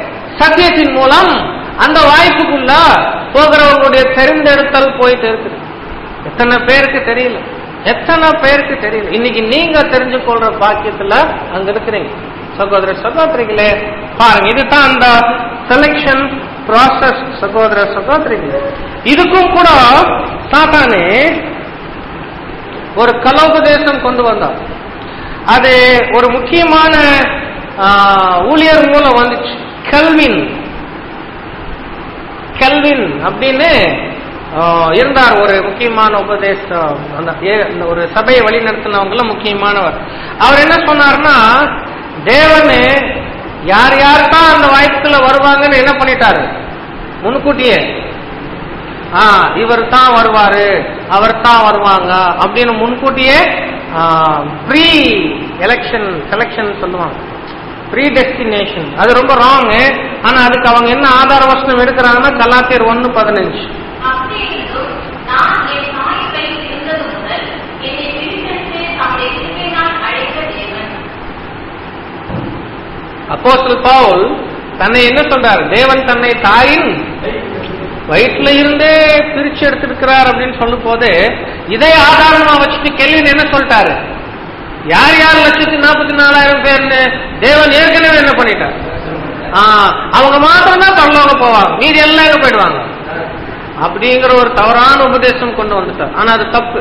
சத்தியத்தின் மூலம் அந்த வாய்ப்புக்குள்ள போகிறவங்களுடைய தெரிந்தெடுத்தல் போயிட்டு இருக்குது எத்தனை பேருக்கு தெரியல எத்தனை பேருக்கு தெரியல இன்னைக்கு நீங்க தெரிஞ்சு கொள்ற பாக்கியத்துல அங்க இருக்கிறீங்க சகோதர சகோதரிகளே பாருங்க இதுதான் அந்த செலெக்ஷன் ப்ராசஸ் சகோதர சகோதரிகளே இதுக்கும் கூட சாத்தானே ஒரு கலோபதேசம் கொண்டு வந்தார் அது ஒரு முக்கியமான ஆ, ஊழியர் மூலம் வந்துச்சு கல்வின் கெல்வின் அப்படின்னு ஆ, இருந்தார் ஒரு முக்கியமான உபதேசம் அந்த ஏ- அந்த ஒரு சபையை வழி நடத்தினவங்கள முக்கியமானவர் அவர் என்ன சொன்னார்னா தேவனு யார் யார் தான் அந்த வாய்ப்புல வருவாங்கன்னு என்ன பண்ணிட்டாரு முன்கூட்டியே ஆ இவர் தான் வருவாரு அவர் தான் வருவாங்க அப்படின்னு முன்கூட்டியே ப்ரீ எலெக்ஷன் செலெக்ஷன் சொல்லுவாங்க ப்ரீ டெஸ்டினேஷன் அது ரொம்ப ராங் ஆனா அதுக்கு அவங்க என்ன ஆதார வசனம் எடுக்கிறாங்கன்னா கலாத்தியர் ஒன்னு பதினஞ்சு அப்படி இருந்தும் நான் என் தாய் வயிற்றில் இருந்தது முதல் என்னை பிரித்தெடுத்து தம்முடைய கிருபையினால் அழைத்த தேவன் அப்போஸ்தலர் பவுல் தன்னை என்ன சொல்றார் தேவன் தன்னை தாயின் வயிற்றுல இருந்தே பிரிச்சு எடுத்திருக்கிறார் அப்படின்னு சொல்லும் போது இதை ஆதாரமா வச்சுட்டு கெல்வின் என்ன சொல்லிட்டாரு யார் யார் லட்சத்தி நாற்பத்தி நாலாயிரம் பேர்னு தேவன் ஏற்கனவே என்ன பண்ணிட்டார் ஆ, அவங்க மாத்திரம் தான் பரலோகம் போவாங்க மீதி எல்லாம் எங்க போயிடுவாங்க அப்படிங்கிற ஒரு தவறான உபதேசம் கொண்டு வந்துட்டார் ஆனா அது தப்பு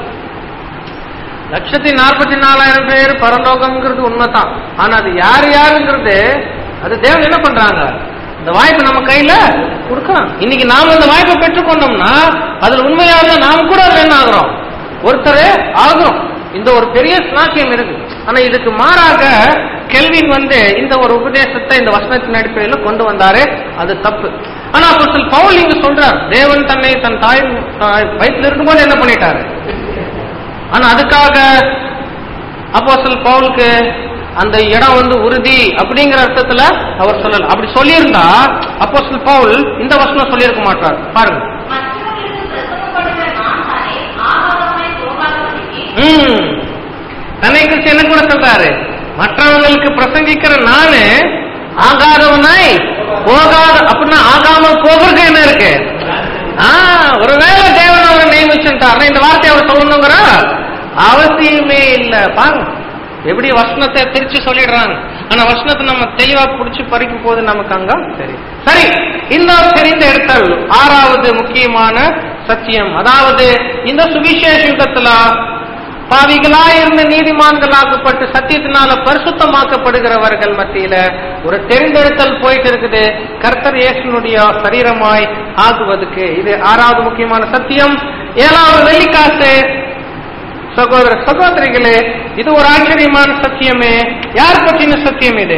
லட்சத்தி நாற்பத்தி நாலாயிரம் பேர் பரலோகம்ங்கிறது உண்மைதான் ஆனா அது யார் யாருங்கிறது அது தேவன் என்ன பண்றாங்க இந்த வாய்ப்பு நம்ம கையில கொடுக்கலாம் இன்னைக்கு நாம இந்த வாய்ப்பை பெற்றுக்கொண்டோம்னா அதுல உண்மையாக நாம கூட அதுல என்ன ஆகுறோம் ஒருத்தர் ஆகுறோம் இந்த ஒரு பெரிய ஸ்லாக்கியம் இருக்கு ஆனா இதுக்கு மாறாக கெல்வின் வந்து இந்த ஒரு உபதேசத்தை இந்த வசனத்தின் அடிப்படையில் கொண்டு வந்தாரு அது தப்பு ஆனா அப்போஸ்தலர் பவுல் இங்க சொல்றார் தேவன் தன்னை தன் தாய் தாய் வயிற்றில் இருக்கும்போது என்ன பண்ணிட்டாரு ஆனா அதுக்காக அப்போஸ்தலர் பவுலுக்கு அந்த இடம் வந்து உறுதி அப்படிங்கிற அர்த்தத்துல அவர் சொல்லல அப்படி சொல்லியிருந்தா அப்போஸ்தலர் பவுல் இந்த வசனம் சொல்லியிருக்க மாட்டார் பாருங்க மற்றவர்களுக்கு பிரசவப்படுகிற நான் தானே ஆகாரமாய் போகாதபடிக்கு ம் தன்னை குறித்து என்ன கூட சொல்றாரு மற்றவங்களுக்கு பிரசங்கிக்கிற நானு ஆகாதவனாய் போகாத அப்படின்னா ஆகாம போகிறது என்ன இருக்கு ஆ, ஒருவேளை தேவன் அவரை நியமிச்சுட்டாருன்னா இந்த வார்த்தையை அவர் சொல்லணுங்கிற அவசியமே இல்ல பாருங்க எப்படி வசனத்தை திருச்சி சொல்லிடுறாங்க ஆனா வசனத்தை நம்ம தெளிவா புடிச்சு பறிக்கும் போது நமக்கு அங்க சரி சரி இன்னும் தெரிந்த இடத்தில் ஆறாவது முக்கியமான சத்தியம் அதாவது இந்த சுவிசேஷ யுகத்துல பாவிகளாய் இருந்த நீதிமான்களாக்கப்பட்டு சத்தியத்தினால பரிசுத்தமாக்கப்படுகிறவர்கள் மத்தியில ஒரு தெரிந்தெடுத்தல் போயிட்டு இருக்குது கர்த்தர் இயேசுனுடைய சரீரமாய் ஆகுவதுக்கு இது ஆறாவது முக்கியமான சத்தியம் ஏழாவது வெள்ளிக்காசு சகோதர சகோதரிகளே இது ஒரு ஆச்சரியமான சத்தியமே யார் பற்றின சத்தியம் இது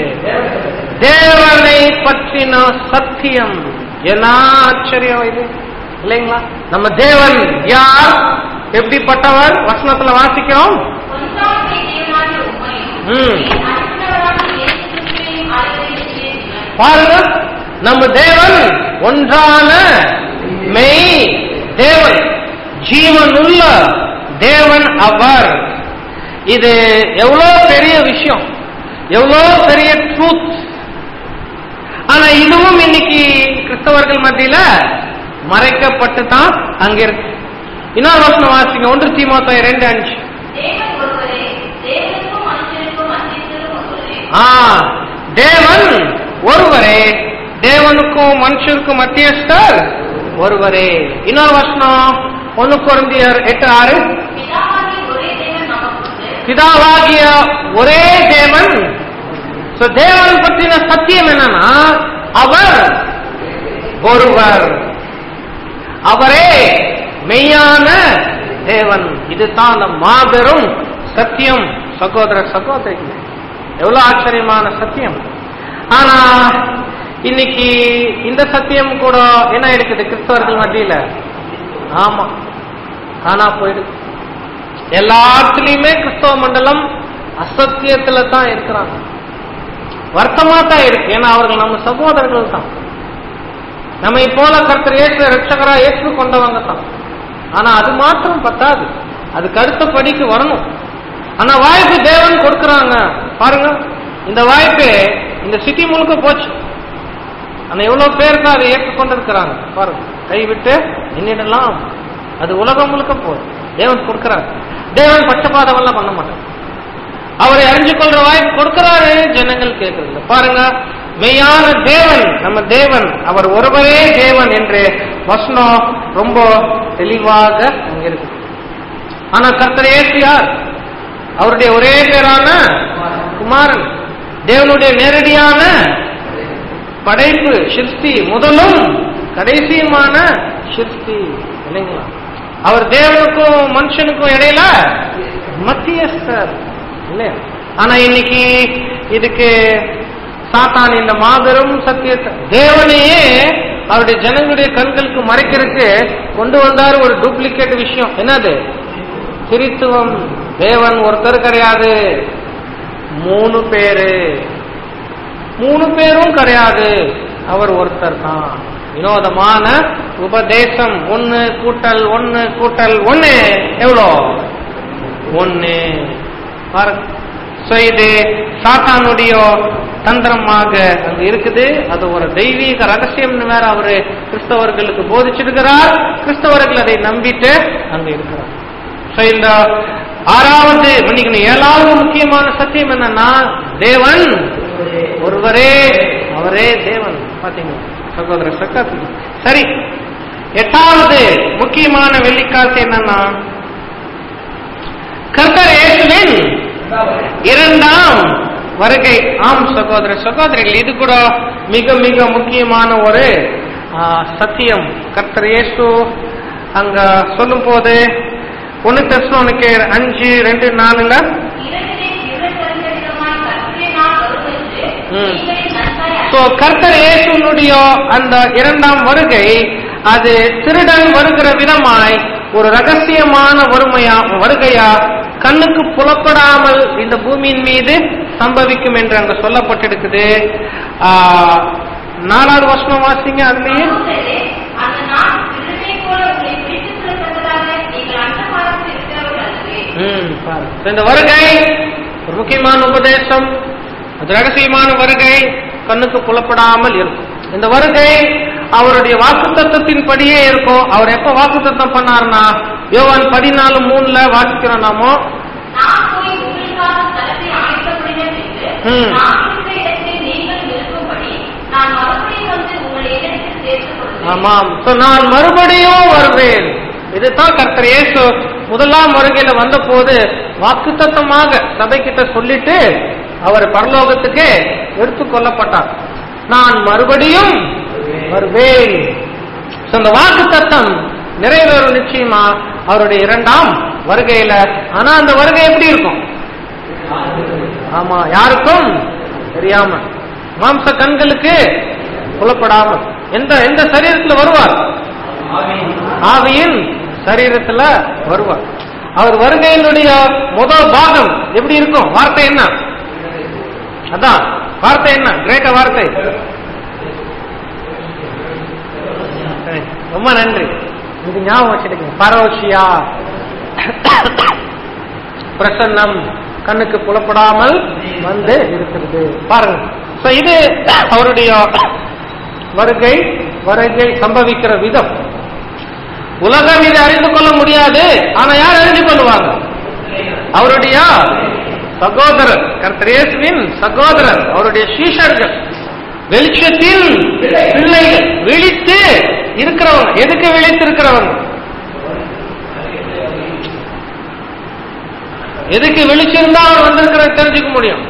தேவனை பற்றின சத்தியம் என்ன ஆச்சரியம் இது இல்லைங்களா நம்ம தேவன் யார் எப்படிப்பட்டவர் வசனத்துல வாசிக்கிறோம் ஒன்றாமை தேவனாகிய உம்மையும் ம். என் அனுப்பினவராகிய இயேசு கிறிஸ்துவையும் அறிவதற்கே தேவன். பாருங்க நம்ம தேவன் ஒன்றான மெய் தேவன் ஜீவனுள்ள தேவன் அவர் இது எவ்வளவு பெரிய விஷயம் எவ்வளவு பெரிய ட்ரூத் ஆனா இதுவும் இன்னைக்கு கிறிஸ்தவர்கள் மத்தியில மறைக்கப்பட்டு தான் அங்க இருக்கு இன்னொரு வசனம் வாசிங்க ஒன்று தீமோத்தோ ரெண்டு அஞ்சு தேவன் ஒருவரே தேவனுக்கும் மனுஷனுக்கும் மத்தியத்திலும் ஒருவரே ஆ தேவன் ஒருவரே தேவனுக்கும் மனுஷருக்கும் மத்தியஸ்தர் ஒருவரே இன்னொரு வசனம் ஒன்னு குழந்தையர் எட்டு ஆறு பிதாவாகிய ஒரே தேவன் நமக்குண்டு பிதாவாகிய ஒரே தேவன் So, தேவன் பற்றின சத்தியம் என்னன்னா அவர் ஒருவர் அவரே மெய்யான தேவன் இதுதான் அந்த மாபெரும் சத்தியம் சகோதர சகோதரிகளே எவ்வளவு ஆச்சரியமான சத்தியம் ஆனா இன்னைக்கு இந்த சத்தியம் கூட என்ன இருக்குது கிறிஸ்தவர்கள் மத்தியில ஆமா காணா போயிடுது எல்லாத்துலயுமே கிறிஸ்தவ மண்டலம் அசத்தியத்துல தான் இருக்கிறாங்க வருத்தமா தான் இருக்கு ஏன்னா அவர்கள் நம்ம சகோதரர்கள் தான் நம்மை போல கர்த்தர் ஏற்று ரட்சகரா ஏற்று கொண்டவங்க தான் ஆனா அது மாத்திரம் பத்தாது அதுக்கு அடுத்த படிக்கு வரணும் ஆனா வாய்ப்பு தேவன் கொடுக்கறாங்க பாருங்க இந்த வாய்ப்பு இந்த சிட்டி முழுக்க போச்சு ஆனா எவ்வளவு பேருக்கு அதை ஏற்றுக்கொண்டிருக்கிறாங்க பாருங்க கைவிட்டு என்னிடலாம் அது உலகம் முழுக்க போகுது தேவன் கொடுக்கிறார் தேவன் பட்சபாதம் எல்லாம் பண்ண மாட்டார் அவரை அறிஞ்சு கொள்ற வாய்ப்பு கொடுக்கிறாரு ஜனங்கள் கேட்கறது பாருங்க மெய்யான தேவன் நம்ம தேவன் அவர் ஒருவரே தேவன் என்று வசனம் ரொம்ப தெளிவாக அங்க இருக்கு ஆனா கர்த்தர் இயேசு யார் அவருடைய ஒரே பேரான குமாரன் தேவனுடைய நேரடியான படைப்பு சிருஷ்டி முதலும் கடைசியுமான சிருஷ்டி இல்லைங்களா அவர் தேவனுக்கும் மனுஷனுக்கும் இடையில மத்தியஸ்தர் இல்லையா ஆனா இன்னைக்கு இதுக்கு சாத்தான் இந்த மாபெரும் சத்தியத்தை தேவனையே அவருடைய ஜனங்களுடைய கண்களுக்கு மறைக்கிறதுக்கு கொண்டு வந்தாரு ஒரு டூப்ளிகேட் விஷயம் என்னது திரித்துவம் தேவன் ஒருத்தர் கிடையாது மூணு பேரு மூணு பேரும் கிடையாது அவர் ஒருத்தர் தான் வினோதமான உபதேசம் ஒன்னு கூட்டல் ஒன்னு கூட்டல் ஒன்னு எவ்வளோ ஒன்னு பாருங்க So, இது சாத்தானுடைய தந்திரமாக அங்க இருக்குது அது ஒரு தெய்வீக ரகசியம்னு வேற அவரு கிறிஸ்தவர்களுக்கு போதிச்சிருக்கிறார் கிறிஸ்தவர்கள் அதை நம்பிட்டு அங்க இருக்கிறார் So, இந்த ஆறாவது மன்னிக்கணும் ஏழாவது முக்கியமான சத்தியம் என்னன்னா தேவன் ஒருவரே அவரே தேவன் பாத்தீங்க சகோதர சக்காத்து சரி எட்டாவது முக்கியமான வெள்ளிக்காசு என்னன்னா கர்த்தர் இயேசுவின் இரண்டாம் வருகை ஆம் சகோதர சகோதரிகள் இது கூட மிக மிக முக்கியமான ஒரு ஆ, சத்தியம் கர்த்தர் இயேசு அங்க சொல்லும் போது ஒன்னு தெசலோனிக்கு அஞ்சு ரெண்டு நாலுல இரண்டிலே விவரம் தெரிந்த விதமாய் கர்த்தரே நான் வருவென்று ம். நீங்களே நன்றாய் சோ கர்த்தர் இயேசுனுடைய அந்த இரண்டாம் வருகை அது திருடன் வருகிற விதமாய் ஒரு ரகசியமான வறுமையா வருகையா கண்ணுக்கு புலப்படாமல் இந்த பூமியின் மீது சம்பவிக்கும் என்று அங்க சொல்லப்பட்டிருக்குது ஆ, நாலாவது வருஷம் வாசிங்க அதுலயே சகோதரரே, அந்த நாள் திருடனைப் போல உங்களை பிடித்துச் செல்லத்தக்கதாக நீங்கள் அந்தகாரத்தில் இருக்கிறவர்கள் அல்லவே. ம், பாருங்க. இந்த வருகை ஒரு முக்கியமான உபதேசம் அது ரகசியமான வருகை கண்ணுக்கு புலப்படாமல் இருக்கும் இந்த வருகை அவருடைய வாக்குத்தத்தின் படியே இருக்கும் அவர் எப்ப வாக்குத்தத்தம் பண்ணாருன்னா யோவான் பதினாலு மூணுல வாசிக்கிறோம் நாமோ நான் போய் உங்களுக்காக ஸ்தலத்தை ஆயத்தப்படுகிறேன் என்று, ம். நான் இருக்கிற இடத்தில் நீங்கள் இருக்கும்படி, நான் மறுபடியும் வந்து உங்களை இடத்தில் சேர்த்துக் கொள்வேன். ஆமாம் So, நான் மறுபடியும் வருவேன் இதுதான் கர்த்தர் இயேசு முதலாம் வருகையில வந்த போது வாக்குத்தத்தமாக சபைக்கிட்ட சொல்லிட்டு அவர் பரலோகத்துக்கு எடுத்துக்கொள்ளப்பட்டார் நான் மறுபடியும் வருவேன் So, அந்த வாக்குத்தத்தம் நிறைவேறும் நிச்சயமா அவருடைய இரண்டாம் வருகையில ஆனா அந்த வருகை எப்படி இருக்கும் ஆமா யாருக்கும் தெரியாம மாம்ச கண்களுக்கு புலப்படாமல் எந்த எந்த சரீரத்துல வருவார் ஆவியின் சரீரத்துல வருவார் அவர் வருகையினுடைய முதல் பாகம் எப்படி இருக்கும் வார்த்தை என்ன அதான் வார்த்தை என்ன கிரேக்க வார்த்தை சரி, ரொம்ப நன்றி இது ஞாபகம் வச்சிருக்கீங்க பரோஷியா பிரசன்னம் கண்ணுக்கு புலப்படாமல் வந்து இருக்கிறது பாருங்க So, இது அவருடைய வருகை வருகை சம்பவிக்கிற விதம் உலகம் இதை அறிந்து கொள்ள முடியாது ஆனா யார் அறிந்து கொள்வாங்க அவருடைய சகோதரர் கர்த்தர் இயேசுவின் சகோதரர் அவருடைய சீஷர்கள் வெளிச்சத்தின் பிள்ளைகள் விழித்து இருக்கிறவங்க எதுக்கு விழித்து இருக்கிறவங்க எதுக்கு விழிச்சிருந்தா அவர் வந்திருக்கிற தெரிஞ்சுக்க முடியும்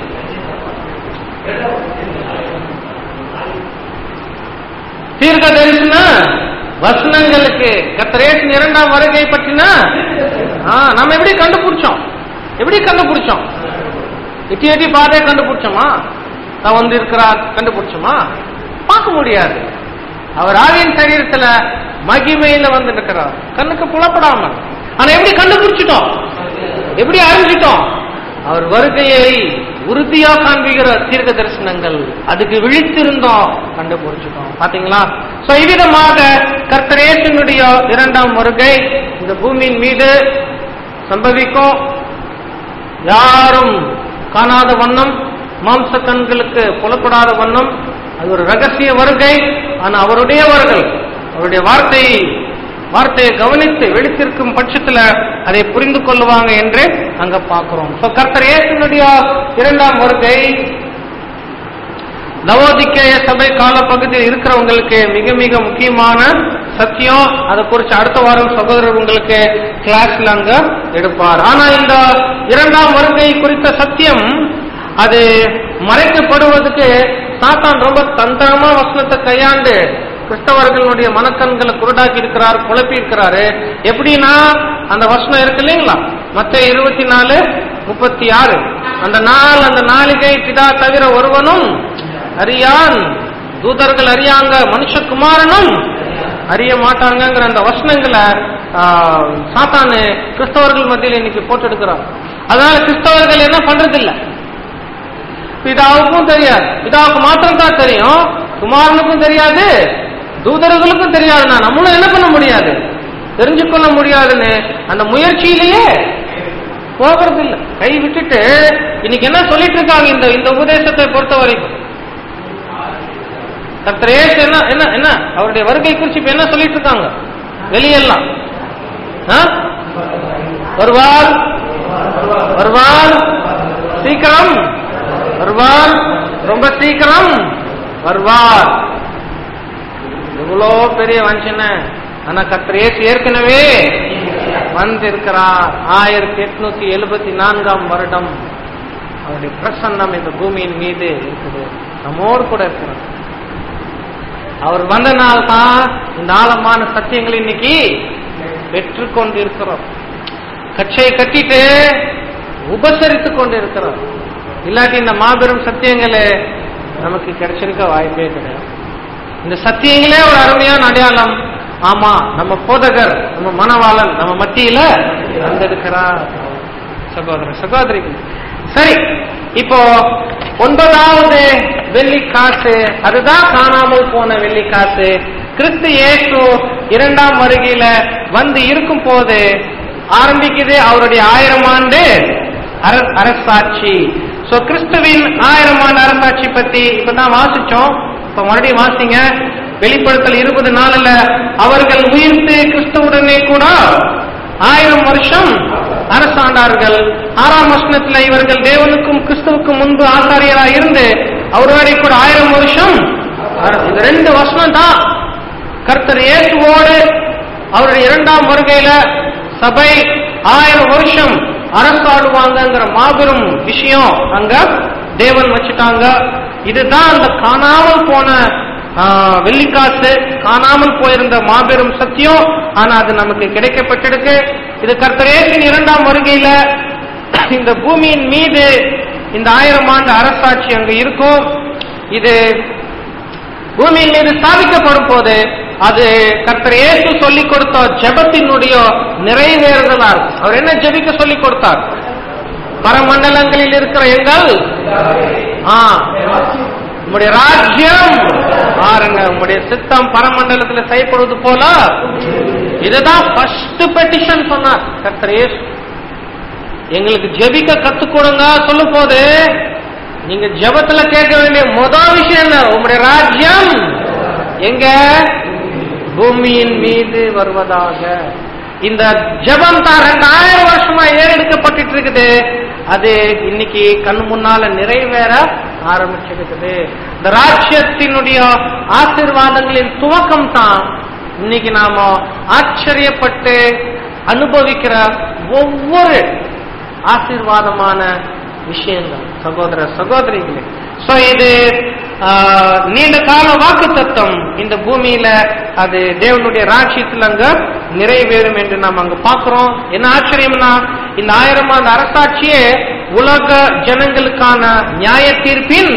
தீர்க்க தரிசன வசனங்களுக்கு கத்திரேசன் இரண்டாம் வருகை பற்றின ஆ, நம்ம எப்படி கண்டுபிடிச்சோம் எப்படி கண்டுபிடிச்சோம் எட்டி எட்டி பார்த்தே கண்டுபிடிச்சோமா நான் வந்து இருக்கிறார் கண்டுபிடிச்சோமா பார்க்க முடியாது அவர் ஆவியின் சரீரத்துல மகிமையில வந்து இருக்கிறார் கண்ணுக்கு புலப்படாமல் ஆனா எப்படி கண்டுபிடிச்சிட்டோம் எப்படி அறிஞ்சிட்டோம் அவர் வருகையை உறுதியா காண்பிக்கிற தீர்க்க தரிசனங்கள் அதுக்கு விழித்திருந்தோம் கண்டுபிடிச்சிட்டோம் பாத்தீங்களா சோ இவ்விதமாக கர்த்தரேசனுடைய இரண்டாம் வருகை இந்த பூமியின் மீது சம்பவிக்கும் யாரும் காணாத வண்ணம் மாம்ச கண்களுக்கு புலப்படாத வண்ணம் அது ஒரு ரகசிய வருகை ஆனா அவருடையவர்கள் அவருடைய வார்த்தையை வார்த்தையை கவனித்து வெடித்திருக்கும் பட்சத்துல அதை புரிந்து கொள்ளுவாங்க என்று அங்க பார்க்கிறோம் So, கர்த்தர் இயேசுனுடைய இரண்டாம் வருகை நவோதிக்கேய சபை கால பகுதியில் இருக்கிறவங்களுக்கு மிக மிக முக்கியமான சத்தியம் அதை குறித்து அடுத்த வாரம் சகோதரர் உங்களுக்கு கிளாஸ்ல அங்க எடுப்பார் ஆனா இந்த இரண்டாம் வருகை குறித்த சத்தியம் அது மறைக்கப்படுவதற்கு சாத்தான் ரொம்ப தந்திரமா வசனத்தை கையாண்டு கிறிஸ்தவர்களுடைய மனக்கண்களை குருடாக்கி இருக்கிறார் குழப்பி இருக்கிறாரு எப்படின்னா அந்த வசனம் இருக்கு இல்லைங்களா மத்த இருபத்தி நாலு முப்பத்தி ஆறு அந்த நாள் அந்த நாளிகை பிதா தவிர ஒருவனும் அறியான் தூதர்கள் அறியாங்க மனுஷகுமாரனும் அறிய மாட்டாங்கங்கிற அந்த வசனங்களை ஆஹ், சாத்தானு கிறிஸ்தவர்கள் மத்தியில் இன்னைக்கு போட்டெடுக்கிறான் அதனால கிறிஸ்தவர்கள் என்ன பண்றது இல்ல பிதாவுக்கும் தெரியாது பிதாவுக்கு மாத்திரம் தான் தெரியும் குமாரனுக்கும் தெரியாது தூதர்களுக்கும் தெரியாதுன்னா நம்மளும் என்ன பண்ண முடியாது தெரிஞ்சு கொள்ள முடியாதுன்னு அந்த முயற்சியிலேயே போகிறது இல்ல கை விட்டுட்டு இன்னைக்கு என்ன சொல்லிட்டு இருக்காங்க இந்த இந்த உபதேசத்தை பொறுத்த வரைக்கும் கர்த்தர் இயேசு என்ன என்ன என்ன அவருடைய வருகை குறிச்சு இப்ப என்ன சொல்லிட்டு இருக்காங்க வெளியெல்லாம் ஆ? வருவார் வருவார் சீக்கிரம் வருவார் ரொம்ப சீக்கிரம் வருவார் இவ்வளோ பெரிய வஞ்சனை ஆனா கர்த்தர் இயேசு ஏற்கனவே வந்திருக்கிறார் ஆயிரத்தி எட்நூத்தி எழுபத்தி நான்காம் வருடம் அவருடைய பிரசன்னம் இந்த பூமியின் மீது இருக்குது நம்மோடு கூட இருக்கிறார் அவர் வந்த நாள் தான் இந்த ஆழமான சத்தியங்களை இன்னைக்கு பெற்றுக்கொண்டு இருக்கிறோம் கச்சையை கட்டிட்டு உபசரித்து கொண்டு இருக்கிறோம் இல்லாட்டி இந்த மாபெரும் சத்தியங்களே நமக்கு கிடைச்சிருக்க வாய்ப்பே கிடையாது இந்த சத்தியங்களே ஒரு அருமையான அடையாளம் ஆமா நம்ம போதகர் நம்ம மனவாளன் நம்ம மத்தியில வந்திருக்கிறார் சகோதர சகோதரிகள் சரி இப்போ ஒன்பதாவது வெள்ளி காசு அதுதான் காணாமல் போன வெள்ளி காசு கிறிஸ்து இயேசு இரண்டாம் வருகையில வந்து இருக்கும் போது ஆரம்பிக்குது அவருடைய ஆயிரம் ஆண்டு அர- அரசாட்சி சோ கிறிஸ்துவின் ஆயிரம் ஆண்டு அரசாட்சி பத்தி இப்பதான் வாசிச்சோம் இப்ப மறுபடியும் வாசிங்க வெளிப்படுத்தல் இருபது நாள்ல அவர்கள் உயிர்த்து கிறிஸ்துவுடனே கூட ஆயிரம் வருஷம் அரசாண்டார்கள் ஆறாம் வருஷத்துல இவர்கள் தேவனுக்கும் கிறிஸ்துவுக்கும் முன்பு ஆசாரியராக இருந்து அவரோட கூட ஆயிரம் வருஷம் அர- இது ரெண்டு வருஷம் தான் கர்த்தர் இயேசுவோடு அவருடைய இரண்டாம் வருகையில சபை ஆயிரம் வருஷம் அரசாடுவாங்கங்கிற மாபெரும் விஷயம் அங்க தேவன் வச்சுட்டாங்க இதுதான் அந்த காணாமல் போன ஆ, வெள்ளிக்காசு காணாமல் போயிருந்த மாபெரும் சத்தியம் ஆனா அது நமக்கு கிடைக்கப்பட்டிருக்கு இது கர்த்தரேசின் இரண்டாம் வருகையில இந்த பூமியின் மீது இந்த ஆயிரம் ஆண்டு அரசாட்சி அங்க இருக்கும் இது பூமியின் மீது ஸ்தாபிக்கப்படும் போது அது கர்த்தர் இயேசு சொல்லிக் கொடுத்த ஜெபத்தினுடைய நிறைவேறுதலா இருக்கும் அவர் என்ன ஜெபிக்க சொல்லிக் கொடுத்தார் பரமண்டலங்களில் இருக்கிற எங்கள் ஆ உம்முடைய ராஜ்யம் பாருங்க உம்முடைய சித்தம் பரமண்டலத்தில் செய்யப்படுவது போல இதுதான் ஃபர்ஸ்ட் பெட்டிஷன் சொன்னார் கர்த்தர் இயேசு எங்களுக்கு ஜெபிக்க கத்துக் கொடுங்க சொல்லும் போது நீங்க ஜெபத்துல கேட்க வேண்டிய முதல் விஷயம் என்ன உங்களுடைய ராஜ்யம் எங்க பூமியின் மீது வருவதாக இந்த ஜெபம் தான் ரெண்டாயிரம் வருஷமா ஏறெடுக்கப்பட்டு இருக்குது அது இன்னைக்கு கண் முன்னால நிறைவேற ஆரம்பிச்சிருக்குது இந்த ராஜ்யத்தினுடைய ஆசீர்வாதங்களின் துவக்கம் தான் இன்னைக்கு நாம ஆச்சரியப்பட்டு அனுபவிக்கிற ஒவ்வொரு ஆசீர்வாதமான விஷயங்கள் சகோதர சகோதரிகளே சோ இது ஆஹ், நீண்ட கால வாக்கு தத்துவம் இந்த பூமியில அது தேவனுடைய ராட்சியத்தில் அங்க நிறைவேறும் என்று நாம் அங்க பார்க்கிறோம் என்ன ஆச்சரியம்னா இந்த ஆயிரம் ஆண்டு அரசாட்சியே உலக ஜனங்களுக்கான நியாய தீர்ப்பின்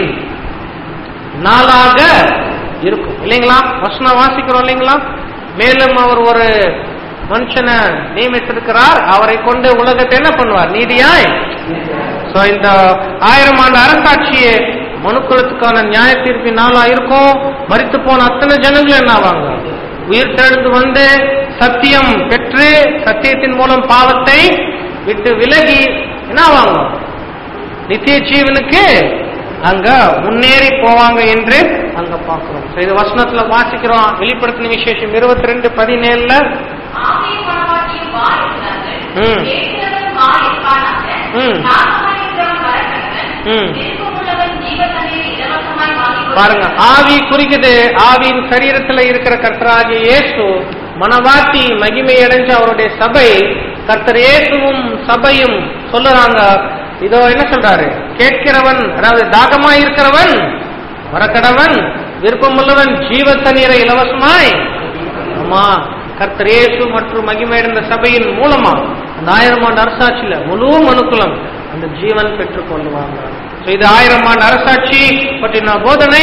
நாளாக இருக்கும் இல்லைங்களா வசனம் வாசிக்கிறோம் இல்லைங்களா மேலும் அவர் ஒரு மனுஷனை நியமித்திருக்கிறார் அவரை கொண்டு உலகத்தை என்ன பண்ணுவார் நீதியாய் சோ இந்த ஆயிரம் ஆண்டு அரசாட்சியே மனுக்குலத்துக்கான நியாய தீர்ப்பின் நாளா இருக்கும் மரித்து போன அத்தனை ஜனங்கள் என்ன ஆவாங்க உயிர் தெழுந்து வந்து சத்தியம் பெற்று சத்தியத்தின் மூலம் பாவத்தை விட்டு விலகி என்ன ஆவாங்க நித்திய ஜீவனுக்கு அங்க முன்னேறி போவாங்க என்று அங்க பார்க்கிறோம் So, இது வசனத்துல வாசிக்கிறோம் வெளிப்படுத்தின விசேஷம் இருபத்தி ரெண்டு பதினேழுல ஆவியும் மனவாட்டியும் வா என்றார்கள். ம். கேட்கிறவன் வா என்பானாக. ம். நாகமாயிருக்கிறவன் வரக்கடவன். ம். விருப்பமுள்ளவன் ஜீவத்தண்ணீரை இலவசமாய் வாங்கிக் கொள்ள பாருங்க ஆவி குறிக்குது ஆவியின் சரீரத்துல இருக்கிற கர்த்தராகிய இயேசு மனவாட்டி மகிமை அடைஞ்ச அவருடைய சபை கர்த்தர் இயேசுவும் சபையும் சொல்லுறாங்க இதோ என்ன சொல்றாரு கேட்கிறவன் அதாவது தாகமா இருக்கிறவன் வரக்கடவன் விருப்பமுள்ளவன் ஜீவ தண்ணீரை இலவசமாய் ஆமா கர்த்தர் இயேசு மற்றும் மகிமை அடைந்த சபையின் மூலமா அந்த ஆயிரம் ஆண்டு அரசாட்சியில முழு மனுக்குலம் அந்த ஜீவன் பெற்றுக் கொள்ளுவாங்க So, இது ஆயிரம் ஆண்டு அரசாட்சி பற்றின போதனை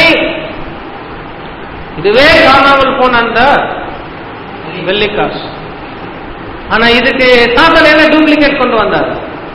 இதுவே காணாமல் போன அந்த வெள்ளிக்காசு ஆனா இதுக்கு சாத்தன் என்ன டூப்ளிகேட் கொண்டு வந்தார்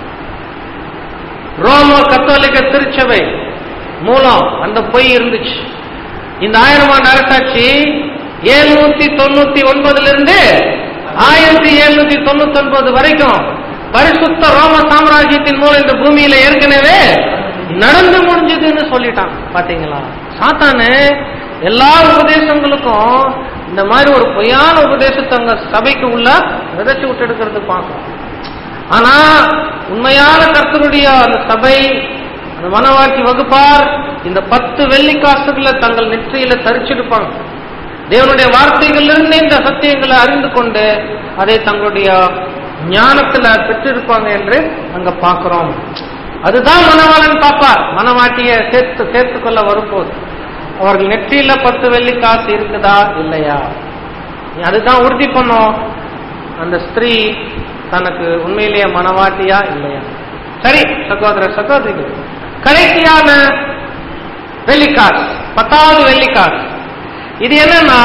ரோம கத்தோலிக்க திருச்சபை மூலம் அந்த பொய் இருந்துச்சு இந்த ஆயிரம் ஆண்டு அரசாட்சி ஏழ்நூத்தி தொண்ணூத்தி ஒன்பதுல இருந்து ஆயிரத்தி எழுநூத்தி தொண்ணூத்தி ஒன்பது வரைக்கும் பரிசுத்த ரோம சாம்ராஜ்யத்தின் மூலம் இந்த பூமியில ஏற்கனவே நடந்து முடிஞ்சதுன்னு சொல்லிட்டான் பாத்தீங்களா சாத்தானு எல்லா உபதேசங்களுக்கும் இந்த மாதிரி ஒரு பொய்யான உபதேசத்தை அங்க சபைக்கு உள்ள விதைச்சு விட்டு எடுக்கிறது பார்க்கணும் ஆனா உண்மையான கர்த்தருடைய அந்த சபை அந்த மனவாட்டி வகுப்பார் இந்த பத்து வெள்ளி காசுகளை தங்கள் நெற்றியில தரிச்செடுப்பாங்க தேவனுடைய வார்த்தைகளிலிருந்து இந்த சத்தியங்களை அறிந்து கொண்டு அதை தங்களுடைய ஞானத்துல பெற்றிருப்பாங்க என்று அங்க பார்க்கிறோம் அதுதான் மணவாளன் பாப்பார் மனவாட்டிய சேர்த்து சேர்த்துக் கொள்ள வரும்போது அவர்கள் நெற்றியில பத்து வெள்ளி காசு இருக்குதா இல்லையா அதுதான் உறுதி பண்ணும் அந்த ஸ்திரீ தனக்கு உண்மையிலேயே மனவாட்டியா இல்லையா சரி சகோதர சகோதரிகள் கடைசியான வெள்ளிக்காசு பத்தாவது வெள்ளிக்காசு இது என்னன்னா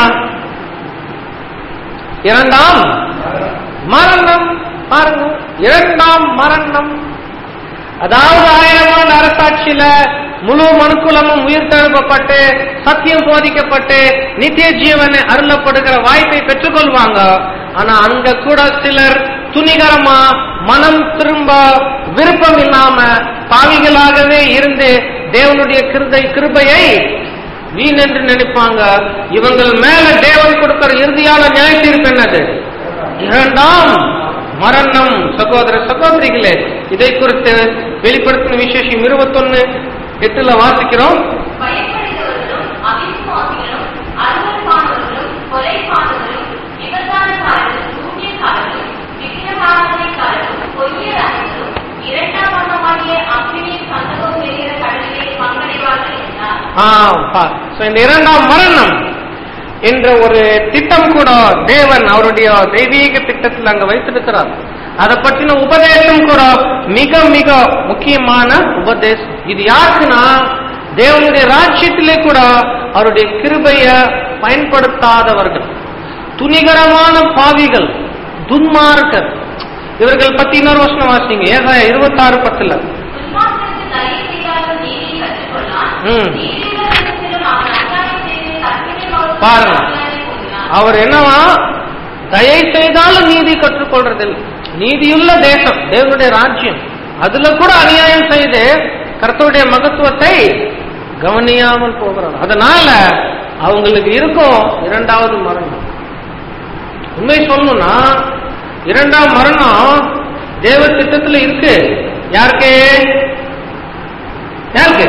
இரண்டாம் மரணம் பாருங்க இரண்டாம் மரணம் அதாவது ஆயிரம் ஆண்டு அரசாட்சியில முழு மனுக்குலமும் உயிர் தழுப்பப்பட்டு சத்தியம் போதிக்கப்பட்டு நித்திய ஜீவனை அருளப்படுகிற வாய்ப்பை பெற்றுக்கொள்வாங்க ஆனா அங்க கூட சிலர் துணிகரமா மனம் திரும்ப விருப்பம் இல்லாம பாவிகளாகவே இருந்து தேவனுடைய கிருதை கிருபையை வீணென்று நினைப்பாங்க இவங்கள் மேல தேவன் கொடுக்கிற இறுதியான நியாய தீர்ப்பு என்னது இரண்டாம் மரணம் சகோதர சகோதரிகளே இதை குறித்து வெளிப்படுத்தின விசேஷம் இருபத்தொன்னு எட்டுல வாசிக்கிறோம் பயப்படுகிறவர்களும் அவிசுவாசிகளும் அருவருப்பானவர்களும் கொலைப்பானவர்களும் விபச்சாரக்காரர்களும் சூனியக்காரர்களும் விக்கிரகாராதனைக்காரர்களும் பொய்யர் அனைவரும் இரண்டாம் வண்ணமாகிய அக்கினியின் சந்தகம் எரிகிற கடலிலே பங்கடைவார்கள் என்றார் ஆ, பார். So, இந்த இரண்டாம் மரணம் என்ற ஒரு திட்டம் கூட தேவன் அவருடைய தெய்வீக திட்டத்தில் அங்க வைத்திருக்கிறார் அதை பற்றின உபதேசம் கூட மிக மிக முக்கியமான உபதேசம் இது யாருக்குன்னா தேவனுடைய ராஜ்யத்திலே கூட அவருடைய கிருபைய பயன்படுத்தாதவர்கள் துணிகரமான பாவிகள் துன்மார்க்கர் இவர்கள் பத்தி இன்னொரு வருஷம் வாசிங்க ஏசாயா இருபத்தாறு பத்துல துன்மார்க்கருக்கு தயை செய்தாலும் நீதியை கற்றுக்கொள்ளான் ம். நீதியுள்ளவரிடத்திலும் அவன் அநியாயம் செய்து தர்க்கத்தை மறுத்து பாருங்க. அநியாயம் கூறினான். அவர் என்னவா தயை செய்தாலும் நீதி கற்றுக்கொள்றதில்லை நீதியுள்ள தேசம் தேவனுடைய ராஜ்யம் அதுல கூட அநியாயம் செய்து கர்த்தருடைய மகத்துவத்தை கவனியாமல் போகிறார் அதனால அவங்களுக்கு இருக்கும் இரண்டாவது மரணம் உண்மை சொல்லணும்னா இரண்டாம் மரணம் தேவ திட்டத்துல இருக்கு யாருக்கு யாருக்கு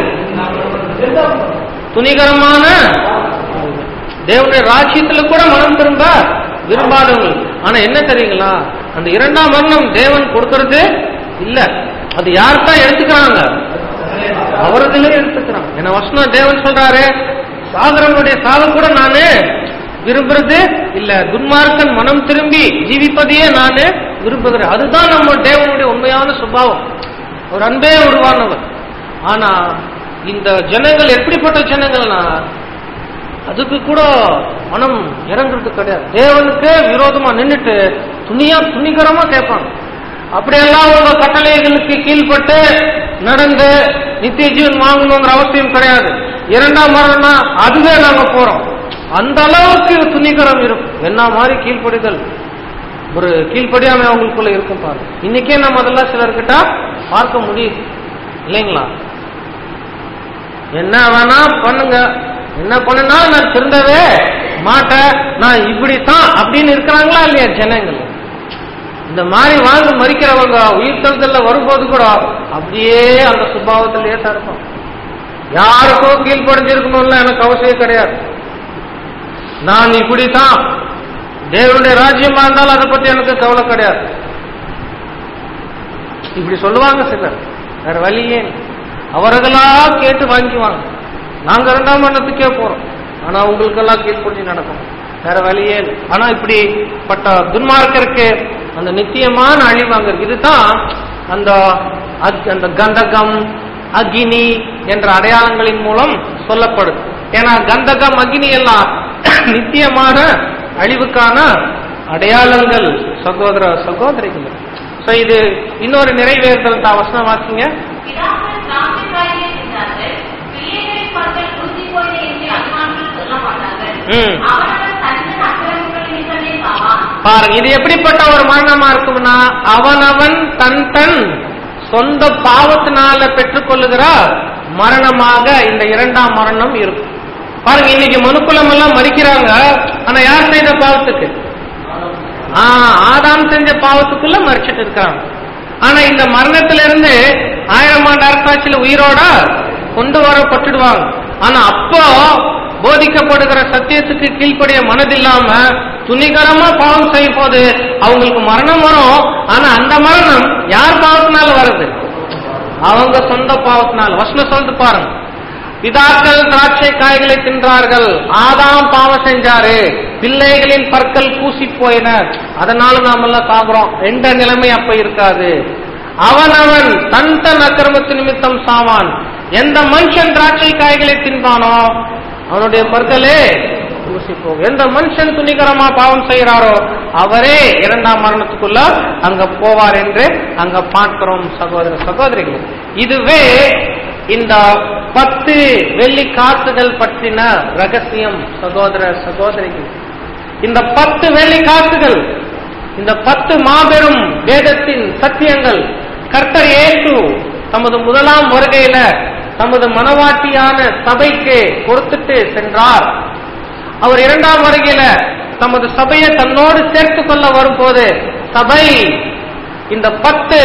துணிகரமான தேவனுடைய ராஜ்யத்துல கூட மனம் திரும்ப விரும்பாதவங்க ஆனா என்ன தெரியுங்களா அந்த இரண்டாம் மரணம் தேவன் கொடுக்கறது இல்ல அது யார் தான் எடுத்துக்கிறாங்க அவரதுல எடுத்துக்கிறாங்க என்ன வசனம் தேவன் சொல்றாரு சாகரனுடைய சாக கூட நானு விரும்புறது இல்ல துன்மார்க்கன் மனம் திரும்பி ஜீவிப்பதையே நானு விரும்புகிறேன் அதுதான் நம்ம தேவனுடைய உண்மையான சுபாவம் ஒரு அன்பே உருவானவர் ஆனா இந்த ஜனங்கள் எப்படிப்பட்ட ஜனங்கள்னா அதுக்கு கூட மனம் இறங்குறது கிடையாது தேவனுக்கு விரோதமா நின்னுட்டு துணியா துணிகரமா கேட்பாங்க அப்படியெல்லாம் உங்க கட்டளைகளுக்கு கீழ்ப்பட்டு நடந்து நித்திய ஜீவன் வாங்கணுங்கிற அவசியம் கிடையாது இரண்டாம் மரணம்னா அதுவே நாங்க போறோம் அந்த அளவுக்கு துணிகரம் இருக்கும் என்ன மாதிரி கீழ்ப்படிதல் ஒரு கீழ்ப்படியாமை அவங்களுக்குள்ள இருக்கும் பாருங்க இன்னைக்கே நம்ம அதெல்லாம் சிலர்கிட்ட பார்க்க முடியுது இல்லைங்களா என்ன வேணா பண்ணுங்க என்ன பண்ணுனா நான் திருந்தவே மாட்டேன் நான் இப்படித்தான் அப்படின்னு இருக்கிறாங்களா இல்லையா ஜனங்கள் இந்த மாதிரி வாழ்ந்து மறிக்கிறவங்க உயிர்த்தெழுதல்ல வரும்போது கூட அப்படியே அந்த சுபாவத்திலேயே தான் இருப்பான் யாருக்கும் கீழ்ப்படைஞ்சிருக்கணும்ல எனக்கு அவசியம் கிடையாது நான் இப்படித்தான் தேவனுடைய ராஜ்யமா இருந்தாலும் அதை பத்தி எனக்கு கவலை கிடையாது இப்படி சொல்லுவாங்க சிலர் வேற வழியே இல்லை. அவர்களா கேட்டு வாங்கிக்குவாங்க நாங்க இரண்டாம் மரணத்துக்கே போறோம் ஆனா உங்களுக்கெல்லாம் கீழ்ப்படிஞ்சு நடக்கும் வேற வழியே இல்லை. ஆனா இப்படிப்பட்ட துன்மார்க்கருக்கு அந்த நித்தியமான அழிவு அங்க இருக்கு இதுதான் அந்த அக்- அந்த கந்தகம் அக்னி என்ற அடையாளங்களின் மூலம் சொல்லப்படுது ஏன்னா கந்தகம் அக்னி எல்லாம் நித்தியமான அழிவுக்கான அடையாளங்கள் சகோதர சகோதரிகள் சோ இது இன்னொரு நிறைவேறுதல் தான் வசனம் வாசிங்க பிதாக்கள் திராட்சைக்காயை தின்றார்கள். பிள்ளைகளின் பற்கள் ஊசிப் போயின என்று அம்மாக்கள் சொல்ல மாட்டார்கள். ம். அவனவன் தன் அக்கிரமங்கள் நிமித்தமே சாவான். பாருங்க இது எப்படிப்பட்ட ஒரு மரணமா இருக்கும்னா அவனவன் தன் தன் சொந்த பாவத்தினால பெற்றுக்கொள்ளுகிற மரணமாக இந்த இரண்டாம் மரணம் இருக்கும் பாருங்க இன்னைக்கு மனுக்குலம் எல்லாம் மறிக்கிறாங்க ஆனா யார் செய்த பாவத்துக்கு ஆ, ஆதாம் செஞ்ச பாவத்துக்குள்ள மறிச்சிட்டு இருக்காங்க ஆனா இந்த மரணத்திலிருந்து ஆயிரம் ஆண்டு அரசாட்சியில உயிரோட கொண்டு வரப்பட்டுடுவாங்க ஆனா அப்போ போதிக்கப்படுகிற சத்தியத்துக்கு கீழ்ப்படிய மனதில்லாம துணிகரமா பாவம் செய்யும் போது அவங்களுக்கு மரணம் வரும் ஆனா அந்த மரணம் யார் பாவத்தினால வருது அவங்க சொந்த பாவத்தினால் வசனம் சொல்லிட்டு பாருங்க பிதாக்கள் திராட்சை காய்களை தின்றார்கள் ஆதாம் பாவம் செஞ்சாரு பிள்ளைகளின் பற்கள் பூசி போயின அதனால நாம எல்லாம் சாகுறோம் எந்த நிலைமை அப்ப இருக்காது அவனவன் தன் தன் அக்கிரமத்து நிமித்தம் சாவான் எந்த மனுஷன் திராட்சை காய்களை தின்பானோ அவனுடைய பற்களே பூசி போகும் எந்த மனுஷன் துணிகரமா பாவம் செய்கிறாரோ அவரே இரண்டாம் மரணத்துக்குள்ள அங்க போவார் என்று அங்க பார்க்கிறோம் சகோதர சகோதரிகள் இதுவே இந்த பத்து வெள்ளி காசுகள் பற்றின ரகசியம் சகோதர சகோதரிகள் இந்த பத்து வெள்ளி காசுகள் இந்த பத்து மாபெரும் வேதத்தின் சத்தியங்கள் கர்த்தர் இயேசு தமது முதலாம் வருகையில தமது மனவாட்டியான சபைக்கு கொடுத்துட்டு சென்றார் அவர் இரண்டாம் வருகையில தமது சபையை தன்னோடு சேர்த்துக் கொள்ள வரும்போது சபை இந்த பத்து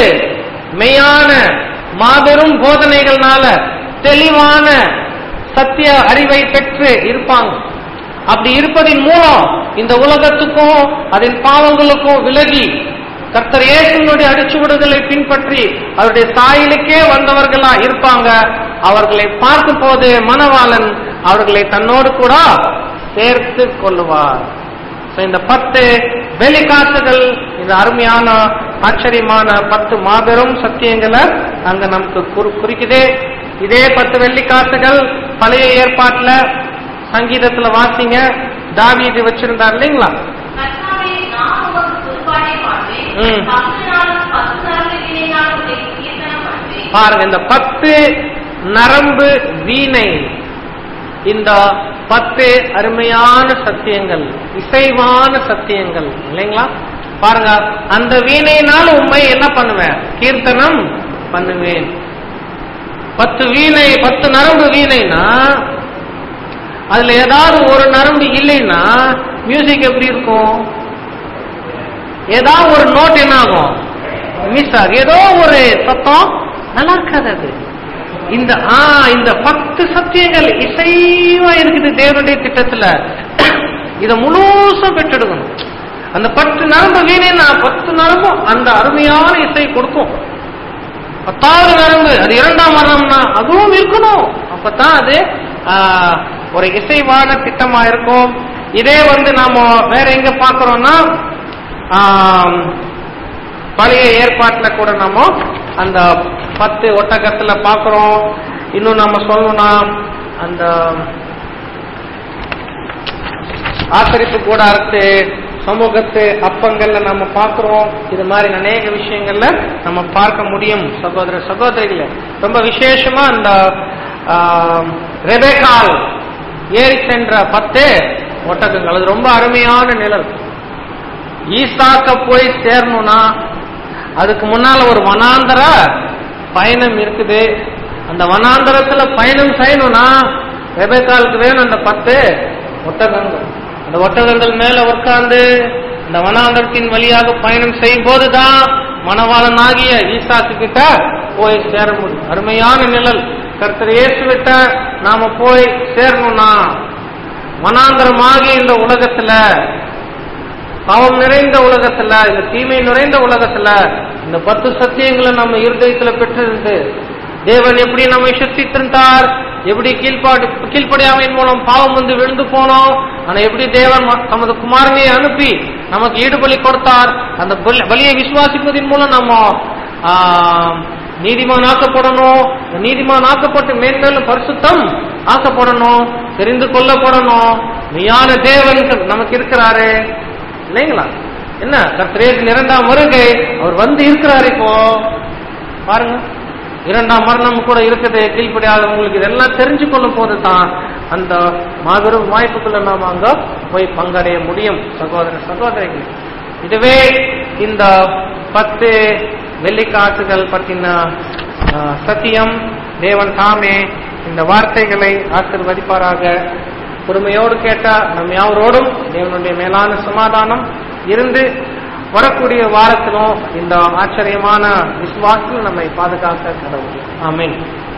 மெய்யான மாபெரும் போதனைகள்னால தெளிவான சத்திய அறிவை பெற்று இருப்பாங்க அப்படி இருப்பதின் மூலம் இந்த உலகத்துக்கும் அதன் பாவங்களுக்கும் விலகி கர்த்தர் இயேசுனுடைய அடிச்சுவடுகளை பின்பற்றி அவருடைய சாயலுக்கே வந்தவர்களா இருப்பாங்க அவர்களை பார்க்கும் போது மணவாளன் அவர்களை தன்னோடு கூட சேர்த்து கொள்ளுவார் So, இந்த பத்து வெளிக்காட்டுகள் இந்த அருமையான ஆச்சரியமான பத்து மாபெரும் சத்தியங்களை அங்க நமக்கு குறி- குறிக்குது இதே பத்து வெள்ளிக்காசுகள் பழைய ஏற்பாட்டுல சங்கீதத்துல வாசிங்க தாவீது வச்சிருந்தார் இல்லைங்களா கர்த்தாவே, நான் உமக்கு புதுப்பாட்டை பாடுவேன். ம். பத்து நாளும் பத்து நரம்புகளினால் உம்மை கீர்த்தனம் பண்ணுவேன். பாருங்க இந்த பத்து நரம்பு வீணை இந்த பத்து அருமையான சத்தியங்கள் இசைவான சத்தியங்கள் இல்லைங்களா பாருங்க அந்த வீணையினால் உண்மை என்ன பண்ணுவேன் கீர்த்தனம் பண்ணுவேன் பத்து வீணை பத்து நரம்பு வீணைனா அதுல ஏதாவது ஒரு நரம்பு இல்லைன்னா மியூசிக் எப்படி இருக்கும் ஏதாவது ஒரு நோட் என்ன ஆகும் மிஸ் ஆகும் ஏதோ ஒரு சத்தம் நல்லா இருக்காது அது இந்த ஆ இந்த பத்து சத்தியங்கள் இசைவா இருக்குது தேவனுடைய திட்டத்துல இத முழுசா பெற்றெடுக்கணும் அந்த பத்து நரம்பு வீணேன்னா பத்து நரம்பும் அந்த அருமையான இசை கொடுக்கும் பத்தாவது நரம்பு அது இரண்டாம் மரணம்னா அதுவும் இருக்கணும் அப்பதான் அது ஆ, ஒரு இசைவான திட்டமா இருக்கும் இதே வந்து நாம வேற எங்க பாக்குறோம்னா ஆம், பழைய ஏற்பாட்டுல கூட நம்ம அந்த பத்து ஒட்டகத்துல பாக்குறோம் இன்னும் நம்ம சொல்லணும்னா அந்த ஆசரிப்பு கூடாரத்து சமூகத்து அப்பங்கள்ல நம்ம பார்க்கிறோம் இது மாதிரி அநேக விஷயங்கள்ல நம்ம பார்க்க முடியும் சகோதர சகோதரிகளே ரொம்ப விசேஷமா அந்த ஆம், ரெபேக்கால் ஏறி சென்ற பத்து ஒட்டகங்கள் அது ரொம்ப அருமையான நிழல் ஈசாக்க போய் சேரணும்னா அதுக்கு முன்னால ஒரு வனாந்தர பயணம் இருக்குது அந்த வனாந்தரத்துல பயணம் செய்யணும்னா ரெபேக்காலுக்கு வேணும் அந்த பத்து ஒட்டகங்கள் அந்த ஒட்டகங்கள் மேல உட்கார்ந்து அந்த வனாந்தரத்தின் வழியாக பயணம் செய்யும் போதுதான் மணவாளன் ஆகிய ஈசாக்கு கிட்ட போய் சேர முடியும் அருமையான நிழல் கர்த்தர் இயேசு விட்ட நாம போய் சேரணும்னா வனாந்தரமாகிய இந்த உலகத்துல பாவம் நிறைந்த உலகத்துல இந்த தீமை நிறைந்த உலகத்துல இந்த பத்து சத்தியங்களை நம்ம இருதயத்துல பெற்றிருந்து தேவன் எப்படி நம்மை சுத்தித்திருந்தார் எப்படி கீழ்ப்பாடு கீழ்ப்படியாமையின் மூலம் பாவம் வந்து விழுந்து போனோம் ஆனா எப்படி தேவன் ம- தமது குமாரனை அனுப்பி நமக்கு ஈடுபலி கொடுத்தார் அந்த பலி- பலியை விசுவாசிப்பதின் மூலம் நம்ம ஆ, நீதிமான் ஆக்கப்படணும் இந்த நீதிமான் ஆக்கப்பட்டு மேன்மேலும் பரிசுத்தம் ஆக்கப்படணும் தெரிந்து கொள்ளப்படணும் மெய்யான தேவன் நமக்கு இருக்கிறாரு இல்லைங்களா என்ன கர்த்தரேசின் இரண்டாம் வருகை அவர் வந்து இருக்கிறார் இப்போ பாருங்க இரண்டாம் மரணம் கூட இருக்குது கீழ்ப்படியாதவங்களுக்கு இதெல்லாம் தெரிஞ்சு கொள்ளும் போது தான் அந்த மாபெரும் வாய்ப்புக்குள்ள நாம் அங்க போய் பங்கடைய முடியும் சகோதர சகோதரிகள் இதுவே இந்த பத்து வெள்ளிக்காசுகள் பற்றின ஆஹ், சத்தியம் தேவன் தாமே இந்த வார்த்தைகளை ஆசிர்வதிப்பாராக பொறுமையோடு கேட்டா நம் யாவரோடும் தேவனுடைய மேலான சமாதானம் இருந்து வரக்கூடிய வாரத்திலும் இந்த ஆச்சரியமான விசுவாசத்தில் நம்மை பாதுகாக்க கடவுள் ஆமென்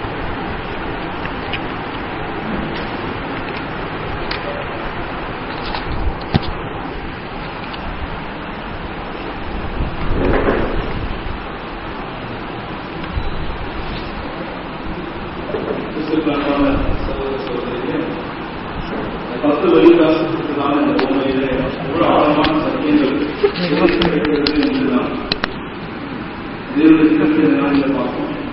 கிறிஸ்துவுக்கான சகோதர சகோதரிகளே, இந்த பத்து வழிகாசுக்கான இந்த உண்மையிலே எவ்வளவு ஆழமான சத்தியங்கள் இருக்கிறது என்றுதான் தேவனுடைய சிறப்பு இந்த நாளில் பார்ப்போம்